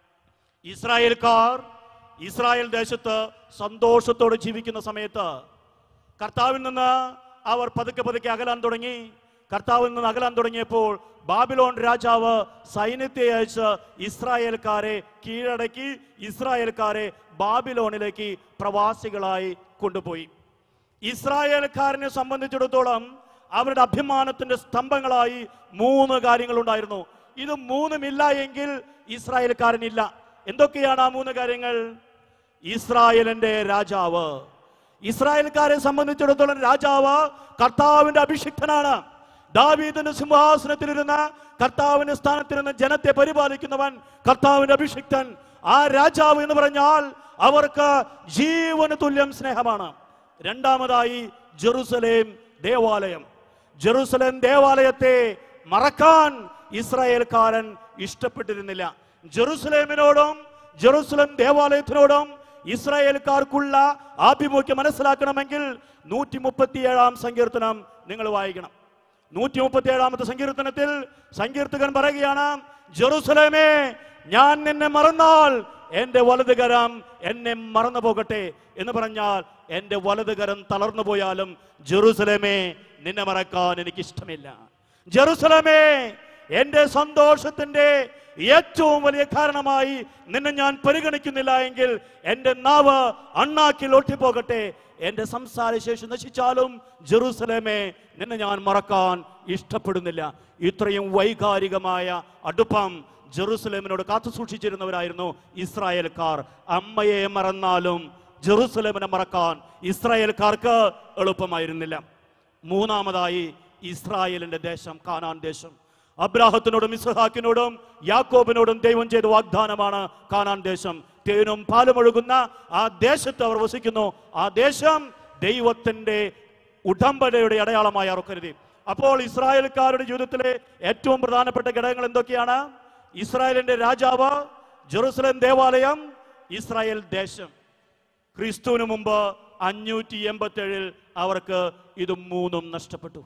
[SPEAKER 2] ഇസ്രായേൽക്കാർ ഇസ്രായേൽ ദേശത്ത് സന്തോഷത്തോടെ ജീവിക്കുന്ന സമയത്ത് കർത്താവിൽ നിന്ന് അവർ പതുക്കെ പതുക്കെ അകലാൻ തുടങ്ങി കർത്താവിൽ നിന്ന് അകലാൻ തുടങ്ങിയപ്പോൾ ബാബിലോൺ രാജാവ് സൈന്യത്തെ അയച്ച് ഇസ്രായേൽക്കാരെ കീഴടക്കി ഇസ്രായേൽക്കാരെ ബാബിലോണിലേക്ക് പ്രവാസികളായി കൊണ്ടുപോയി ഇസ്രായേൽക്കാരനെ സംബന്ധിച്ചിടത്തോളം അവരുടെ അഭിമാനത്തിന്റെ സ്തംഭങ്ങളായി മൂന്ന് കാര്യങ്ങൾ ഉണ്ടായിരുന്നു ഇത് മൂന്നുമില്ല എങ്കിൽ ഇസ്രായേൽക്കാരനില്ല എന്തൊക്കെയാണ് ആ മൂന്ന് കാര്യങ്ങൾ ഇസ്രായേലിന്റെ രാജാവ് ഇസ്രായേൽക്കാരെ സംബന്ധിച്ചിടത്തോളം രാജാവ് കർത്താവിന്റെ അഭിഷിക്തനാണ് ദാവീദിന്റെ സിംഹാസനത്തിലിരുന്ന കർത്താവിന്റെ സ്ഥാനത്തിരുന്ന ജനത്തെ പരിപാലിക്കുന്നവൻ കർത്താവിന്റെ അഭിഷിക്തൻ ആ രാജാവ് എന്ന് പറഞ്ഞാൽ അവർക്ക് ജീവന് തുല്യം സ്നേഹമാണ് രണ്ടാമതായി ജെറുസലേം ദേവാലയം ജെറുസലേം ദേവാലയത്തെ മറക്കാൻ ഇസ്രായേൽക്കാരൻ ഇഷ്ടപ്പെട്ടിരുന്നില്ല ജെറുസലേമിനോടും ജെറുസലേം ദേവാലയത്തിനോടും ഇസ്രായേൽക്കാർക്കുള്ള ആഭിമുഖ്യം മനസ്സിലാക്കണമെങ്കിൽ നൂറ്റി മുപ്പത്തിയേഴാം സങ്കീർത്തനം നിങ്ങൾ വായിക്കണം നൂറ്റി മുപ്പത്തി ഏഴാമത്തെ സങ്കീർത്തനത്തിൽ സങ്കീർത്തകൻ പറയുകയാണ് ജെറുസലേമേ ഞാൻ നിന്നെ മറന്നാൽ എന്റെ വലതുകരം എന്നെ മറന്നു പോകട്ടെ എന്ന് പറഞ്ഞാൽ എന്റെ വലതുകരം തളർന്നു പോയാലും ജെറുസലേമേ നിന്നെ മറക്കാൻ എനിക്ക് ഇഷ്ടമില്ല ജെറുസലേമേ എന്റെ സന്തോഷത്തിന്റെ ഏറ്റവും വലിയ കാരണമായി നിന്നെ ഞാൻ പരിഗണിക്കുന്നില്ല എങ്കിൽ എന്റെ നാവ് അണ്ണാക്കിൽ ഒട്ടിപ്പോകട്ടെ എന്റെ സംസാരശേഷി നശിച്ചാലും ജെറൂസലേമേ നിന്നെ ഞാൻ മറക്കാൻ ഇഷ്ടപ്പെടുന്നില്ല ഇത്രയും വൈകാരികമായ അടുപ്പം ജെറൂസലേമിനോട് കാത്തു സൂക്ഷിച്ചിരുന്നവരായിരുന്നു ഇസ്രായേൽക്കാർ അമ്മയെ മറന്നാലും ജെറൂസലേമിനെ മറക്കാൻ ഇസ്രായേൽക്കാർക്ക് എളുപ്പമായിരുന്നില്ല മൂന്നാമതായി ഇസ്രായേലിന്റെ ദേശം കാനാൻ ദേശം അബ്രാഹത്തിനോടും ഇസ്ഹാക്കിനോടും യാക്കോബിനോടും ദൈവം ചെയ്ത വാഗ്ദാനമാണ് കാനാൻ ദേശം തേനും പാലും ഒഴുകുന്ന ആ ദേശത്ത് അവർ വസിക്കുന്നു ആ ദേശം ദൈവത്തിന്റെ ഉടമ്പടിയുടെ അടയാളമായി അവർ കരുതി അപ്പോൾ ഇസ്രായേൽക്കാരുടെ ജീവിതത്തിലെ ഏറ്റവും പ്രധാനപ്പെട്ട ഘടകങ്ങൾ എന്തൊക്കെയാണ് ഇസ്രായേലിന്റെ രാജാവ് ജെറുസലേം ദേവാലയം ഇസ്രായേൽ ദേശം ക്രിസ്തുവിന് മുമ്പ് അഞ്ഞൂറ്റി എൺപത്തി ഏഴിൽ അവർക്ക് ഇത് മൂന്നും നഷ്ടപ്പെട്ടു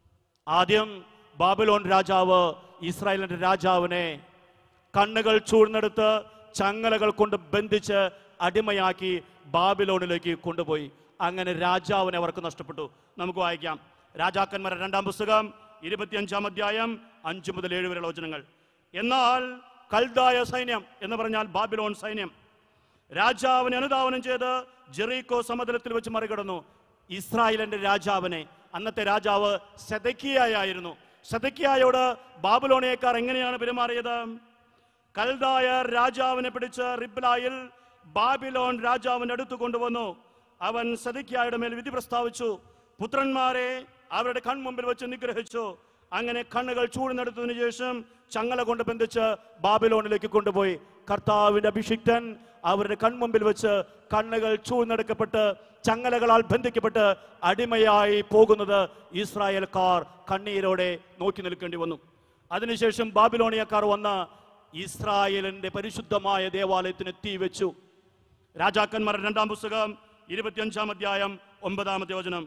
[SPEAKER 2] ആദ്യം ബാബിലോൺ രാജാവ് ഇസ്രായേലിന്റെ രാജാവിനെ കണ്ണുകൾ ചൂഴ്ന്നെടുത്ത് ചങ്ങലകൾ കൊണ്ട് ബന്ധിച്ച് അടിമയാക്കി ബാബിലോണിലേക്ക് കൊണ്ടുപോയി അങ്ങനെ രാജാവിനെ അവർക്ക് നഷ്ടപ്പെട്ടു നമുക്ക് വായിക്കാം രാജാക്കന്മാരുടെ രണ്ടാം പുസ്തകം ഇരുപത്തിയഞ്ചാം അധ്യായം അഞ്ചു മുതൽ ഏഴ് വരെയുള്ള വചനങ്ങൾ എന്നാൽ കൽദായ സൈന്യം എന്ന് പറഞ്ഞാൽ ബാബിലോൺ സൈന്യം രാജാവിനെ അനുധാവനം ചെയ്ത് ജെറീക്കോ സമതലത്തിൽ വെച്ച് മറികടന്നു ഇസ്രായേലിന്റെ രാജാവിനെ അന്നത്തെ രാജാവ് സെതക്കിയായിരുന്നു സെതക്കിയായോട് ബാബുലോണിയക്കാർ എങ്ങനെയാണ് പെരുമാറിയത് കൽദായ രാജാവിനെ പിടിച്ച് റിബ്ലായിൽ ബാബിലോൺ രാജാവിന്റെ അടുത്ത് കൊണ്ടുവന്നു അവൻ സദിക്കിയായുടെ മേൽ വിധി പ്രസ്താവിച്ചു പുത്രന്മാരെ അവരുടെ കൺമുമ്പിൽ വെച്ച് നിഗ്രഹിച്ചു അങ്ങനെ കണ്ണുകൾ ചൂടുന്നെടുത്തതിനു ശേഷം ചങ്ങല കൊണ്ട് ബന്ധിച്ച് ബാബിലോണിലേക്ക് കൊണ്ടുപോയി കർത്താവിന്റെ അഭിഷിക്തൻ അവരുടെ കൺമുമ്പിൽ വെച്ച് കണ്ണുകൾ ചൂഴ്ന്നെടുക്കപ്പെട്ട് ചങ്ങലകളാൽ ബന്ധിക്കപ്പെട്ട് അടിമയായി പോകുന്നത് ഇസ്രായേൽക്കാർ കണ്ണീരോടെ നോക്കി നിൽക്കേണ്ടി വന്നു അതിനുശേഷം ബാബിലോണിയക്കാർ വന്ന് ഇസ്രായേലിന്റെ പരിശുദ്ധമായ ദേവാലയത്തിന് തീ വെച്ചു രാജാക്കന്മാരുടെ രണ്ടാം പുസ്തകം ഇരുപത്തിയഞ്ചാം അധ്യായം ഒമ്പതാമത്തെ വചനം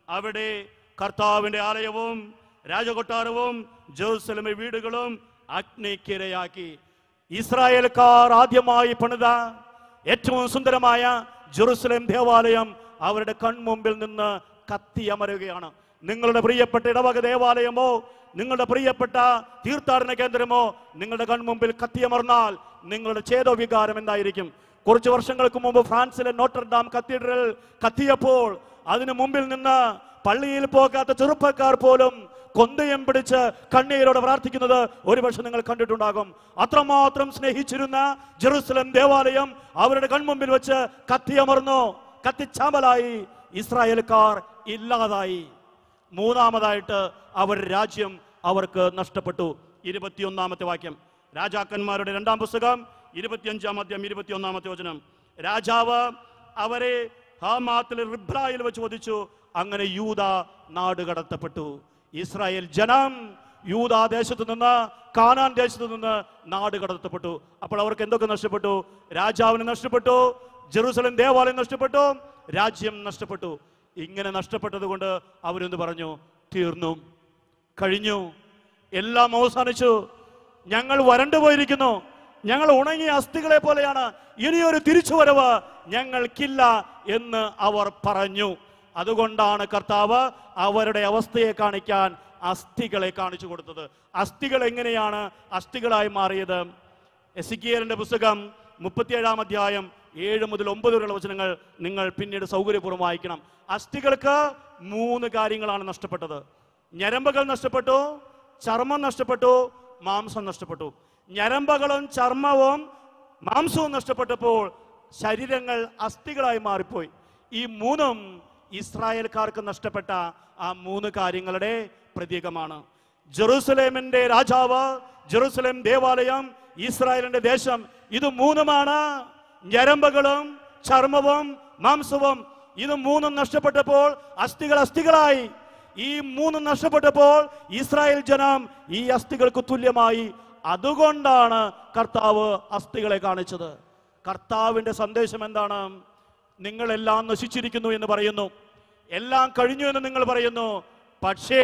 [SPEAKER 2] അവിടെ കർത്താവിന്റെ ആലയവും രാജകൊട്ടാരവും ജെറുസലമെ വീടുകളും അഗ്നിക്കിരയാക്കി ഇസ്രായേൽക്കാർ ആദ്യമായി പണിത ഏറ്റവും സുന്ദരമായ ജെറുസലേം ദേവാലയം അവരുടെ കൺമുമ്പിൽ നിന്ന് കത്തിയമരുകയാണ് നിങ്ങളുടെ പ്രിയപ്പെട്ട ഇടവക ദേവാലയമോ നിങ്ങളുടെ പ്രിയപ്പെട്ട തീർത്ഥാടന കേന്ദ്രമോ നിങ്ങളുടെ കൺമുമ്പിൽ കത്തിയമർന്നാൽ നിങ്ങളുടെ ചേതോവികാരം എന്തായിരിക്കും കുറച്ച് വർഷങ്ങൾക്ക് മുമ്പ് ഫ്രാൻസിലെ നോട്ടർഡാം കത്തീഡ്രൽ കത്തിയപ്പോൾ അതിനു മുമ്പിൽ നിന്ന് പള്ളിയിൽ പോകാത്ത ചെറുപ്പക്കാർ പോലും കൊന്തയം പിടിച്ച് കണ്ണീരോടെ പ്രാർത്ഥിക്കുന്നത് ഒരുപക്ഷെ നിങ്ങൾ കണ്ടിട്ടുണ്ടാകും അത്രമാത്രം സ്നേഹിച്ചിരുന്ന ജെറുസലം ദേവാലയം അവരുടെ കൺമുമ്പിൽ വെച്ച് കത്തിയമർന്നു കത്തിച്ചാമ്പലായി ഇസ്രായേൽക്കാർ ഇല്ലാതായി മൂന്നാമതായിട്ട് അവർ രാജ്യം അവർക്ക് നഷ്ടപ്പെട്ടു ഇരുപത്തിയൊന്നാമത്തെ വാക്യം രാജാക്കന്മാരുടെ രണ്ടാം പുസ്തകം ഇരുപത്തിയഞ്ചാം അധ്യായം ഇരുപത്തിയൊന്നാമത്തെ വചനം രാജാവ് അവരെ ഹാമാത്തിൽ റിബ്രായിൽ വെച്ച് വധിച്ചു അങ്ങനെ യൂത നാട് കടത്തപ്പെട്ടു ഇസ്രായേൽ ജനം യൂതാ ദേശത്ത് നിന്ന് കാനാൻ ദേശത്ത് നിന്ന് നാട് കടത്തപ്പെട്ടു അപ്പോൾ അവർക്ക് എന്തൊക്കെ നഷ്ടപ്പെട്ടു രാജാവിന് നഷ്ടപ്പെട്ടു ജെറൂസലം ദേവാലയം നഷ്ടപ്പെട്ടു രാജ്യം നഷ്ടപ്പെട്ടു ഇങ്ങനെ നഷ്ടപ്പെട്ടത് കൊണ്ട് അവരെന്ത് പറഞ്ഞു തീർന്നു കഴിഞ്ഞു എല്ലാം അവസാനിച്ചു ഞങ്ങൾ വരണ്ടു പോയിരിക്കുന്നു ഞങ്ങൾ ഉണങ്ങിയ അസ്ഥികളെ പോലെയാണ് ഇനിയൊരു തിരിച്ചുവരവ് ഞങ്ങൾക്കില്ല എന്ന് അവർ പറഞ്ഞു അതുകൊണ്ടാണ് കർത്താവ് അവരുടെ അവസ്ഥയെ കാണിക്കാൻ അസ്ഥികളെ കാണിച്ചു കൊടുത്തത് അസ്ഥികൾ എങ്ങനെയാണ് അസ്ഥികളായി മാറിയത് എസിക്കിയലിന്റെ പുസ്തകം മുപ്പത്തിയേഴാം അധ്യായം ഏഴ് മുതൽ ഒമ്പത് വരെയുള്ള വചനങ്ങൾ നിങ്ങൾ പിന്നീട് സൗകര്യപൂർവ്വം വായിക്കണം അസ്ഥികൾക്ക് മൂന്ന് കാര്യങ്ങളാണ് നഷ്ടപ്പെട്ടത് ഞരമ്പുകൾ നഷ്ടപ്പെട്ടു ചർമ്മം നഷ്ടപ്പെട്ടു മാംസം നഷ്ടപ്പെട്ടു ഞരമ്പുകളും ചർമ്മവും മാംസവും നഷ്ടപ്പെട്ടപ്പോൾ ശരീരങ്ങൾ അസ്ഥികളായി മാറിപ്പോയി ഈ മൂന്നും ഇസ്രായേൽക്കാർക്ക് നഷ്ടപ്പെട്ട ആ മൂന്ന് കാര്യങ്ങളുടെ പ്രതീകമാണ് ജെറൂസലേമിന്റെ രാജാവ് ജെറൂസലേം ദേവാലയം ഇസ്രായേലിന്റെ ദേശം ഇത് മൂന്നുമാണ് ഞരമ്പുകളും ചർമ്മവും മാംസവും ഇത് മൂന്നും നഷ്ടപ്പെട്ടപ്പോൾ അസ്ഥികൾ അസ്ഥികളായി ഈ മൂന്നും നഷ്ടപ്പെട്ടപ്പോൾ ഇസ്രായേൽ ജനം ഈ അസ്ഥികൾക്ക് തുല്യമായി അതുകൊണ്ടാണ് കർത്താവ് അസ്ഥികളെ കാണിച്ചത് കർത്താവിന്റെ സന്ദേശം എന്താണ് നിങ്ങളെല്ലാം നശിച്ചിരിക്കുന്നു എന്ന് പറയുന്നു എല്ലാം കഴിഞ്ഞു എന്ന് നിങ്ങൾ പറയുന്നു പക്ഷേ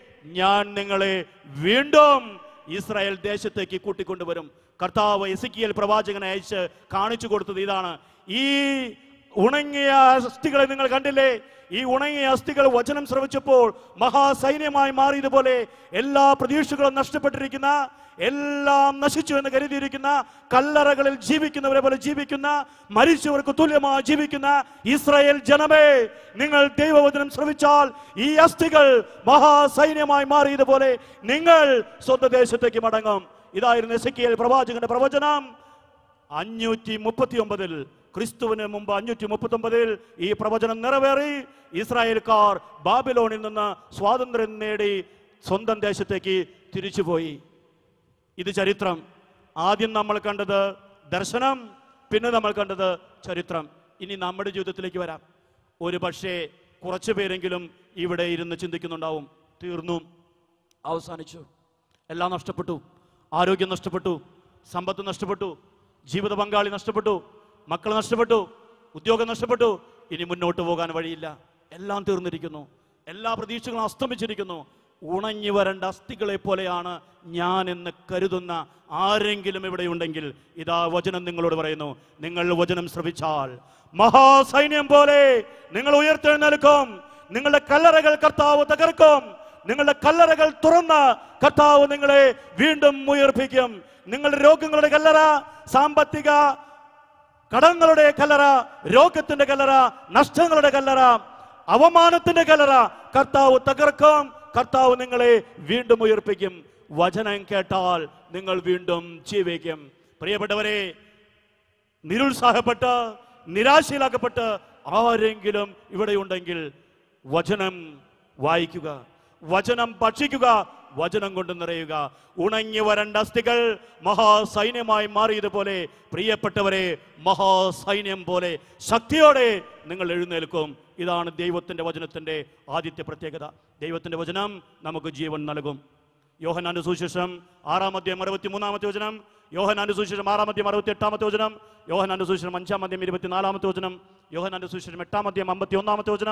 [SPEAKER 2] ഞാൻ നിങ്ങളെ വീണ്ടും ഇസ്രായേൽ ദേശത്തേക്ക് കൂട്ടിക്കൊണ്ടുവരും കർത്താവ് എസിക്കിയൽ പ്രവാചകനെ അയച്ച് കാണിച്ചു കൊടുത്തത് ഇതാണ് ഈ ഉണങ്ങിയ അസ്ഥികളെ നിങ്ങൾ കണ്ടില്ലേ ഈ ഉണങ്ങിയ അസ്ഥികൾ വചനം ശ്രവിച്ചപ്പോൾ മഹാസൈന്യമായി മാറിയതുപോലെ എല്ലാ പ്രതീക്ഷകളും നഷ്ടപ്പെട്ടിരിക്കുന്ന എല്ലാം നശിച്ചു എന്ന് കരുതിയിരിക്കുന്ന കല്ലറകളിൽ ജീവിക്കുന്നവരെ പോലെ ജീവിക്കുന്ന മരിച്ചവർക്ക് തുല്യമായി ജീവിക്കുന്ന ഇസ്രായേൽ ജനമേ നിങ്ങൾ ദൈവവചനം ശ്രവിച്ചാൽ ഈ അസ്ഥികൾ മഹാസൈന്യമായി മാറിയതുപോലെ നിങ്ങൾ സ്വന്തം ദേശത്തേക്ക് മടങ്ങും ഇതായിരുന്നു എസക്കിയൽ പ്രവാചകന്റെ പ്രവചനം അഞ്ഞൂറ്റി മുപ്പത്തി ഒമ്പതിൽ ക്രിസ്തുവിന് മുമ്പ് അഞ്ഞൂറ്റി മുപ്പത്തി ഒമ്പതിൽ ഈ പ്രവചനം നിറവേറി ഇസ്രായേൽക്കാർ ബാബിലോണിൽ നിന്ന് സ്വാതന്ത്ര്യം നേടി സ്വന്തം ദേശത്തേക്ക് തിരിച്ചുപോയി ഇത് ചരിത്രം ആദ്യം നമ്മൾ കണ്ടത് ദർശനം പിന്നെ നമ്മൾ കണ്ടത് ചരിത്രം ഇനി നമ്മുടെ ജീവിതത്തിലേക്ക് വരാം ഒരു പക്ഷേ കുറച്ചു പേരെങ്കിലും ഇവിടെ ഇരുന്ന് ചിന്തിക്കുന്നുണ്ടാവും തീർന്നു അവസാനിച്ചു എല്ലാം നഷ്ടപ്പെട്ടു ആരോഗ്യം നഷ്ടപ്പെട്ടു സമ്പത്ത് നഷ്ടപ്പെട്ടു ജീവിത പങ്കാളി നഷ്ടപ്പെട്ടു മക്കൾ നഷ്ടപ്പെട്ടു ഉദ്യോഗം നഷ്ടപ്പെട്ടു ഇനി മുന്നോട്ട് പോകാൻ വഴിയില്ല എല്ലാം തീർന്നിരിക്കുന്നു എല്ലാ പ്രതീക്ഷകളും അസ്തമിച്ചിരിക്കുന്നു ഉണങ്ങി വരേണ്ട അസ്ഥികളെ പോലെയാണ് ഞാൻ എന്ന് കരുതുന്ന ആരെങ്കിലും ഇവിടെ ഉണ്ടെങ്കിൽ ഇതാ വചനം നിങ്ങളോട് പറയുന്നു നിങ്ങൾ വചനം ശ്രവിച്ചാൽ മഹാസൈന്യം പോലെ നിങ്ങൾ ഉയർത്തെഴുന്നേൽക്കും നിങ്ങളുടെ കല്ലറകൾ കർത്താവ് തകർക്കും നിങ്ങളുടെ കല്ലറകൾ തുറന്ന് കർത്താവ് നിങ്ങളെ വീണ്ടും ഉയർപ്പിക്കും നിങ്ങളുടെ രോഗങ്ങളുടെ കല്ലറ സാമ്പത്തിക കടങ്ങളുടെ കല്ലറ രോഗത്തിന്റെ കല്ലറ നഷ്ടങ്ങളുടെ കല്ലറ അവമാനത്തിന്റെ കല്ലറ കർത്താവ് തകർക്കും കർത്താവ് നിങ്ങളെ വീണ്ടും ഉയർപ്പിക്കും വചനം കേട്ടാൽ നിങ്ങൾ വീണ്ടും ജീവിക്കും പ്രിയപ്പെട്ടവരെ നിരുത്സാഹപ്പെട്ട് നിരാശയിലാക്കപ്പെട്ട് ആരെങ്കിലും ഇവിടെ ഉണ്ടെങ്കിൽ വചനം വായിക്കുക വചനം ഭക്ഷിക്കുക വചനം കൊണ്ട് നിറയുക ഉണങ്ങി വരണ്ട അസ്ഥികൾ മഹാസൈന്യമായി മാറിയതുപോലെ പ്രിയപ്പെട്ടവരെ മഹാസൈന്യം പോലെ ശക്തിയോടെ നിങ്ങൾ എഴുന്നേൽക്കും ഇതാണ് ദൈവത്തിന്റെ വചനത്തിന്റെ ആദ്യത്തെ പ്രത്യേകത ദൈവത്തിന്റെ വചനം നമുക്ക് ജീവൻ നൽകും യോഹനാന്റെ സുശേഷം ആറാം അധ്യായം അറുപത്തി മൂന്നാമത്തെ വചനം യോഹനാന്റെ സുശേഷം ആറാം അധ്യായം അറുപത്തി എട്ടാമത്തെ വചനം യോഹനാന്റെ സുശേഷം അഞ്ചാം അധ്യായം ഇരുപത്തിനാലാമത്തെ വചനം യോഹനാന്റെ സുശേഷം എട്ടാം അധ്യായം അമ്പത്തി ഒന്നാമത്തെ വചനം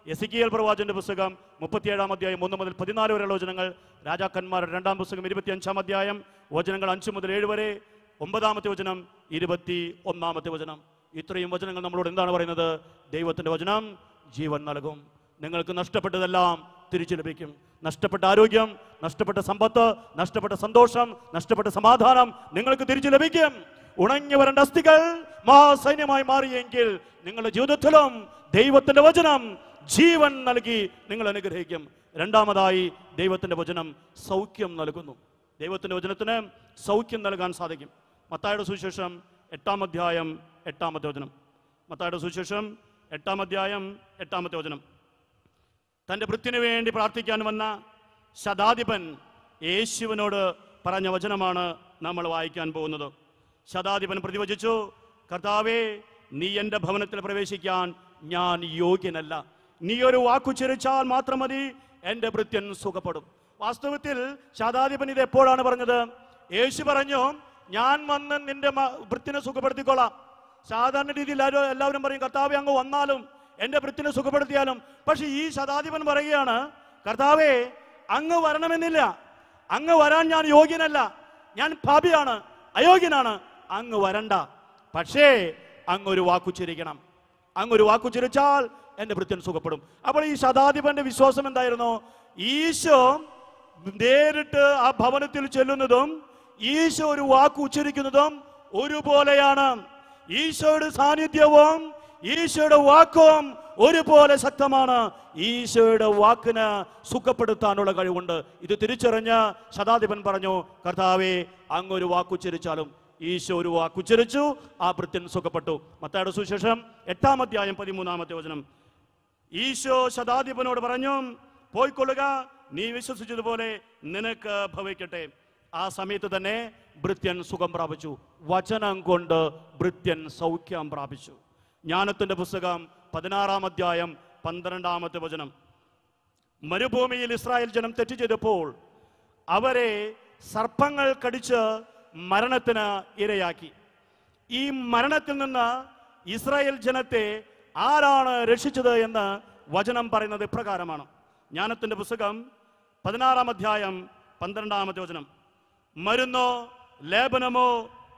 [SPEAKER 2] എസിക്കിയൽ പ്രവാചന്റെ പുസ്തകം മുപ്പത്തിയേഴാം അധ്യായം ഒന്ന് മുതൽ പതിനാല് വരെയുള്ള വചനങ്ങൾ രാജാക്കന്മാരുടെ രണ്ടാം പുസ്തകം ഇരുപത്തിയഞ്ചാം അധ്യായം വചനങ്ങൾ അഞ്ച് മുതൽ ഏഴ് വരെ ഒമ്പതാമത്തെ വചനം ഇരുപത്തി ഒന്നാമത്തെ വചനം ഇത്രയും വചനങ്ങൾ നമ്മളോട് എന്താണ് പറയുന്നത് ദൈവത്തിന്റെ വചനം ജീവൻ നൽകും നിങ്ങൾക്ക് നഷ്ടപ്പെട്ടതെല്ലാം തിരിച്ചു ലഭിക്കും നഷ്ടപ്പെട്ട ആരോഗ്യം നഷ്ടപ്പെട്ട സമ്പത്ത് നഷ്ടപ്പെട്ട സന്തോഷം നഷ്ടപ്പെട്ട സമാധാനം നിങ്ങൾക്ക് തിരിച്ചു ലഭിക്കും ഉണങ്ങി വരേണ്ട അസ്ഥികൾ മഹാസൈന്യമായി മാറിയെങ്കിൽ നിങ്ങളുടെ ജീവിതത്തിലും ദൈവത്തിന്റെ വചനം ജീവൻ നൽകി നിങ്ങൾ അനുഗ്രഹിക്കും രണ്ടാമതായി ദൈവത്തിന്റെ വചനം സൗഖ്യം നൽകുന്നു ദൈവത്തിന്റെ വചനത്തിന് സൗഖ്യം നൽകാൻ സാധിക്കും മത്തായുടെ സുവിശേഷം എട്ടാം അധ്യായം എട്ടാമത്തെ വചനം മത്തായുടെ സുവിശേഷം എട്ടാം അധ്യായം എട്ടാമത്തെ വചനം തൻ്റെ വൃത്തിന് വേണ്ടി പ്രാർത്ഥിക്കാൻ വന്ന ശതാധിപൻ യേശുവിനോട് പറഞ്ഞ വചനമാണ് നമ്മൾ വായിക്കാൻ പോകുന്നത് ശതാധിപൻ പ്രതിവചിച്ചു കർത്താവേ നീ എൻ്റെ ഭവനത്തിൽ പ്രവേശിക്കാൻ ഞാൻ യോഗ്യനല്ല നീ ഒരു വാക്കുച്ചരിച്ചാൽ മാത്രം മതി എൻ്റെ ഭൃത്യൻ സുഖപ്പെടും വാസ്തവത്തിൽ ശതാധിപൻ ഇത് എപ്പോഴാണ് പറഞ്ഞത് യേശു പറഞ്ഞു ഞാൻ വന്ന് നിന്റെ മ- ഭൃത്യനെ സുഖപ്പെടുത്തിക്കൊള്ളാം സാധാരണ രീതിയിൽ എല്ലാവരും എല്ലാവരും പറയും കർത്താവെ അങ്ങ് വന്നാലും എൻ്റെ വൃത്തിനെ സുഖപ്പെടുത്തിയാലും പക്ഷെ ഈ ശതാധിപൻ പറയുകയാണ് കർത്താവെ അങ്ങ് വരണമെന്നില്ല അങ്ങ് വരാൻ ഞാൻ യോഗ്യനല്ല ഞാൻ പാപിയാണ് അയോഗ്യനാണ് അങ്ങ് വരണ്ട പക്ഷേ അങ്ങ് ഒരു വാക്കുച്ചിരിക്കണം അങ്ങ് ഒരു വാക്കുച്ചിരിച്ചാൽ എൻ്റെ ഭൃത്യൻ സുഖപ്പെടും അപ്പോൾ ഈ ശതാധിപന്റെ വിശ്വാസം എന്തായിരുന്നു ഈശോ നേരിട്ട് ആ ഭവനത്തിൽ ചെല്ലുന്നതും ഈശോ ഒരു വാക്ക് ഉച്ചരിക്കുന്നതും ഒരുപോലെയാണ് ഈശോയുടെ സാന്നിധ്യവും ഈശോയുടെ വാക്കും ഒരുപോലെ ശക്തമാണ് ഈശോയുടെ വാക്കിന് സുഖപ്പെടുത്താനുള്ള കഴിവുണ്ട് ഇത് തിരിച്ചറിഞ്ഞ് ശതാധിപൻ പറഞ്ഞു കർത്താവെ അങ്ങ് ഒരു വാക്കുച്ചരിച്ചാലും ഈശോ ഒരു വാക്കുച്ചരിച്ചു ആ ഭൃത്യൻ സുഖപ്പെട്ടു മത്തായുടെ സുശേഷം എട്ടാം അധ്യായം പതിമൂന്നാമത്തെ വചനം ഈശോ ശതാധിപനോട് പറഞ്ഞു പോയിക്കൊള്ളുക നീ വിശ്വസിച്ചതുപോലെ നിനക്ക് ഭവിക്കട്ടെ ആ സമയത്ത് തന്നെ ഭൃത്യൻ സുഖം പ്രാപിച്ചു വചനം കൊണ്ട് ഭൃത്യൻ സൗഖ്യം പ്രാപിച്ചു ജ്ഞാനത്തിന്റെ പുസ്തകം പതിനാറാം അധ്യായം പന്ത്രണ്ടാമത്തെ വചനം മരുഭൂമിയിൽ ഇസ്രായേൽ ജനം തെറ്റ് ചെയ്തപ്പോൾ അവരെ സർപ്പങ്ങൾ കടിച്ച് മരണത്തിന് ഇരയാക്കി ഈ മരണത്തിൽ നിന്ന് ഇസ്രായേൽ ജനത്തെ ആരാണ് രക്ഷിച്ചത് എന്ന് വചനം പറയുന്നത് ഇപ്രകാരമാണ് ജ്ഞാനത്തിന്റെ പുസ്തകം പതിനാറാം അധ്യായം പന്ത്രണ്ടാമത്തെ വചനം മരുന്നോ ലേപനമോ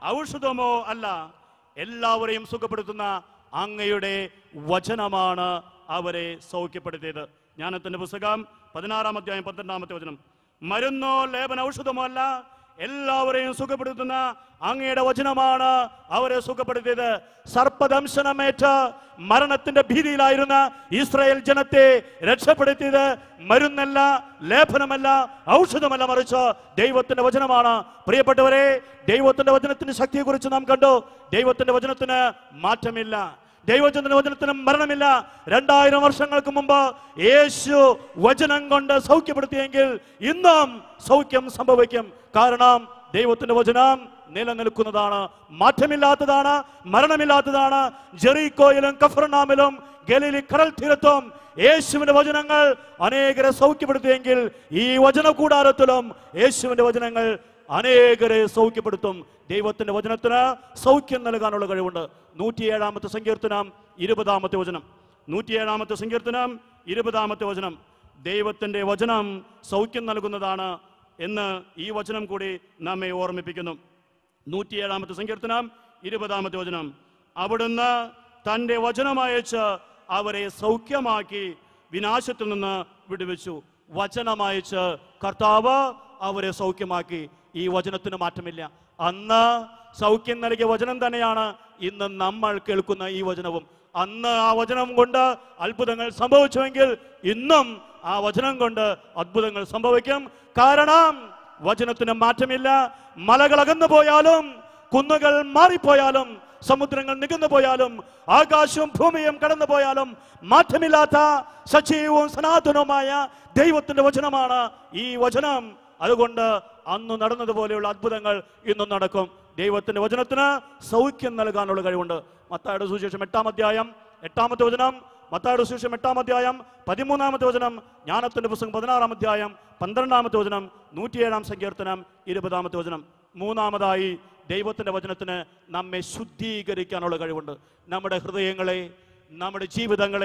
[SPEAKER 2] ഔഷധമോ അല്ല എല്ലാവരെയും സുഖപ്പെടുത്തുന്ന അങ്ങയുടെ വചനമാണ് അവരെ സൗഖ്യപ്പെടുത്തിയത് ജ്ഞാനത്തിന്റെ പുസ്തകം പതിനാറാം അധ്യായം പന്ത്രണ്ടാമത്തെ വചനം മരുന്നോ ലേപന ഔഷധമോ അല്ല എല്ലാവരെയും സുഖപ്പെടുത്തുന്ന അങ്ങയുടെ വചനമാണ് അവരെ സുഖപ്പെടുത്തിയത് സർപ്പദംശനമേറ്റ് മരണത്തിന്റെ ഭീതിയിലായിരുന്ന ഇസ്രായേൽ ജനത്തെ രക്ഷപ്പെടുത്തിയത് മരുന്നല്ല ലേപനമല്ല ഔഷധമല്ല മറിച്ച് ദൈവത്തിന്റെ വചനമാണ് പ്രിയപ്പെട്ടവരെ ദൈവത്തിന്റെ വചനത്തിന്റെ ശക്തിയെക്കുറിച്ച് നാം കണ്ടു ദൈവത്തിന്റെ വചനത്തിന് മാറ്റമില്ല ദൈവചന്ദ്രന്റെ വചനത്തിനും മരണമില്ല രണ്ടായിരം വർഷങ്ങൾക്ക് മുമ്പ് യേശു വചനം കൊണ്ട് സൗഖ്യപ്പെടുത്തിയെങ്കിൽ ഇന്നും സൗഖ്യം സംഭവിക്കും കാരണം ദൈവത്തിന്റെ വചനം നിലനിൽക്കുന്നതാണ് മാറ്റമില്ലാത്തതാണ് മരണമില്ലാത്തതാണ് ജെറീക്കോയിലും കഫർനാമിലും ഗലീലി കടൽ തീരത്തും യേശുവിന്റെ വചനങ്ങൾ അനേകരെ സൗഖ്യപ്പെടുത്തിയെങ്കിൽ ഈ വചന കൂടാരത്തിലും യേശുവിന്റെ വചനങ്ങൾ അനേകരെ സൗഖ്യപ്പെടുത്തും ദൈവത്തിന്റെ വചനത്തിന് സൗഖ്യം നൽകാനുള്ള കഴിവുണ്ട് നൂറ്റിയേഴാമത്തെ സങ്കീർത്തനം ഇരുപതാമത്തെ വചനം നൂറ്റിയേഴാമത്തെ സങ്കീർത്തനം ഇരുപതാമത്തെ വചനം ദൈവത്തിന്റെ വചനം സൗഖ്യം നൽകുന്നതാണ് എന്ന് ഈ വചനം കൂടി നമ്മെ ഓർമ്മിപ്പിക്കുന്നു നൂറ്റിയേഴാമത്തെ സങ്കീർത്തനം ഇരുപതാമത്തെ വചനം അവിടുന്ന് തന്റെ വചനമയച്ച് അവരെ സൗഖ്യമാക്കി വിനാശത്തിൽ നിന്ന് വിടുവിച്ചു വചനമയച്ച് കർത്താവ് അവരെ സൗഖ്യമാക്കി ഈ വചനത്തിന് മാറ്റമില്ല അന്ന് സൗഖ്യം നൽകിയ വചനം തന്നെയാണ് ഇന്ന് നമ്മൾ കേൾക്കുന്ന ഈ വചനവും അന്ന് ആ വചനം കൊണ്ട് അത്ഭുതങ്ങൾ സംഭവിച്ചുവെങ്കിൽ ഇന്നും ആ വചനം കൊണ്ട് അത്ഭുതങ്ങൾ സംഭവിക്കും കാരണം വചനത്തിന് മാറ്റമില്ല മലകൾ അകന്നു പോയാലും കുന്നുകൾ മാറിപ്പോയാലും സമുദ്രങ്ങൾ നികന്നു പോയാലും ആകാശവും ഭൂമിയും കടന്നു പോയാലും മാറ്റമില്ലാത്ത സജീവവും സനാതനവുമായ ദൈവത്തിന്റെ വചനമാണ് ഈ വചനം അതുകൊണ്ട് അന്ന് നടന്നതുപോലെയുള്ള അത്ഭുതങ്ങൾ ഇന്നും നടക്കും ദൈവത്തിന്റെ വചനത്തിന് സൗഖ്യം നൽകാനുള്ള കഴിവുണ്ട് മത്തായുടെ സുവിശേഷം എട്ടാം അധ്യായം എട്ടാമത്തെ വചനം മത്തായുടെ സുവിശേഷം എട്ടാം അധ്യായം പതിമൂന്നാമത്തെ വചനം ജ്ഞാനത്തിന്റെ പുസ്തകം പതിനാറാം അധ്യായം പന്ത്രണ്ടാമത്തെ വചനം നൂറ്റിയേഴാം സങ്കീർത്തനം ഇരുപതാമത്തെ വചനം മൂന്നാമതായി ദൈവത്തിന്റെ വചനത്തിന് നമ്മെ ശുദ്ധീകരിക്കാനുള്ള കഴിവുണ്ട് നമ്മുടെ ഹൃദയങ്ങളെ നമ്മുടെ ജീവിതങ്ങളെ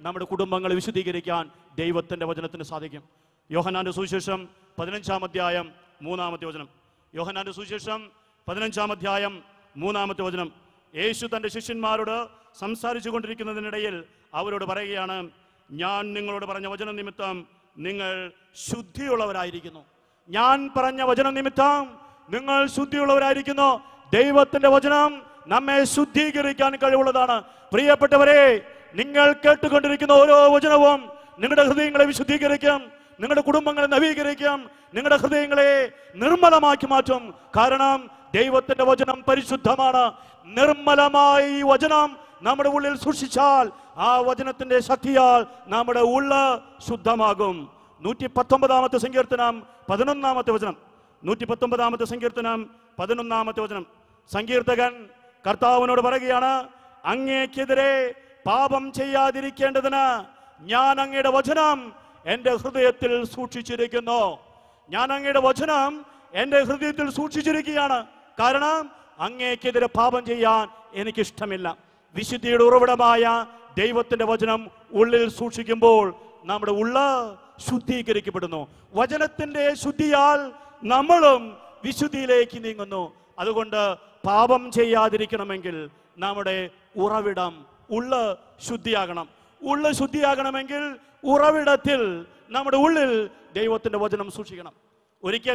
[SPEAKER 2] നമ്മുടെ കുടുംബങ്ങളെ വിശുദ്ധീകരിക്കാൻ ദൈവത്തിന്റെ വചനത്തിന് സാധിക്കും യോഹനാന്റെ സുവിശേഷം പതിനഞ്ചാം അധ്യായം മൂന്നാമത്തെ വചനം യോഹനാന്റെ സുവിശേഷം പതിനഞ്ചാം അധ്യായം മൂന്നാമത്തെ വചനം യേശു തന്റെ ശിഷ്യന്മാരോട് സംസാരിച്ചു കൊണ്ടിരിക്കുന്നതിനിടയിൽ അവരോട് പറയുകയാണ് ഞാൻ നിങ്ങളോട് പറഞ്ഞ വചന നിമിത്തം നിങ്ങൾ ശുദ്ധിയുള്ളവരായിരിക്കുന്നു ഞാൻ പറഞ്ഞ വചന നിമിത്തം നിങ്ങൾ ശുദ്ധിയുള്ളവരായിരിക്കുന്നു ദൈവത്തിന്റെ വചനം നമ്മെ ശുദ്ധീകരിക്കാൻ കഴിവുള്ളതാണ് പ്രിയപ്പെട്ടവരെ നിങ്ങൾ കേട്ടുകൊണ്ടിരിക്കുന്ന ഓരോ വചനവും നിങ്ങളുടെ ഹൃദയങ്ങളെ വിശുദ്ധീകരിക്കും നിങ്ങളുടെ കുടുംബങ്ങളെ നവീകരിക്കും നിങ്ങളുടെ ഹൃദയങ്ങളെ നിർമ്മലമാക്കി മാറ്റും കാരണം ദൈവത്തിന്റെ വചനം പരിശുദ്ധമാണ് നിർമ്മലമായ ഈ വചനം നമ്മുടെ ഉള്ളിൽ സൂക്ഷിച്ചാൽ ആ വചനത്തിന്റെ ശക്തിയാൽ നമ്മുടെ ഉള്ള ശുദ്ധമാകും നൂറ്റി പത്തൊമ്പതാമത്തെ സങ്കീർത്തനം പതിനൊന്നാമത്തെ വചനം നൂറ്റി പത്തൊമ്പതാമത്തെ സങ്കീർത്തനം പതിനൊന്നാമത്തെ വചനം സങ്കീർത്തകൻ കർത്താവിനോട് പറയുകയാണ് അങ്ങേക്കെതിരെ പാപം ചെയ്യാതിരിക്കേണ്ടതിന് ഞാൻ അങ്ങയുടെ വചനം എൻ്റെ ഹൃദയത്തിൽ സൂക്ഷിച്ചിരിക്കുന്നു ഞാൻ അങ്ങയുടെ വചനം എൻ്റെ ഹൃദയത്തിൽ സൂക്ഷിച്ചിരിക്കുകയാണ് കാരണം അങ്ങേക്കെതിരെ പാപം ചെയ്യാൻ എനിക്കിഷ്ടമില്ല വിശുദ്ധിയുടെ ഉറവിടമായ ദൈവത്തിന്റെ വചനം ഉള്ളിൽ സൂക്ഷിക്കുമ്പോൾ നമ്മുടെ ഉള്ള ശുദ്ധീകരിക്കപ്പെടുന്നു വചനത്തിന്റെ ശുദ്ധിയാൽ നമ്മളും വിശുദ്ധിയിലേക്ക് നീങ്ങുന്നു അതുകൊണ്ട് പാപം ചെയ്യാതിരിക്കണമെങ്കിൽ നമ്മുടെ ഉറവിടം ഉള്ള ശുദ്ധിയാകണം ഉള്ള ശുദ്ധിയാകണമെങ്കിൽ ഉറവിടത്തിൽ നമ്മുടെ ഉള്ളിൽ ദൈവത്തിന്റെ വചനം സൂക്ഷിക്കണം ഒരിക്കൽ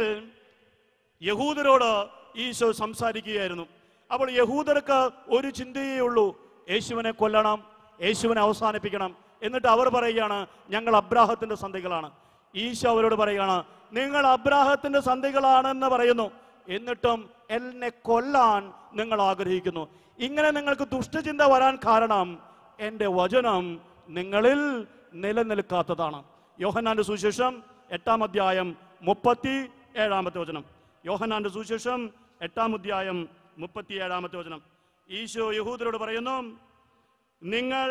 [SPEAKER 2] യഹൂദരോട് ഈശോ സംസാരിക്കുകയായിരുന്നു അപ്പോൾ യഹൂദർക്ക് ഒരു ചിന്തയേ ഉള്ളൂ യേശുവിനെ കൊല്ലണം യേശുവിനെ അവസാനിപ്പിക്കണം എന്നിട്ട് അവർ പറയുകയാണ് ഞങ്ങൾ അബ്രാഹത്തിന്റെ സന്ധികളാണ് ഈശോ അവരോട് പറയുകയാണ് നിങ്ങൾ അബ്രാഹത്തിന്റെ സന്ധികളാണെന്ന് പറയുന്നു എന്നിട്ടും എന്നെ കൊല്ലാൻ നിങ്ങൾ ആഗ്രഹിക്കുന്നു ഇങ്ങനെ നിങ്ങൾക്ക് ദുഷ്ടചിന്ത വരാൻ കാരണം എൻ്റെ വചനം നിങ്ങളിൽ നിലനിൽക്കാത്തതാണ് യോഹന്നാന്റെ സുവിശേഷം എട്ടാം അധ്യായം മുപ്പത്തി ഏഴാമത്തെ വചനം യോഹന്നാന്റെ സുവിശേഷം എട്ടാം അധ്യായം മുപ്പത്തി ഏഴാമത്തെ വചനം ഈശോ യഹൂദരോട് പറയുന്നു നിങ്ങൾ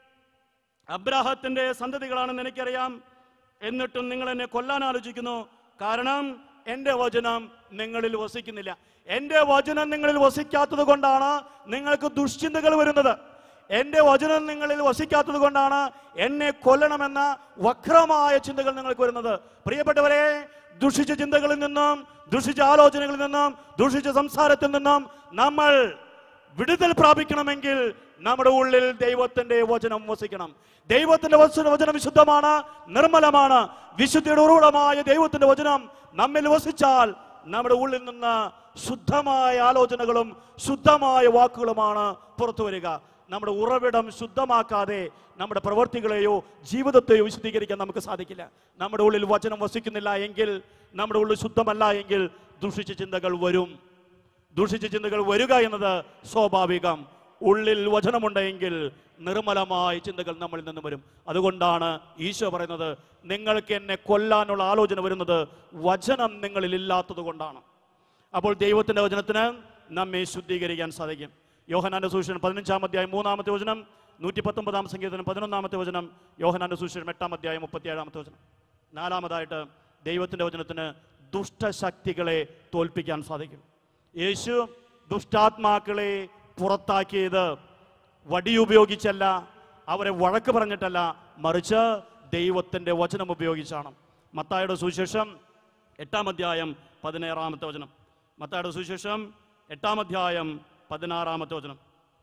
[SPEAKER 2] അബ്രാഹത്തിന്റെ സന്തതികളാണെന്ന് എനിക്കറിയാം എന്നിട്ടും നിങ്ങൾ എന്നെ കൊല്ലാൻ ആലോചിക്കുന്നു കാരണം എൻ്റെ വചനം നിങ്ങളിൽ വസിക്കുന്നില്ല എൻ്റെ വചനം നിങ്ങളിൽ വസിക്കാത്തത് കൊണ്ടാണ് നിങ്ങൾക്ക് ദുശ്ചിന്തകൾ വരുന്നത് എൻ്റെ വചനം നിങ്ങളിൽ വസിക്കാത്തത് കൊണ്ടാണ് എന്നെ കൊല്ലണമെന്ന വക്രമായ ചിന്തകൾ നിങ്ങൾക്ക് വരുന്നത് പ്രിയപ്പെട്ടവരെ ദുഷിച്ച ചിന്തകളിൽ നിന്നും ദുഷിച്ച ആലോചനകളിൽ നിന്നും ദുഷിച്ച സംസാരത്തിൽ നിന്നും നമ്മൾ വിടുതൽ പ്രാപിക്കണമെങ്കിൽ നമ്മുടെ ഉള്ളിൽ ദൈവത്തിന്റെ വചനം വസിക്കണം ദൈവത്തിന്റെ വചന വചനം വിശുദ്ധമാണ് നിർമ്മലമാണ് വിശുദ്ധിയുടെ ഉറവിടമായ ദൈവത്തിന്റെ വചനം നമ്മിൽ വസിച്ചാൽ നമ്മുടെ ഉള്ളിൽ നിന്ന് ശുദ്ധമായ ആലോചനകളും ശുദ്ധമായ വാക്കുകളുമാണ് പുറത്തു വരിക നമ്മുടെ ഉറവിടം ശുദ്ധമാക്കാതെ നമ്മുടെ പ്രവർത്തികളെയോ ജീവിതത്തെയോ വിശദീകരിക്കാൻ നമുക്ക് സാധിക്കില്ല നമ്മുടെ ഉള്ളിൽ വചനം വസിക്കുന്നില്ല എങ്കിൽ നമ്മുടെ ഉള്ളിൽ ശുദ്ധമല്ല എങ്കിൽ ദുഷിച്ച ചിന്തകൾ വരും ദൂഷിച്ച ചിന്തകൾ വരിക എന്നത് സ്വാഭാവികം ഉള്ളിൽ വചനമുണ്ടെങ്കിൽ നിർമ്മലമായ ചിന്തകൾ നമ്മളിൽ നിന്ന് വരും അതുകൊണ്ടാണ് ഈശോ പറയുന്നത് നിങ്ങൾക്ക് എന്നെ കൊല്ലാനുള്ള ആലോചന വരുന്നത് വചനം നിങ്ങളിൽ ഇല്ലാത്തത് കൊണ്ടാണ് അപ്പോൾ ദൈവത്തിന്റെ വചനത്തിന് നമ്മെ ശുദ്ധീകരിക്കാൻ സാധിക്കും യോഹനാന്റെ സൂക്ഷൻ പതിനഞ്ചാം അധ്യായം മൂന്നാമത്തെ വചനം നൂറ്റി പത്തൊമ്പതാം സംഗീതനം പതിനൊന്നാമത്തെ വചനം യോഹനാന്റെ സൂക്ഷൻ എട്ടാം അധ്യായം മുപ്പത്തിയേഴാമത്തെ വചനം നാലാമതായിട്ട് ദൈവത്തിന്റെ വചനത്തിന് ദുഷ്ടശക്തികളെ തോൽപ്പിക്കാൻ സാധിക്കും യേശു ദുഷ്ടാത്മാക്കളെ പുറത്താക്കിയത് വടിയുപയോഗിച്ചല്ല അവരെ വഴക്ക് പറഞ്ഞിട്ടല്ല മറിച്ച് ദൈവത്തിന്റെ വചനം ഉപയോഗിച്ചാണ് മത്തായുടെ സുവിശേഷം എട്ടാം അധ്യായം പതിനേഴാമത്തെ വചനം മത്തായുടെ സുവിശേഷം എട്ടാം അധ്യായം പതിനാറാമത്തെ വചനം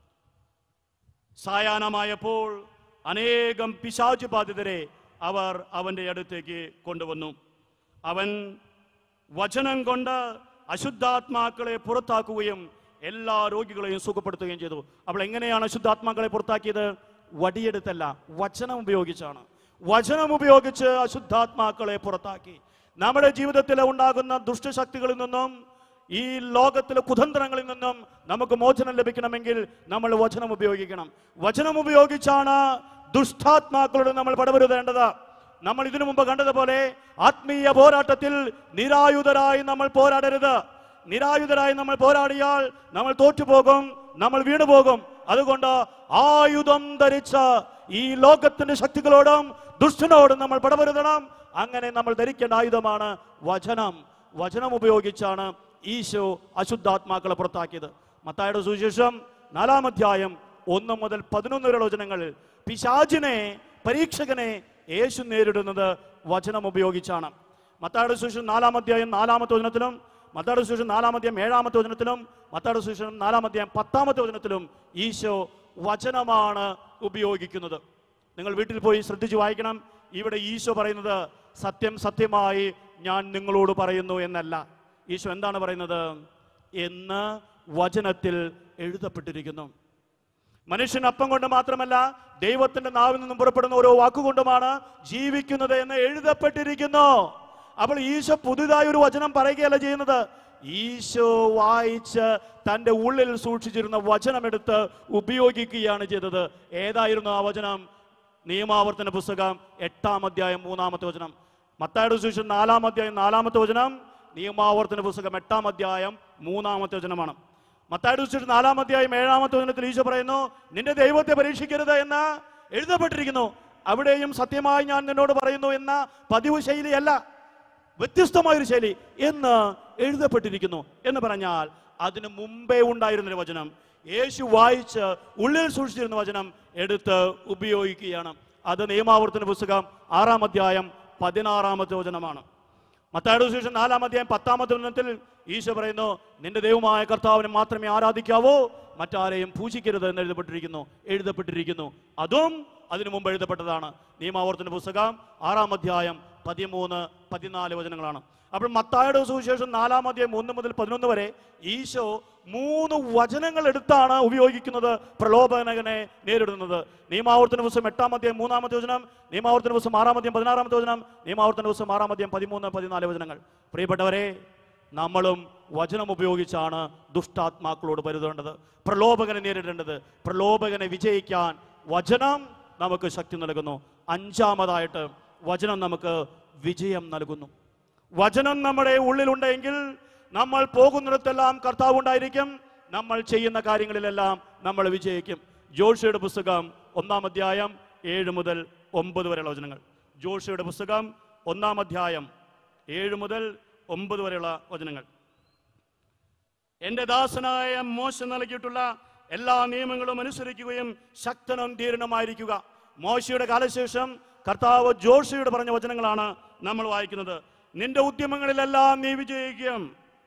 [SPEAKER 2] സായാഹ്നമായപ്പോൾ അനേകം പിശാചു ബാധിതരെ അവർ അവന്റെ അടുത്തേക്ക് കൊണ്ടുവന്നു അവൻ വചനം കൊണ്ട് അശുദ്ധാത്മാക്കളെ പുറത്താക്കുകയും എല്ലാ രോഗികളെയും സുഖപ്പെടുത്തുകയും ചെയ്തു അപ്പോൾ എങ്ങനെയാണ് അശുദ്ധാത്മാക്കളെ പുറത്താക്കിയത് വടിയെടുത്തല്ല വചനം ഉപയോഗിച്ചാണ് വചനം ഉപയോഗിച്ച് അശുദ്ധാത്മാക്കളെ പുറത്താക്കി നമ്മുടെ ജീവിതത്തിൽ ഉണ്ടാകുന്ന ദുഷ്ടശക്തികളിൽ നിന്നും ഈ ലോകത്തിലെ കുതന്ത്രങ്ങളിൽ നിന്നും നമുക്ക് മോചനം ലഭിക്കണമെങ്കിൽ നമ്മൾ വചനം ഉപയോഗിക്കണം വചനം ഉപയോഗിച്ചാണ് ദുഷ്ടാത്മാക്കളോട് നമ്മൾ പടവരുതേണ്ടത് നമ്മൾ ഇതിനു മുമ്പ് കണ്ടതുപോലെ ആത്മീയ പോരാട്ടത്തിൽ നിരായുധരായി നമ്മൾ പോരാടരുത് നിരായുധരായി നമ്മൾ പോരാടിയാൽ നമ്മൾ തോറ്റുപോകും നമ്മൾ വീണുപോകും അതുകൊണ്ട് ആയുധം ധരിച്ച് ഈ ലോകത്തിന്റെ ശക്തികളോടും ദുഷ്ടനോടും നമ്മൾ പടവരുതണം അങ്ങനെ നമ്മൾ ധരിക്കേണ്ട ആയുധമാണ് വചനം വചനം ഉപയോഗിച്ചാണ് ഈശോ അശുദ്ധാത്മാക്കളെ പുറത്താക്കിയത് മത്തായുടെ സുവിശേഷം നാലാം അധ്യായം ഒന്ന് മുതൽ പതിനൊന്ന് വരെ വചനങ്ങളിൽ പിശാചിനെ പരീക്ഷകനെ യേശു നേരിടുന്നത് വചനം ഉപയോഗിച്ചാണ് മത്തായുടെ സുവിശേഷം നാലാം അധ്യായം നാലാമത്തെ വചനത്തിലും മത്തായുടെ സുവിശേഷം നാലാം അധ്യായം ഏഴാമത്തെ വചനത്തിലും മത്തായുടെ സുവിശേഷം നാലാം അധ്യായം പത്താമത്തെ വചനത്തിലും ഈശോ വചനമാണ് ഉപയോഗിക്കുന്നത് നിങ്ങൾ വീട്ടിൽ പോയി ശ്രദ്ധിച്ച് വായിക്കണം ഇവിടെ ഈശോ പറയുന്നത് സത്യം സത്യമായി ഞാൻ നിങ്ങളോട് പറയുന്നു എന്നല്ല ഈശോ എന്താണ് പറയുന്നത് എന്ന് വചനത്തിൽ എഴുതപ്പെട്ടിരിക്കുന്നു മനുഷ്യൻ അപ്പം കൊണ്ട് മാത്രമല്ല ദൈവത്തിന്റെ നാവിൽ നിന്നും പുറപ്പെടുന്ന ഓരോ വാക്കുകൊണ്ടുമാണ് ജീവിക്കുന്നത് എന്ന് എഴുതപ്പെട്ടിരിക്കുന്നു അപ്പോൾ ഈശോ പുതുതായി ഒരു വചനം പറയുകയല്ല ചെയ്യുന്നത് ഈശോ വായിച്ച് തന്റെ ഉള്ളിൽ സൂക്ഷിച്ചിരുന്ന വചനമെടുത്ത് ഉപയോഗിക്കുകയാണ് ചെയ്തത് ഏതായിരുന്നു ആ വചനം നിയമാവർത്തന പുസ്തകം എട്ടാം അധ്യായം മൂന്നാമത്തെ വചനം മത്തായുടെ സുവിശേഷം നാലാം അധ്യായം നാലാമത്തെ വചനം നിയമാവർത്തന പുസ്തകം എട്ടാം അധ്യായം മൂന്നാമത്തെ വചനമാണ് മത്തായുടെ സുവിശേഷം നാലാം അധ്യായം ഏഴാമത്തെ വചനത്തിൽ ഈശോ പറയുന്നു നിന്റെ ദൈവത്തെ പരീക്ഷിക്കരുത് എന്ന് എഴുതപ്പെട്ടിരിക്കുന്നു അവിടെയും സത്യമായി ഞാൻ നിന്നോട് പറയുന്നു എന്ന പതിവ് ശൈലിയല്ല വ്യത്യസ്തമായൊരു ശൈലി എന്ന് എഴുതപ്പെട്ടിരിക്കുന്നു എന്ന് പറഞ്ഞാൽ അതിന് മുമ്പേ ഉണ്ടായിരുന്നൊരു വചനം യേശു വായിച്ച് ഉള്ളിൽ സൂക്ഷിച്ചിരുന്ന വചനം എടുത്ത് ഉപയോഗിക്കുകയാണ് അത് നിയമാവർത്തന പുസ്തകം ആറാം അധ്യായം പതിനാറാമത്തെ വചനമാണ് മത്തായുടെ സുവിശേഷം നാലാം അധ്യായം പത്താമത്തെ വചനത്തിൽ ഈശോ പറയുന്നു നിന്റെ ദൈവമായ കർത്താവിനെ മാത്രമേ ആരാധിക്കാവൂ മറ്റാരെയും പൂജിക്കരുത് എന്ന് എഴുതപ്പെട്ടിരിക്കുന്നു എഴുതപ്പെട്ടിരിക്കുന്നു അതും അതിനു മുമ്പ് എഴുതപ്പെട്ടതാണ് നിയമാവർത്തന പുസ്തകം ആറാം അധ്യായം പതിമൂന്ന് പതിനാല് വചനങ്ങളാണ് അപ്പോൾ മത്തായുടെ സുവിശേഷം നാലാം അധ്യായം ഒന്ന് മുതൽ പതിനൊന്ന് വരെ ഈശോ മൂന്ന് വചനങ്ങൾ എടുത്താണ് ഉപയോഗിക്കുന്നത് പ്രലോഭനകനെ നേരിടുന്നത് നിയമാവർത്തന ദിവസം എട്ടാം അധ്യായം മൂന്നാമത്തെ വചനം നിയമാവർത്തന ദിവസം ആറാം അധ്യായം പതിനാറാമത്തെ വചനം നിയമാവർത്തന ദിവസം ആറാം അധ്യായം പതിമൂന്ന് പതിനാല് വചനങ്ങൾ പ്രിയപ്പെട്ടവരെ നമ്മളും വചനം ഉപയോഗിച്ചാണ് ദുഷ്ടാത്മാക്കളോട് പരുതേണ്ടത് പ്രലോഭകനെ നേരിടേണ്ടത് പ്രലോഭകനെ വിജയിക്കാൻ വചനം നമുക്ക് ശക്തി നൽകുന്നു അഞ്ചാമതായിട്ട് വചനം നമുക്ക് വിജയം നൽകുന്നു വചനം നമ്മുടെ ഉള്ളിലുണ്ടെങ്കിൽ നമ്മൾ പോകുന്നിടത്തെല്ലാം കർത്താവ് ഉണ്ടായിരിക്കും നമ്മൾ ചെയ്യുന്ന കാര്യങ്ങളിലെല്ലാം നമ്മൾ വിജയിക്കും ജോഷിയുടെ പുസ്തകം ഒന്നാം അധ്യായം ഏഴ് മുതൽ ഒമ്പത് വരെയുള്ള വചനങ്ങൾ ജോഷിയുടെ പുസ്തകം ഒന്നാം അധ്യായം ഏഴ് മുതൽ ഒമ്പത് വരെയുള്ള വചനങ്ങൾ എന്റെ ദാസനായ മോശ നൽകിയിട്ടുള്ള എല്ലാ നിയമങ്ങളും അനുസരിക്കുകയും ശക്തനും ധീരനുമായിരിക്കുക മോശയുടെ കാലശേഷം കർത്താവ് ജോഷിയുടെ പറഞ്ഞ വചനങ്ങളാണ് നമ്മൾ വായിക്കുന്നത് നിന്റെ ഉദ്യമങ്ങളിലെല്ലാം നീ വിജയിക്കും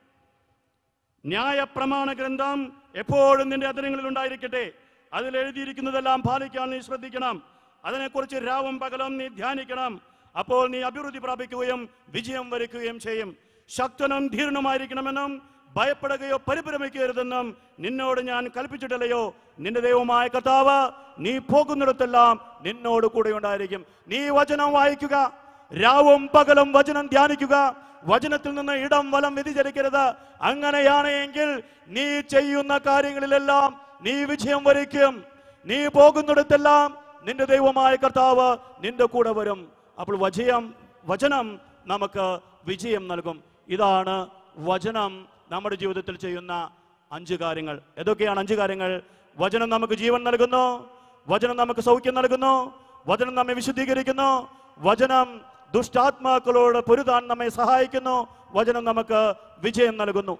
[SPEAKER 2] ന്യായപ്രമാണ ഗ്രന്ഥം എപ്പോഴും നിന്റെ അതിരങ്ങളിൽ ഉണ്ടായിരിക്കട്ടെ അതിൽ എഴുതിയിരിക്കുന്നതെല്ലാം പാലിക്കാൻ നീ ശ്രദ്ധിക്കണം അതിനെക്കുറിച്ച് രാവും പകലും നീ ധ്യാനിക്കണം അപ്പോൾ നീ അഭിവൃദ്ധി പ്രാപിക്കുകയും വിജയം വരിക്കുകയും ചെയ്യും ശക്തനും ധീരനുമായിരിക്കണമെന്നും ഭയപ്പെടുകയോ പരിഭ്രമിക്കരുതെന്നും നിന്നോട് ഞാൻ കൽപ്പിച്ചിട്ടില്ലയോ നിന്റെ ദൈവമായ കർത്താവ് നീ പോകുന്നിടത്തെല്ലാം നിന്നോട് കൂടെ ഉണ്ടായിരിക്കും നീ വചനം വായിക്കുക രാവും പകലും വചനം ധ്യാനിക്കുക വചനത്തിൽ നിന്ന് ഇടം വലം വ്യതിചരിക്കരുത് അങ്ങനെയാണ് എങ്കിൽ നീ ചെയ്യുന്ന കാര്യങ്ങളിലെല്ലാം നീ വിജയം വരിക്കും നീ പോകുന്നിടത്തെല്ലാം നിന്റെ ദൈവമായ കർത്താവ് നിന്റെ കൂടെ വരും അപ്പോൾ വജയം വചനം നമുക്ക് വിജയം നൽകും ഇതാണ് വചനം നമ്മുടെ ജീവിതത്തിൽ ചെയ്യുന്ന അഞ്ച് കാര്യങ്ങൾ ഏതൊക്കെയാണ് അഞ്ച് കാര്യങ്ങൾ വചനം നമുക്ക് ജീവൻ നൽകുന്നു വചനം നമുക്ക് സൗഖ്യം നൽകുന്നു വചനം നമ്മെ വിശുദ്ധീകരിക്കുന്നു വചനം ദുഷ്ടാത്മാക്കളോട് പൊരുതാൻ നമ്മെ സഹായിക്കുന്നു വചനം നമുക്ക് വിജയം നൽകുന്നു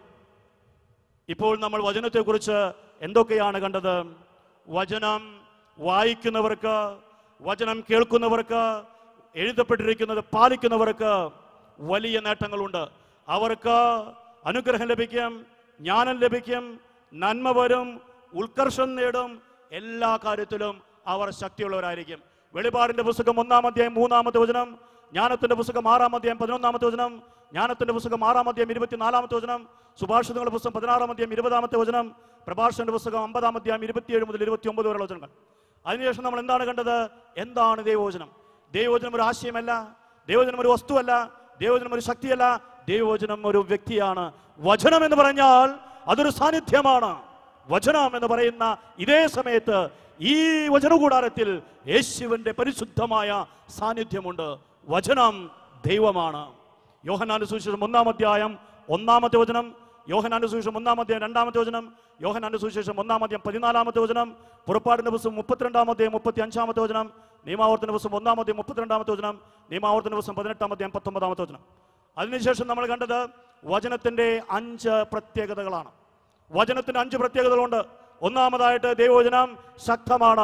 [SPEAKER 2] ഇപ്പോൾ നമ്മൾ വചനത്തെക്കുറിച്ച് എന്തൊക്കെയാണ് കണ്ടത് വചനം വായിക്കുന്നവർക്ക് വചനം കേൾക്കുന്നവർക്ക് എഴുതപ്പെട്ടിരിക്കുന്നത് പാലിക്കുന്നവർക്ക് വലിയ നേട്ടങ്ങളുണ്ട് അവർക്ക് അനുഗ്രഹം ലഭിക്കും ജ്ഞാനം ലഭിക്കും നന്മ വരും ഉത്കർഷം നേടും എല്ലാ കാര്യത്തിലും അവർ ശക്തിയുള്ളവരായിരിക്കും വെളിപാടിന്റെ പുസ്തകം ഒന്നാം അധ്യായം മൂന്നാമത്തെ വചനം ജ്ഞാനത്തിന്റെ പുസ്തകം ആറാം അധ്യായം പതിനൊന്നാമത്തെ വചനം ജ്ഞാനത്തിന്റെ പുസ്തകം ആറാം അധ്യായം ഇരുപത്തിനാലാമത്തെ വചനം സുഭാഷിതങ്ങളുടെ പുസ്തകം പതിനാറാം അധ്യായം ഇരുപതാമത്തെ വചനം പ്രഭാഷണന്റെ പുസ്തകം അമ്പതാം അധ്യായം ഇരുപത്തിയേഴ് മുതൽ ഇരുപത്തി ഒമ്പത് വരെയുള്ള വചനങ്ങൾ അതിനുശേഷം നമ്മൾ എന്താണ് കണ്ടത് എന്താണ് ദൈവവചനം ദൈവവചനം ഒരു ആശയമല്ല ദൈവവചനം ഒരു വസ്തുവല്ല ദൈവവചനം ഒരു ശക്തിയല്ല ദൈവവചനം ഒരു വ്യക്തിയാണ് വചനം എന്ന് പറഞ്ഞാൽ അതൊരു സാന്നിധ്യമാണ് വചനം എന്ന് പറയുന്ന ഇതേ സമയത്ത് ഈ വചനകൂടാരത്തിൽ യേശുവിന്റെ പരിശുദ്ധമായ സാന്നിധ്യമുണ്ട് വചനം ദൈവമാണ് യോഹനാന്റെ സുവിശേഷം ഒന്നാം അധ്യായം ഒന്നാമത്തെ വചനം യോഹനാന്റെ സുവിശേഷം ഒന്നാം അധ്യായം രണ്ടാമത്തെ വചനം യോഹനാന്റെ സുവിശേഷം ഒന്നാം അധ്യായം പതിനാലാമത്തെ വചനം പുറപ്പാടിന്റെ പുസ്തകം മുപ്പത്തിരണ്ടാമത്തെ മുപ്പത്തി അഞ്ചാമത്തെ വചനം നിയമാവർത്തന പുസ്തകം ഒന്നാമത്തെ മുപ്പത്തിരണ്ടാമത്തെ വചനം നിയമാവർത്തന പുസ്തകം പതിനെട്ടാമത്തെ പത്തൊമ്പതാമത്തെ വചനം അതിനുശേഷം നമ്മൾ കണ്ടത് വചനത്തിന്റെ അഞ്ച് പ്രത്യേകതകളാണ് വചനത്തിന് അഞ്ച് പ്രത്യേകതകളുണ്ട് ഒന്നാമതായിട്ട് ദൈവവചനം ശക്തമാണ്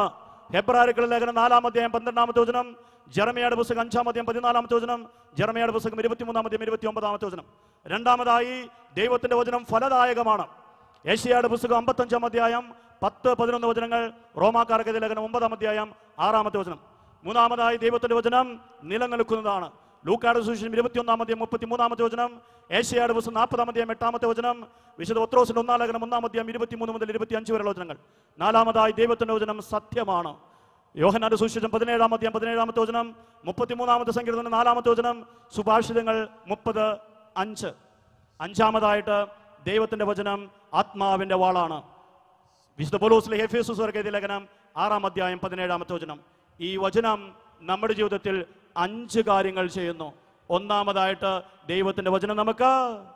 [SPEAKER 2] ഹെബ്രാരുക്കളുടെ ലേഖനം നാലാം അധ്യായം പന്ത്രണ്ടാമത്തെ വചനം ജെറമയുടെ പുസ്തകം അഞ്ചാം അധ്യായം പതിനാലാമത്തെ വചനം ജെറമയുടെ പുസ്തകം ഇരുപത്തിമൂന്നാം അധ്യായം ഇരുപത്തി ഒമ്പതാമത്തെ വചനം രണ്ടാമതായി ദൈവത്തിന്റെ വചനം ഫലദായകമാണ് ഏഷ്യയുടെ പുസ്തകം അമ്പത്തഞ്ചാം അധ്യായം പത്ത് പതിനൊന്ന് വചനങ്ങൾ റോമാക്കാർക്കെതിരെ ലേഖനം ഒമ്പതാം അധ്യായം ആറാമത്തെ വചനം മൂന്നാമതായി ദൈവത്തിന്റെ വചനം നിലനിൽക്കുന്നതാണ് ലൂക്കാട് സുവിശേഷം ഇരുപത്തിയൊന്നാം അധ്യായം മുപ്പത്തി മൂന്നാമത്തെ വചനം ഏഷ്യയുടെ പുസ്തകം നാൽപ്പതാം അധ്യായം എട്ടാമത്തെ വചനം വിശുദ്ധ ഒത്രോസിന്റെ ഒന്നാം ലേഖനം ഒന്നാം അധ്യായം ഇരുപത്തിമൂന്ന് മുതൽ ഇരുപത്തി അഞ്ച് വരെയുള്ള വചനങ്ങൾ നാലാമതായി ദൈവത്തിന്റെ വചനം സത്യമാണ് യോഹനാന്റെ സുവിശേഷം പതിനേഴാം അധ്യായം പതിനേഴാമത്തെ വചനം മുപ്പത്തിമൂന്നാമത്തെ സങ്കീർത്തനം നാലാമത്തെ വചനം സുഭാഷിതങ്ങൾ മുപ്പത് അഞ്ച് അഞ്ചാമതായിട്ട് ദൈവത്തിന്റെ വചനം ആത്മാവിന്റെ വാളാണ് വിശുദ്ധ പോലോസിലെ ഹെഫേസുസ് വർഗീയ ലേഖനം ആറാം അധ്യായം പതിനേഴാമത്തെ വചനം ഈ വചനം നമ്മുടെ ജീവിതത്തിൽ അഞ്ച് കാര്യങ്ങൾ ചെയ്യുന്നു ഒന്നാമതായിട്ട് ദൈവത്തിന്റെ വചനം നമുക്ക്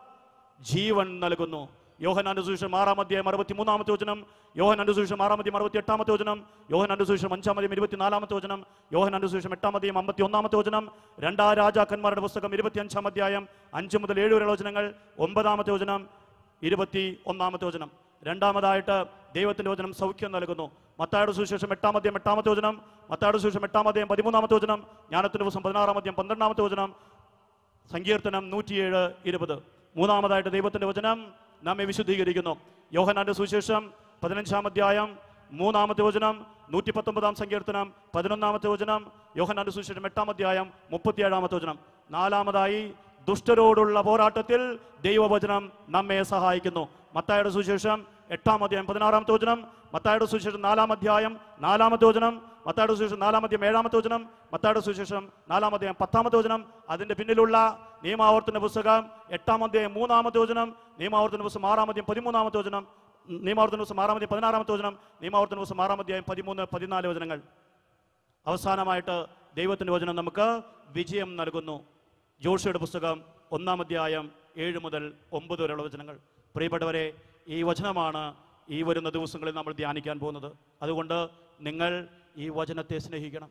[SPEAKER 2] ജീവൻ നൽകുന്നു യോഹനാന്റെ സുവിശേഷം ആറാം അധ്യായം അറുപത്തി മൂന്നാമത്തെ വചനം യോഹനാന്റെ സുവിശേഷം ആറാം അധ്യായം അറുപത്തി എട്ടാമത്തെ വചനം യോഹനാന്റെ സുവിശേഷം അഞ്ചാം അധ്യായം ഇരുപത്തിനാലാമത്തെ വചനം യോഹനാന്റെ സുവിശേഷം എട്ടാം അധ്യായം അമ്പത്തി ഒന്നാമത്തെ വചനം രണ്ടാ രാജാക്കന്മാരുടെ പുസ്തകം ഇരുപത്തി അഞ്ചാം അധ്യായം അഞ്ച് മുതൽ ഏഴ് വരെയുള്ള വചനങ്ങൾ ഒമ്പതാമത്തെ വചനം ഇരുപത്തി ഒന്നാമത്തെ വചനം രണ്ടാമതായിട്ട് ദൈവത്തിന്റെ വചനം സൗഖ്യം നൽകുന്നു മത്തായുടെ സുവിശേഷം എട്ടാം അധ്യായം എട്ടാമത്തെ വചനം മത്തായുടെ സുവിശേഷം എട്ടാം അധ്യായം പതിമൂന്നാമത്തെ വചനം ജ്ഞാനത്തിന്റെ ദിവസം പതിനാറാം അധ്യായം പന്ത്രണ്ടാമത്തെ വചനം സങ്കീർത്തനം നൂറ്റിയേഴ് ഇരുപത് മൂന്നാമതായിട്ട് ദൈവത്തിന്റെ വചനം നമ്മെ വിശുദ്ധീകരിക്കുന്നു യോഹനാന്റെ സുവിശേഷം പതിനഞ്ചാം അധ്യായം മൂന്നാമത്തെ വചനം നൂറ്റി പത്തൊമ്പതാം സങ്കീർത്തനം പതിനൊന്നാമത്തെ വചനം യോഹനാന്റെ സുവിശേഷം എട്ടാം അധ്യായം മുപ്പത്തിയേഴാമത്തെ വചനം നാലാമതായി ദുഷ്ടരോടുള്ള പോരാട്ടത്തിൽ ദൈവവചനം നമ്മെ സഹായിക്കുന്നു മത്തായുടെ സുവിശേഷം എട്ടാം അധ്യായം പതിനാറാമത്തെ വചനം മത്തായുടെ സുവിശേഷം നാലാം അധ്യായം നാലാമത്തെ വചനം മത്തായുടെ സുവിശേഷം നാലാം അധ്യായം ഏഴാമത്തെ വചനം മത്തായുടെ സുവിശേഷം നാലാം അധ്യായം പത്താമത്തെ വചനം അതിന്റെ പിന്നിലുള്ള നിയമാവർത്തന പുസ്തകം എട്ടാം അധ്യായം മൂന്നാമത്തെ വചനം നിയമാവർത്തന പുസ്തകം ആറാം അധ്യായം പതിമൂന്നാമത്തെ വചനം നിയമാവർത്തന പുസ്തകം ആറാം അധ്യായം പതിനാറാമത്തെ വചനം നിയമാവർത്തന പുസ്തകം ആറാം അധ്യായം പതിമൂന്ന് പതിനാല് വചനങ്ങൾ അവസാനമായിട്ട് ദൈവത്തിന്റെ വചനം നമുക്ക് വിജയം നൽകുന്നു ജോഷിയുടെ പുസ്തകം ഒന്നാം അധ്യായം ഏഴ് മുതൽ ഒമ്പത് വരെയുള്ള വചനങ്ങൾ പ്രിയപ്പെട്ടവരെ ഈ വചനമാണ് ഈ വരുന്ന ദിവസങ്ങളിൽ നമ്മൾ ധ്യാനിക്കാൻ പോകുന്നത് അതുകൊണ്ട് നിങ്ങൾ ഈ വചനത്തെ സ്നേഹിക്കണം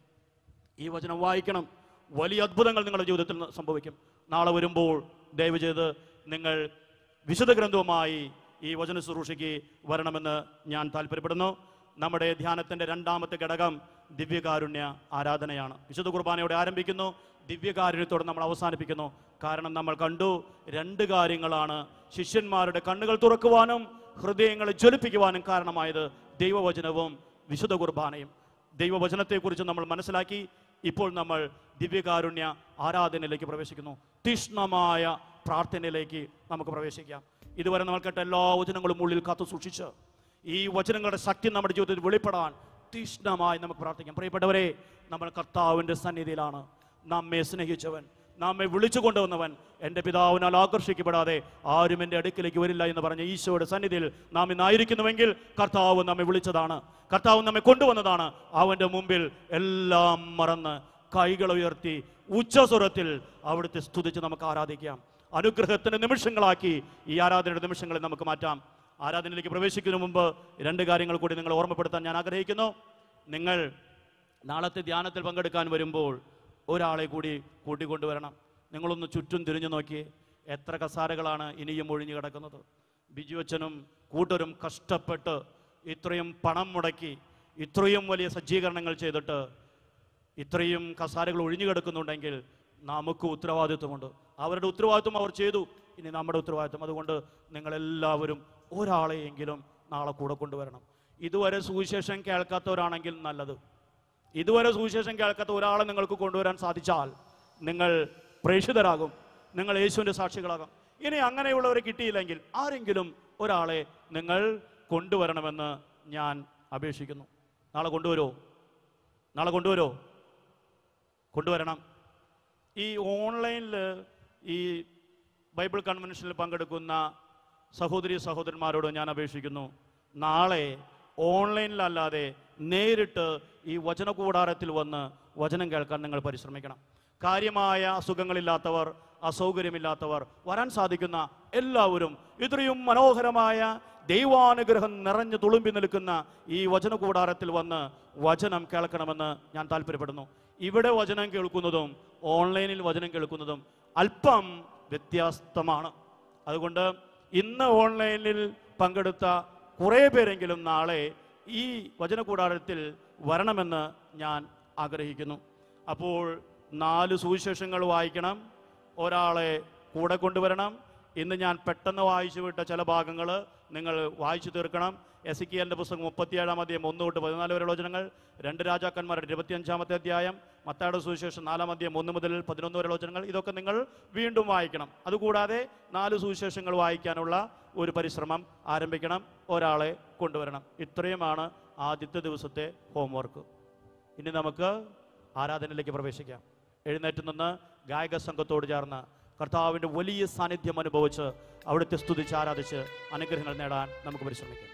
[SPEAKER 2] ഈ വചനം വായിക്കണം വലിയ അത്ഭുതങ്ങൾ നിങ്ങളുടെ ജീവിതത്തിൽ ന- സംഭവിക്കും നാളെ വരുമ്പോൾ ദയവ് ചെയ്ത് നിങ്ങൾ വിശുദ്ധ ഗ്രന്ഥവുമായി ഈ വചന ശുശ്രൂഷയ്ക്ക് വരണമെന്ന് ഞാൻ താല്പര്യപ്പെടുന്നു നമ്മുടെ ധ്യാനത്തിന്റെ രണ്ടാമത്തെ ഘടകം ദിവ്യകാരുണ്യ ആരാധനയാണ് വിശുദ്ധ കുർബാനയോടെ ആരംഭിക്കുന്നു ദിവ്യകാരുണ്യത്തോടെ നമ്മൾ അവസാനിപ്പിക്കുന്നു കാരണം നമ്മൾ കണ്ടു രണ്ട് കാര്യങ്ങളാണ് ശിഷ്യന്മാരുടെ കണ്ണുകൾ തുറക്കുവാനും ഹൃദയങ്ങളെ ജ്വലിപ്പിക്കുവാനും കാരണമായത് ദൈവവചനവും വിശുദ്ധ കുർബാനയും ദൈവവചനത്തെക്കുറിച്ച് നമ്മൾ മനസ്സിലാക്കി ഇപ്പോൾ നമ്മൾ ദിവ്യകാരുണ്യ ആരാധനയിലേക്ക് പ്രവേശിക്കുന്നു തീഷ്ണമായ പ്രാർത്ഥനയിലേക്ക് നമുക്ക് പ്രവേശിക്കാം ഇതുവരെ നമ്മൾ കേട്ട എല്ലാ വചനങ്ങളും ഉള്ളിൽ കാത്തു സൂക്ഷിച്ച് ഈ വചനങ്ങളുടെ ശക്തി നമ്മുടെ ജീവിതത്തിൽ വെളിപ്പെടാൻ തീഷ്ണമായി നമുക്ക് പ്രാർത്ഥിക്കാം പ്രിയപ്പെട്ടവരെ നമ്മൾ കർത്താവിൻ്റെ സന്നിധിയിലാണ് നമ്മെ സ്നേഹിച്ചവൻ നമ്മെ വിളിച്ചു കൊണ്ടുവന്നവൻ എൻ്റെ പിതാവിനാൽ ആകർഷിക്കപ്പെടാതെ ആരും എൻ്റെ അടുക്കിലേക്ക് വരില്ല എന്ന് പറഞ്ഞ ഈശോയുടെ സന്നിധിയിൽ നാം ഇന്നായിരിക്കുന്നുവെങ്കിൽ കർത്താവ് നമ്മെ വിളിച്ചതാണ് കർത്താവ് നമ്മെ കൊണ്ടുവന്നതാണ് അവൻ്റെ മുമ്പിൽ എല്ലാം മറന്ന് കൈകൾ ഉയർത്തി ഉച്ചസ്വരത്തിൽ അവിടുത്തെ സ്തുതിച്ച് നമുക്ക് ആരാധിക്കാം അനുഗ്രഹത്തിന്റെ നിമിഷങ്ങളാക്കി ഈ ആരാധനയുടെ നിമിഷങ്ങളെ നമുക്ക് മാറ്റാം ആരാധനയിലേക്ക് പ്രവേശിക്കുന്നതിന് മുമ്പ് രണ്ട് കാര്യങ്ങൾ കൂടി നിങ്ങൾ ഓർമ്മപ്പെടുത്താൻ ഞാൻ ആഗ്രഹിക്കുന്നു നിങ്ങൾ നാളത്തെ ധ്യാനത്തിൽ പങ്കെടുക്കാൻ വരുമ്പോൾ ഒരാളെ കൂടി കൂട്ടിക്കൊണ്ടുവരണം നിങ്ങളൊന്ന് ചുറ്റും തിരിഞ്ഞു നോക്കി എത്ര കസാരകളാണ് ഇനിയും ഒഴിഞ്ഞു കിടക്കുന്നത് ബിജു അച്ഛനും കൂട്ടരും കഷ്ടപ്പെട്ട് ഇത്രയും പണം മുടക്കി ഇത്രയും വലിയ സജ്ജീകരണങ്ങൾ ചെയ്തിട്ട് ഇത്രയും കസാരകൾ ഒഴിഞ്ഞു കിടക്കുന്നുണ്ടെങ്കിൽ നമുക്ക് ഉത്തരവാദിത്വമുണ്ട് അവരുടെ ഉത്തരവാദിത്വം അവർ ചെയ്തു ഇനി നമ്മുടെ ഉത്തരവാദിത്വം അതുകൊണ്ട് നിങ്ങളെല്ലാവരും ഒരാളെയെങ്കിലും നാളെ കൂടെ കൊണ്ടുവരണം ഇതുവരെ സുവിശേഷം കേൾക്കാത്തവരാണെങ്കിൽ നല്ലത് ഇതുവരെ സുവിശേഷം കേൾക്കാത്ത ഒരാളെ നിങ്ങൾക്ക് കൊണ്ടുവരാൻ സാധിച്ചാൽ നിങ്ങൾ പ്രേക്ഷിതരാകും നിങ്ങൾ യേശുവിൻ്റെ സാക്ഷികളാകും ഇനി അങ്ങനെയുള്ളവരെ കിട്ടിയില്ലെങ്കിൽ ആരെങ്കിലും ഒരാളെ നിങ്ങൾ കൊണ്ടുവരണമെന്ന് ഞാൻ അപേക്ഷിക്കുന്നു നാളെ കൊണ്ടുവരുമോ നാളെ കൊണ്ടുവരുമോ കൊണ്ടുവരണം ഈ ഓൺലൈനിൽ ഈ ബൈബിൾ കൺവെൻഷനിൽ പങ്കെടുക്കുന്ന സഹോദരി സഹോദരന്മാരോട് ഞാൻ അപേക്ഷിക്കുന്നു നാളെ ഓൺലൈനിലല്ലാതെ നേരിട്ട് ഈ വചന കൂടാരത്തിൽ വന്ന് വചനം കേൾക്കാൻ നിങ്ങൾ പരിശ്രമിക്കണം കാര്യമായ അസുഖങ്ങളില്ലാത്തവർ അസൗകര്യമില്ലാത്തവർ വരാൻ സാധിക്കുന്ന എല്ലാവരും ഇത്രയും മനോഹരമായ ദൈവാനുഗ്രഹം നിറഞ്ഞു തുളുമ്പി നിൽക്കുന്ന ഈ വചന കൂടാരത്തിൽ വന്ന് വചനം കേൾക്കണമെന്ന് ഞാൻ താല്പര്യപ്പെടുന്നു ഇവിടെ വചനം കേൾക്കുന്നതും ഓൺലൈനിൽ വചനം കേൾക്കുന്നതും അല്പം വ്യത്യസ്തമാണ് അതുകൊണ്ട് ഇന്ന് ഓൺലൈനിൽ പങ്കെടുത്ത കുറേ പേരെങ്കിലും നാളെ ഈ വചനകൂടാരത്തിൽ വരണമെന്ന് ഞാൻ ആഗ്രഹിക്കുന്നു അപ്പോൾ നാല് സുവിശേഷങ്ങൾ വായിക്കണം ഒരാളെ കൂടെ കൊണ്ടുവരണം ഇന്ന് ഞാൻ പെട്ടെന്ന് വായിച്ചു വിട്ട ചില ഭാഗങ്ങൾ നിങ്ങൾ വായിച്ചു തീർക്കണം എസ് കി എല്ലിൻ്റെ പുസ്തകം മുപ്പത്തിയേഴാം അധ്യായം ഒന്ന് തൊട്ട് പതിനാല് വരെ വചനങ്ങൾ രണ്ട് രാജാക്കന്മാരുടെ ഇരുപത്തിയഞ്ചാമത്തെ അധ്യായം മത്തായുടെ സുവിശേഷം നാലാം അധ്യായം ഒന്ന് മുതൽ പതിനൊന്ന് വരെ വചനങ്ങൾ ഇതൊക്കെ നിങ്ങൾ വീണ്ടും വായിക്കണം അതുകൂടാതെ നാല് സുവിശേഷങ്ങൾ വായിക്കാനുള്ള ഒരു പരിശ്രമം ആരംഭിക്കണം ഒരാളെ കൊണ്ടുവരണം ഇത്രയുമാണ് ആദ്യത്തെ ദിവസത്തെ ഹോംവർക്ക് ഇനി നമുക്ക് ആരാധനയിലേക്ക് പ്രവേശിക്കാം എഴുന്നേറ്റ് നിന്ന് ഗായക സംഘത്തോട് ചേർന്ന് കർത്താവിൻ്റെ വലിയ സാന്നിധ്യം അനുഭവിച്ച് അവിടുത്തെ സ്തുതിച്ച് ആരാധിച്ച് അനുഗ്രഹങ്ങൾ നേടാൻ നമുക്ക് പരിശ്രമിക്കാം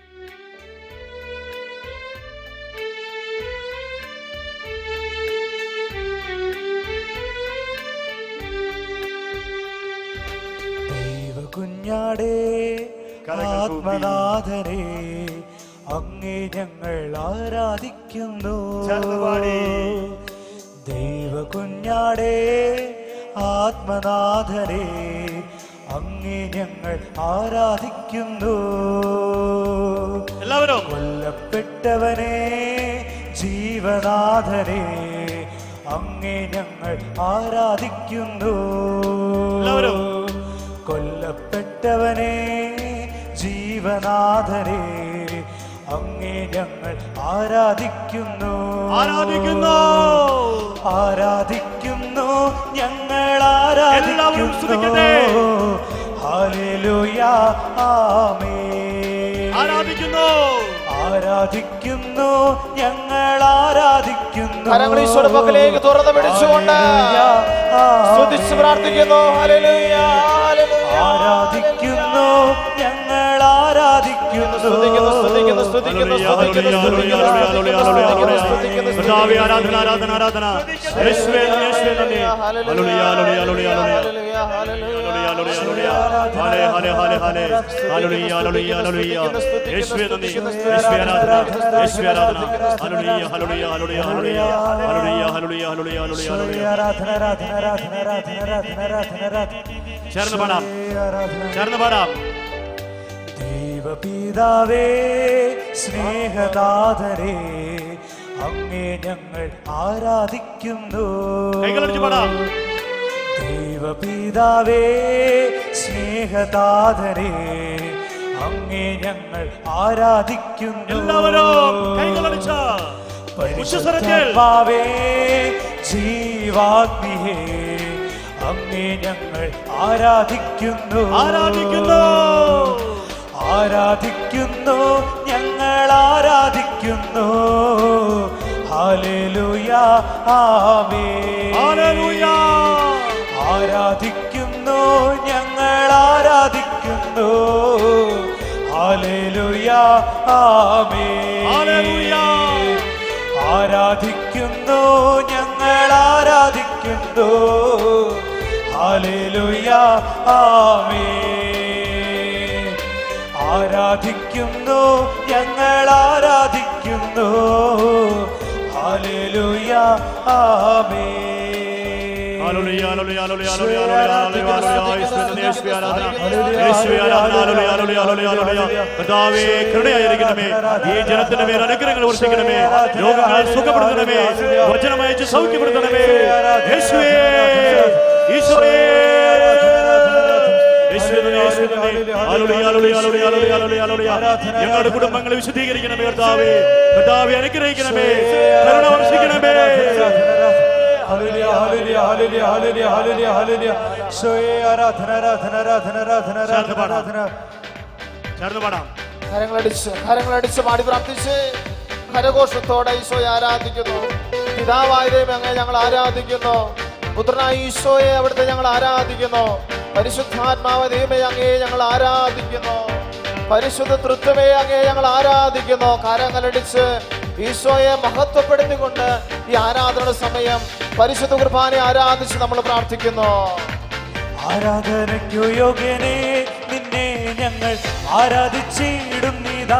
[SPEAKER 1] ദൈവ കുഞ്ഞാടേ
[SPEAKER 2] കരങ്ങൾ കൂപ്പി.
[SPEAKER 1] ആത്മനാഥനെ അങ്ങേ ഞങ്ങൾ ആരാധിക്കുന്നു
[SPEAKER 2] ചേർന്ന് പാടി.
[SPEAKER 1] ദൈവ കുഞ്ഞാടേ ആത്മനാഥനെ അങ്ങേ ഞങ്ങൾ ആരാധിക്കുന്നു
[SPEAKER 2] എല്ലാവരും
[SPEAKER 1] കൊല്ലപ്പെട്ടവനെ ജീവനാഥനെ അങ്ങേ ഞങ്ങൾ ആരാധിക്കുന്നു
[SPEAKER 2] എല്ലാവരും.
[SPEAKER 1] കൊല്ലപ്പെട്ടവനെ ജീവനാഥനെ അങ്ങേ ഞങ്ങൾ ആരാധിക്കുന്നു
[SPEAKER 2] ആരാധിക്കുന്നു
[SPEAKER 1] ആരാധിക്കുന്നു ഞങ്ങൾ
[SPEAKER 2] എല്ലാവരും സ്തുതിക്കട്ടെ.
[SPEAKER 1] ആരാധിക്കുന്നു ഹല്ലേലൂയ ആമേൻ
[SPEAKER 2] ആരാധിക്കുന്നു
[SPEAKER 1] ആരാധിക്കുന്നു ഞങ്ങൾ ആരാധിക്കുന്നു
[SPEAKER 3] കരങ്ങൾ ഈശോയുടെ പക്കലേക്ക് തുറന്ന് പിടിച്ചുകൊണ്ട്
[SPEAKER 1] ഹല്ലേലൂയ, ആമേൻ.
[SPEAKER 3] സ്തുതിച്ച് പ്രാർത്ഥിക്കുന്നു ഹല്ലേലൂയ, ഹല്ലേലൂയ.
[SPEAKER 1] ആരാധിക്കുന്നു ഞങ്ങൾ ആരാധിക്കുന്നു
[SPEAKER 3] സ്തുതിക്കുന്നു, സ്തുതിക്കുന്നു, സ്തുതിക്കുന്നു,
[SPEAKER 2] ഹല്ലേലൂയ,
[SPEAKER 3] സ്തുതിക്കുന്നു,
[SPEAKER 2] ഹല്ലേലൂയ,
[SPEAKER 3] സ്തുതിക്കുന്നു,
[SPEAKER 2] ഹല്ലേലൂയ,
[SPEAKER 3] സ്തുതിക്കുന്നു,
[SPEAKER 2] ഹല്ലേലൂയ,
[SPEAKER 3] സ്തുതിക്കുന്നു,
[SPEAKER 2] ഹല്ലേലൂയ.
[SPEAKER 3] സ്തുതിക്കുന്നു,
[SPEAKER 2] കർത്താവേ, ആരാധന ആരാധന ആരാധന യേശുവേ നന്ദി, യേശുവേ നന്ദി ഹല്ലേലൂയ, ഹല്ലേലൂയ, ഹല്ലേലൂയ, ഹല്ലേലൂയ.
[SPEAKER 3] ഹല്ലേലൂയ, ഹല്ലേലൂയ.
[SPEAKER 2] ഹല്ലേലൂയ, ഹല്ലേലൂയ, ഹല്ലേലൂയ. ഹല്ലേലൂയ, ഹല്ലേലൂയ, ഹല്ലേലൂയ. ഹല്ലേലൂയ, ഹല്ലേലൂയ, ഹല്ലേലൂയ. യേശുവേ നന്ദി, യേശുവേ ആരാധന, യേശുവേ ആരാധന. ഹല്ലേലൂയ, ഹല്ലേലൂയ, ഹല്ലേലൂയ, ഹല്ലേലൂയ. ഹല്ലേലൂയ, ഹല്ലേലൂയ, ഹല്ലേലൂയ, ഹല്ലേലൂയ, ഹല്ലേലൂയ.
[SPEAKER 1] ആരാധന ആരാധന ആരാധന ആരാധന ആരാധന ആരാധന ആരാധന
[SPEAKER 2] ചേർന്ന് പാടാം
[SPEAKER 1] ആരാധന
[SPEAKER 2] ചേർന്ന് പാടാം
[SPEAKER 1] ദൈവപിതാവേ സ്നേഹനാഥരെ അങ്ങേ ഞങ്ങൾ ആരാധിക്കുന്നു
[SPEAKER 2] കൈകളടിച്ച് പാടാം.
[SPEAKER 1] ദൈവപിതാവേ സ്നേഹനാഥരെ അങ്ങേ ഞങ്ങൾ ആരാധിക്കുന്നു
[SPEAKER 2] എല്ലാവരും കൈകളടിച്ച ഉച്ചസ്വരത്തിൽ
[SPEAKER 1] പരിശുദ്ധാത്മാവേ ജീവാഗ്നിയേ അങ്ങേ ഞങ്ങൾ ആരാധിക്കുന്നു
[SPEAKER 2] ആരാധിക്കുന്നു
[SPEAKER 1] ആരാധിക്കുന്നു ഞങ്ങൾ ആരാധിക്കുന്നു ഹല്ലേലൂയ ആമേൻ
[SPEAKER 2] ഹല്ലേലൂയ
[SPEAKER 1] ആരാധിക്കുന്നു ഞങ്ങൾ ആരാധിക്കുന്നു ഹല്ലേലൂയ ആമേൻ
[SPEAKER 2] ഹല്ലേലൂയ.
[SPEAKER 1] ആരാധിക്കുന്നു ഞങ്ങൾ ആരാധിക്കുന്നു ഹല്ലേലൂയ ആമേൻ ആരാധിക്കുന്നു ഞങ്ങൾ ആരാധിക്കുന്നു ഹല്ലേലൂയ ആമേൻ
[SPEAKER 2] ഹല്ലേലൂയ, ഹല്ലേലൂയ, ഹല്ലേലൂയ, ഹല്ലേലൂയ, ഹല്ലേലൂയ, ഹല്ലേലൂയ. യേശുവേ നന്ദി, യേശുവേ ആരാധന. യേശുവേ ആരാധന. ഹല്ലേലൂയ, ഹല്ലേലൂയ, ഹല്ലേലൂയ, ഹല്ലേലൂയ. കർത്താവേ കരുണയായിരിക്കണമേ ഈ ജനത്തിന്റെ മേൽ അനുഗ്രഹങ്ങൾ വർഷിക്കണമേ രോഗങ്ങൾ സുഖപ്പെടുത്തണമേ വചനമയച്ച് സൗഖ്യപ്പെടുത്തണമേ യേശുവേ ഈശോയേ യേശുവേ നന്ദി, യേശുവേ നന്ദി. ഹല്ലേലൂയ, ഹല്ലേലൂയ, ഹല്ലേലൂയ, ഹല്ലേലൂയ, ഹല്ലേലൂയ, ഹല്ലേലൂയ. ഞങ്ങളുടെ കുടുംബങ്ങളെ വിശദീകരിക്കണമേ കർത്താവേ കർത്താവെ അനുഗ്രഹിക്കണമേ കരുണ വർഷിക്കണമേ
[SPEAKER 1] ഹല്ലേലൂയ ഹല്ലേലൂയ ഹല്ലേലൂയ ഹല്ലേലൂയ ഹല്ലേലൂയ ഹല്ലേലൂയ ഈശോയെ ആരാധന ആരാധന ആരാധന ആരാധന ആരാധന ആരാധന
[SPEAKER 2] ചേർന്ന് പാടാം
[SPEAKER 3] കരങ്ങളടിച്ച് കരങ്ങളടിച്ച് പാടി പ്രാർത്ഥിച്ച് കരഘോഷത്തോടെ ഈശോയെ ആരാധിക്കുന്നു പിതാവായ ദൈവം അങ്ങേ ഞങ്ങൾ ആരാധിക്കുന്നു പുത്രനായ ഈശോയെ അവിടുത്തെ ഞങ്ങൾ ആരാധിക്കുന്നു പരിശുദ്ധാത്മാവ ദൈവമേ അങ്ങേ ഞങ്ങൾ ആരാധിക്കുന്നു പരിശുദ്ധ തൃത്വമേ അങ്ങേ ഞങ്ങൾ ആരാധിക്കുന്നു കരങ്ങളടിച്ച് ഈശോയെ മഹത്വപ്പെടുത്തിക്കൊണ്ട് ഈ ആരാധന സമയം പരിശുദ്ധ കുർബാനെ ആരാധിച്ച് നമ്മൾ പ്രാർത്ഥിക്കുന്നു
[SPEAKER 1] ആരാധനയ്ക്കു യോഗ്യനെ നിന്നെ ഞങ്ങൾ ആരാധിച്ചിടും നീതാ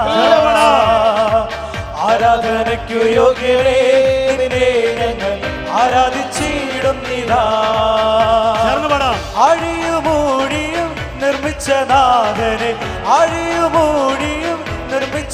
[SPEAKER 1] ആരാധനയ്ക്കു യോഗ്യനെ നിന്നെ ഞങ്ങൾ ആരാധിച്ചിടും നീതാ
[SPEAKER 2] ചേർന്ന് പാടാം
[SPEAKER 1] അഴിയുമൂടിയും നിർമ്മിച്ച നാഥനെ അഴിയുമൂടിയും നിർമ്മിച്ച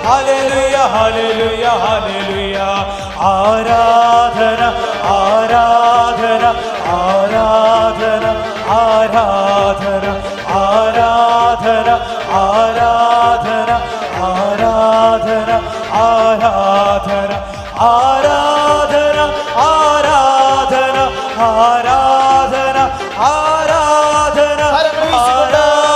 [SPEAKER 1] ഹല്ലേലൂയ ഹല്ലേലൂയ ഹല്ലേലൂയ ആരാധന ആരാധന ആരാധന ആരാധന ആരാധന ആരാധന ആരാധന ആരാധന ആരാധന ആരാധന ആരാധന ആരാധന
[SPEAKER 3] കരങ്ങൾ വീശിക്കൊണ്ട്.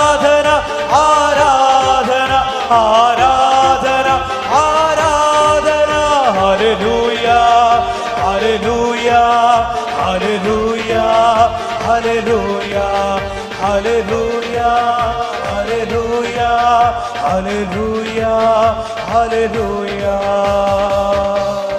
[SPEAKER 1] ആരാധന ആരാധന ആരാധന ആരാധന ഹല്ലേലൂയ ഹല്ലേലൂയ ഹല്ലേലൂയ ഹല്ലേലൂയ ഹല്ലേലൂയ ഹല്ലേലൂയ ഹല്ലേലൂയ ഹല്ലേലൂയ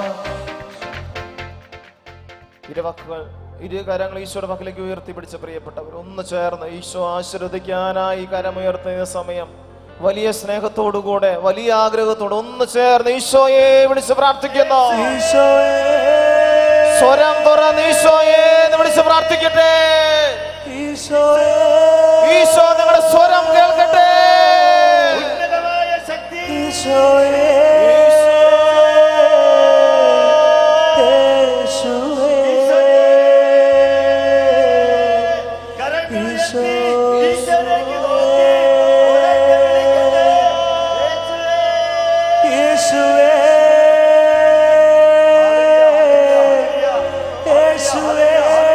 [SPEAKER 3] ഇരുവാക്കുകൾ ഇരു കരങ്ങൾ ഈശോയുടെ പക്കലേക്ക് ഉയർത്തി പിടിച്ച പ്രിയപ്പെട്ടവർ ഒന്ന് ചേർന്ന് ഈശോ ആശീർവദിക്കാനായി കരമുയർത്തുന്ന സമയം വലിയ സ്നേഹത്തോടുകൂടെ വലിയ ആഗ്രഹത്തോടെ ഒന്ന് ചേർന്ന് ഈശോയെ വിളിച്ച് പ്രാർത്ഥിക്കുന്നു
[SPEAKER 1] ഈശോയേ
[SPEAKER 3] സ്വരം തുറന്ന് ഈശോയെ എന്ന് വിളിച്ച് പ്രാർത്ഥിക്കട്ടെ
[SPEAKER 1] ഈശോയേ
[SPEAKER 3] ഈശോ നിങ്ങളുടെ സ്വരം കേൾക്കട്ടെ
[SPEAKER 2] ഉന്നതമായ ശക്തി
[SPEAKER 1] ഈശോയേ യേശുവേ യേശുവേ